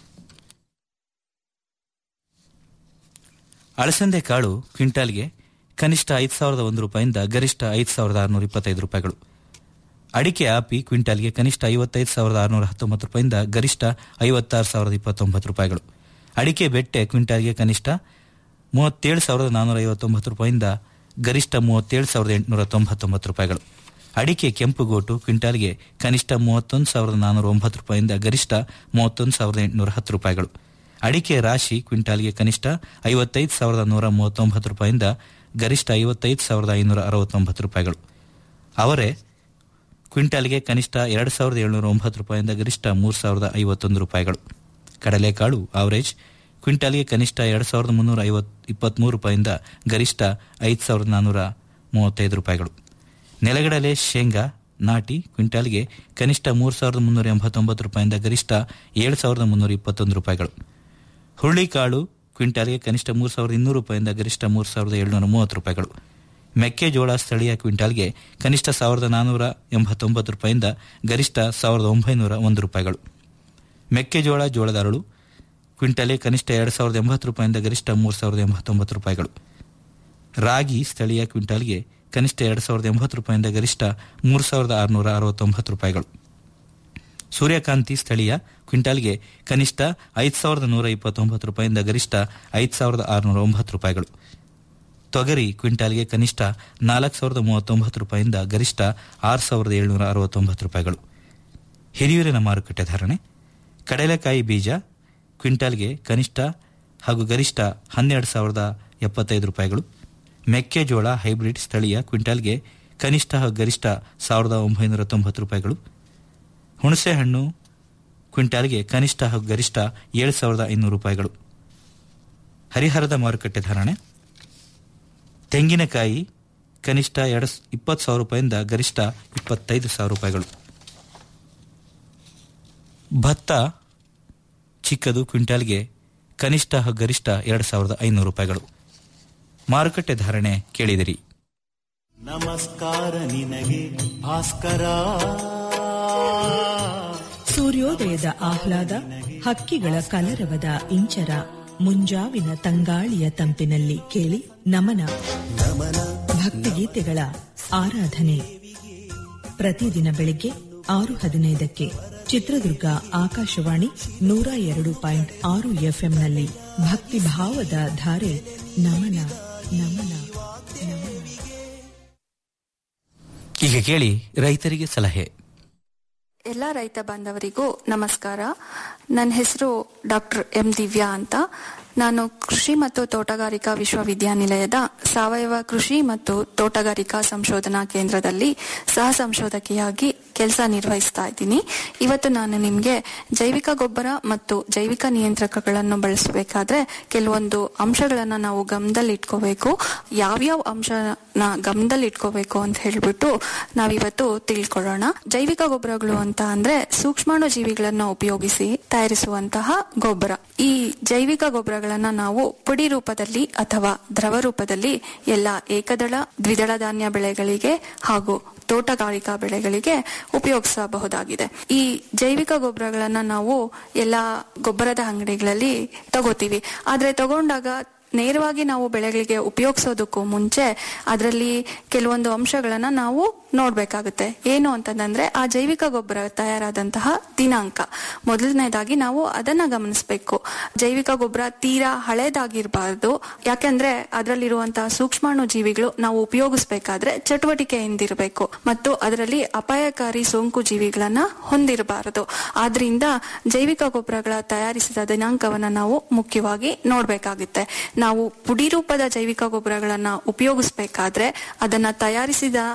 [SPEAKER 6] ಅಳಸಂದೆ ಕಾಳು ಕ್ವಿಂಟಾಲ್ಗೆ ಕನಿಷ್ಠ ಐದು ಸಾವಿರದ ಒಂದು ರೂಪಾಯಿಂದ ಗರಿಷ್ಠ ಐದು ಸಾವಿರದ ಆರುನೂರ ಇಪ್ಪತ್ತೈದು ರೂಪಾಯಿಗಳು ಅಡಿಕೆ ಆಪಿ ಕ್ವಿಂಟಾಲ್ಗೆ ಕನಿಷ್ಠ ಐವತ್ತೈದು ಸಾವಿರದ ಆರುನೂರ ಹತ್ತೊಂಬತ್ತು ರೂಪಾಯಿಂದ ಗರಿಷ್ಠ ಐವತ್ತಾರು ಸಾವಿರದ ಇಪ್ಪತ್ತೊಂಬತ್ತು ರೂಪಾಯಿಗಳು ಅಡಿಕೆ ಬೆಟ್ಟೆ ಕ್ವಿಂಟಾಲ್ಗೆ ಕನಿಷ್ಠ ಮೂವತ್ತೇಳು ಸಾವಿರದ ನಾನ್ನೂರ ಐವತ್ತೊಂಬತ್ತು ರೂಪಾಯಿಂದ ಗರಿಷ್ಠ ಮೂವತ್ತೇಳು ಸಾವಿರದ ಎಂಟುನೂರ ತೊಂಬತ್ತೊಂಬತ್ತು ರೂಪಾಯಿಗಳು ಅಡಿಕೆ ಕೆಂಪುಗೋಟು ಕ್ವಿಂಟಾಲ್ಗೆ ಕನಿಷ್ಠ ಮೂವತ್ತೊಂದು ಸಾವಿರದ ನಾನ್ನೂರ ಒಂಬತ್ತು ರೂಪಾಯಿಂದ ಗರಿಷ್ಠ ಮೂವತ್ತೊಂದು ಸಾವಿರದ ಎಂಟುನೂರ ಹತ್ತು ರೂಪಾಯಿಗಳು ಅಡಿಕೆ ರಾಶಿ ಕ್ವಿಂಟಾಲ್ಗೆ ಕನಿಷ್ಠ ಐವತ್ತೈದು ಸಾವಿರದ ನೂರ ಮೂವತ್ತೊಂಬತ್ತು ರೂಪಾಯಿಂದ ಗರಿಷ್ಠ ಐವತ್ತೈದು ಸಾವಿರದ ಐನೂರ ಅರವತ್ತೊಂಬತ್ತು ರೂಪಾಯಿಗಳು ಅವರೇ ಕ್ವಿಂಟಾಲ್ಗೆ ಕನಿಷ್ಠ ಎರಡು ಸಾವಿರದ ಏಳುನೂರ ಒಂಬತ್ತು ರೂಪಾಯಿಂದ ಗರಿಷ್ಠ ಮೂರು ಸಾವಿರದ ಐವತ್ತೊಂದು ರೂಪಾಯಿಗಳು ಕಡಲೆಕಾಳು ಆವರೇಜ್ ಕ್ವಿಂಟಾಲ್ಗೆ ಕನಿಷ್ಠ ಎರಡು ಸಾವಿರದ ಮುನ್ನೂರ ಐವತ್ ಇಪ್ಪತ್ಮೂರು ರೂಪಾಯಿಂದ ಗರಿಷ್ಠ ಐದು ಸಾವಿರದ ನಾನ್ನೂರ ಮೂವತ್ತೈದು ರೂಪಾಯಿಗಳು ನೆಲಗಡಲೆ ಶೇಂಗಾ ನಾಟಿ ಕ್ವಿಂಟಾಲ್ಗೆ ಕನಿಷ್ಠ ಮೂರು ಸಾವಿರದ ಮುನ್ನೂರ ಎಂಬತ್ತೊಂಬತ್ತು ರೂಪಾಯಿಂದ ಗರಿಷ್ಠ ಏಳು ಸಾವಿರದ ಮುನ್ನೂರ ಇಪ್ಪತ್ತೊಂದು ರೂಪಾಯಿಗಳು ಹುರುಳಿಕಾಳು ಕ್ವಿಂಟಾಲ್ಗೆ ಕನಿಷ್ಠ ಮೂರು ಸಾವಿರದ ಇನ್ನೂರು ರೂಪಾಯಿಂದ ಗರಿಷ್ಠ ಮೂರು ಸಾವಿರದ ಏಳುನೂರ ಮೂವತ್ತು ರೂಪಾಯಿಗಳು ಮೆಕ್ಕೆಜೋಳ ಸ್ಥಳೀಯ ಕ್ವಿಂಟಾಲ್ಗೆ ಕನಿಷ್ಠ ಸಾವಿರದ ನಾನ್ನೂರ ಎಂಬತ್ತೊಂಬತ್ತು ರೂಪಾಯಿಂದ ಗರಿಷ್ಠ ಸಾವಿರದ ಒಂಬೈನೂರ ಒಂದು ರೂಪಾಯಿಗಳು ಮೆಕ್ಕೆಜೋಳ ಜೋಳದಾರಳು ಕ್ವಿಂಟಾಲ್ಗೆ ಕನಿಷ್ಠ ಎರಡು ಸಾವಿರದ ಎಂಬತ್ತು ರೂಪಾಯಿಂದ ಗರಿಷ್ಠ ಮೂರು ಸಾವಿರದ ಎಂಬತ್ತೊಂಬತ್ತು ರೂಪಾಯಿಗಳು ರಾಗಿ ಸ್ಥಳೀಯ ಕ್ವಿಂಟಾಲ್ಗೆ ಕನಿಷ್ಠ ಎರಡು ಸಾವಿರದ ಎಂಬತ್ತು ರೂಪಾಯಿಂದ ಗರಿಷ್ಠ ಮೂರು ಸಾವಿರದ ಆರುನೂರ ಅರವತ್ತೊಂಬತ್ತು ರೂಪಾಯಿಗಳು ಸೂರ್ಯಕಾಂತಿ ಸ್ಥಳೀಯ ಕ್ವಿಂಟಾಲ್ಗೆ ಕನಿಷ್ಠ ಐದು ಸಾವಿರದ ನೂರ ಇಪ್ಪತ್ತೊಂಬತ್ತು ರೂಪಾಯಿಂದ ಗರಿಷ್ಠ ಐದು ಸಾವಿರದ ಆರುನೂರ ಒಂಬತ್ತು ರೂಪಾಯಿಗಳು ತೊಗರಿ ಕ್ವಿಂಟಾಲ್ಗೆ ಕನಿಷ್ಠ ನಾಲ್ಕು ಸಾವಿರದ ಮೂವತ್ತೊಂಬತ್ತು ರೂಪಾಯಿಂದ ಗರಿಷ್ಠ ಆರು ಸಾವಿರದ ಏಳುನೂರ ಅರವತ್ತೊಂಬತ್ತು ರೂಪಾಯಿಗಳು ಹಿರಿಯೂರಿನ ಮಾರುಕಟ್ಟೆ ಧಾರಣೆ ಕಡಲೆಕಾಯಿ ಬೀಜ ಕ್ವಿಂಟಾಲ್ಗೆ ಕನಿಷ್ಠ ಹಾಗೂ ಗರಿಷ್ಠ ಹನ್ನೆರಡು ಸಾವಿರದ ಎಪ್ಪತ್ತೈದು ರೂಪಾಯಿಗಳು ಮೆಕ್ಕೆಜೋಳ ಹೈಬ್ರಿಡ್ ಸ್ಥಳೀಯ ಕ್ವಿಂಟಾಲ್ಗೆ ಕನಿಷ್ಠ ಹಾಗೂ ಗರಿಷ್ಠ ಸಾವಿರದ ಒಂಬೈನೂರ ತೊಂಬತ್ತು ರೂಪಾಯಿಗಳು ಹುಣಸೆಹಣ್ಣು ಕ್ವಿಂಟಾಲ್ಗೆ ಕನಿಷ್ಠ ಹಾಗೂ ಗರಿಷ್ಠ ಏಳು ಸಾವಿರದ ಐನೂರು ರೂಪಾಯಿಗಳು ಹರಿಹರದ ಮಾರುಕಟ್ಟೆ ಧಾರಣೆ ತೆಂಗಿನಕಾಯಿ ಕನಿಷ್ಠ ಎರಡು ಇಪ್ಪತ್ತು ಸಾವಿರ ರೂಪಾಯಿಂದ ಗರಿಷ್ಠ ಇಪ್ಪತ್ತೈದು ಸಾವಿರ ರೂಪಾಯಿಗಳು ಭತ್ತ ಚಿಕ್ಕದು ಕ್ವಿಂಟಾಲ್ಗೆ ಕನಿಷ್ಠ ಹಾಗೂ ಗರಿಷ್ಠ ಎರಡು ಸಾವಿರದ ಐನೂರು ರೂಪಾಯಿಗಳು ಮಾರುಕಟ್ಟೆ ಧಾರಣೆ ಕೇಳಿದಿರಿ
[SPEAKER 2] ನಮಸ್ಕಾರ ನಿನಗೆ ಭಾಸ್ಕರ
[SPEAKER 5] ಸೂರ್ಯೋದಯದ ಆಹ್ಲಾದ ಹಕ್ಕಿಗಳ ಕಲರವದ ಇಂಚರ ಮುಂಜಾವಿನ ತಂಗಾಳಿಯ ತಂಪಿನಲ್ಲಿ ಕೇಳಿ ನಮನ ಭಕ್ತಿಗೀತೆಗಳ ಆರಾಧನೆ ಪ್ರತಿದಿನ ಬೆಳಿಗ್ಗೆ ಆರು ಹದಿನೈದಕ್ಕೆ ಚಿತ್ರದುರ್ಗ ಆಕಾಶವಾಣಿ ನೂರ ಎರಡು ಪಾಯಿಂಟ್ ಆರು ಎಫ್ಎಂನಲ್ಲಿ ಭಕ್ತಿಭಾವದ ಧಾರೆ ನಮನ ನಮನ ನಮನ
[SPEAKER 6] ಈಗ ಕೇಳಿ ರೈತರಿಗೆ ಸಲಹೆ
[SPEAKER 11] ಎಲ್ಲ ರೈತ ಬಾಂಧವರಿಗೂ ನಮಸ್ಕಾರ ನನ್ನ ಹೆಸರು ಡಾಕ್ಟರ್ ಎಂ ದಿವ್ಯಾ ಅಂತ ನಾನು ಕೃಷಿ ಮತ್ತು ತೋಟಗಾರಿಕಾ ವಿಶ್ವವಿದ್ಯಾನಿಲಯದ ಸಾವಯವ ಕೃಷಿ ಮತ್ತು ತೋಟಗಾರಿಕಾ ಸಂಶೋಧನಾ ಕೇಂದ್ರದಲ್ಲಿ ಸಹ ಸಂಶೋಧಕಿಯಾಗಿ ಕೆಲಸ ನಿರ್ವಹಿಸ್ತಾ ಇದ್ದೀನಿ ಇವತ್ತು ನಾನು ನಿಮ್ಗೆ ಜೈವಿಕ ಗೊಬ್ಬರ ಮತ್ತು ಜೈವಿಕ ನಿಯಂತ್ರಕಗಳನ್ನು ಬಳಸಬೇಕಾದ್ರೆ ಕೆಲವೊಂದು ಅಂಶಗಳನ್ನ ನಾವು ಗಮನದಲ್ಲಿ ಇಟ್ಕೋಬೇಕು ಯಾವ್ಯಾವ ಅಂಶನ ಗಮನದಲ್ಲಿ ಇಟ್ಕೋಬೇಕು ಅಂತ ಹೇಳ್ಬಿಟ್ಟು ನಾವಿವತ್ತು ತಿಳ್ಕೊಳ್ಳೋಣ ಜೈವಿಕ ಗೊಬ್ಬರಗಳು ಅಂತ ಅಂದ್ರೆ ಸೂಕ್ಷ್ಮಾಣು ಜೀವಿಗಳನ್ನ ಉಪಯೋಗಿಸಿ ತಯಾರಿಸುವಂತಹ ಗೊಬ್ಬರ ಈ ಜೈವಿಕ ಗೊಬ್ಬರಗಳನ್ನ ನಾವು ಪುಡಿ ರೂಪದಲ್ಲಿ ಅಥವಾ ದ್ರವ ರೂಪದಲ್ಲಿ ಎಲ್ಲ ಏಕದಳ ದ್ವಿದಳ ಧಾನ್ಯ ಬೆಳೆಗಳಿಗೆ ಹಾಗೂ ತೋಟಗಾರಿಕಾ ಬೆಳೆಗಳಿಗೆ ಉಪಯೋಗಿಸಬಹುದಾಗಿದೆ ಈ ಜೈವಿಕ ಗೊಬ್ಬರಗಳನ್ನ ನಾವು ಎಲ್ಲ ಗೊಬ್ಬರದ ಅಂಗಡಿಗಳಲ್ಲಿ ತಗೋತೀವಿ ಆದ್ರೆ ತಗೊಂಡಾಗ ನೇರವಾಗಿ ನಾವು ಬೆಳೆಗಳಿಗೆ ಉಪಯೋಗಿಸೋದಕ್ಕೂ ಮುಂಚೆ ಅದರಲ್ಲಿ ಕೆಲವೊಂದು ಅಂಶಗಳನ್ನ ನಾವು ನೋಡ್ಬೇಕಾಗುತ್ತೆ ಏನು ಅಂತಂದ್ರೆ ಆ ಜೈವಿಕ ಗೊಬ್ಬರ ತಯಾರಾದಂತಹ ದಿನಾಂಕ ಮೊದಲನೇದಾಗಿ ನಾವು ಅದನ್ನ ಗಮನಿಸಬೇಕು ಜೈವಿಕ ಗೊಬ್ಬರ ತೀರಾ ಹಳೇದಾಗಿರ್ಬಾರ್ದು ಯಾಕೆಂದ್ರೆ ಅದರಲ್ಲಿರುವಂತಹ ಸೂಕ್ಷ್ಮಾಣು ಜೀವಿಗಳು ನಾವು ಉಪಯೋಗಿಸ್ಬೇಕಾದ್ರೆ ಚಟುವಟಿಕೆಯಿಂದಿರಬೇಕು ಮತ್ತು ಅದರಲ್ಲಿ ಅಪಾಯಕಾರಿ ಸೋಂಕು ಜೀವಿಗಳನ್ನ ಹೊಂದಿರಬಾರದು ಆದ್ರಿಂದ ಜೈವಿಕ ಗೊಬ್ಬರಗಳ ತಯಾರಿಸಿದ ದಿನಾಂಕವನ್ನ ನಾವು ಮುಖ್ಯವಾಗಿ ನೋಡ್ಬೇಕಾಗುತ್ತೆ ನಾವು ಪುಡಿ ರೂಪದ ಜೈವಿಕ ಗೊಬ್ಬರಗಳನ್ನ ಉಪಯೋಗಿಸ್ಬೇಕಾದ್ರೆ ಅದನ್ನ ತಯಾರಿಸಿದ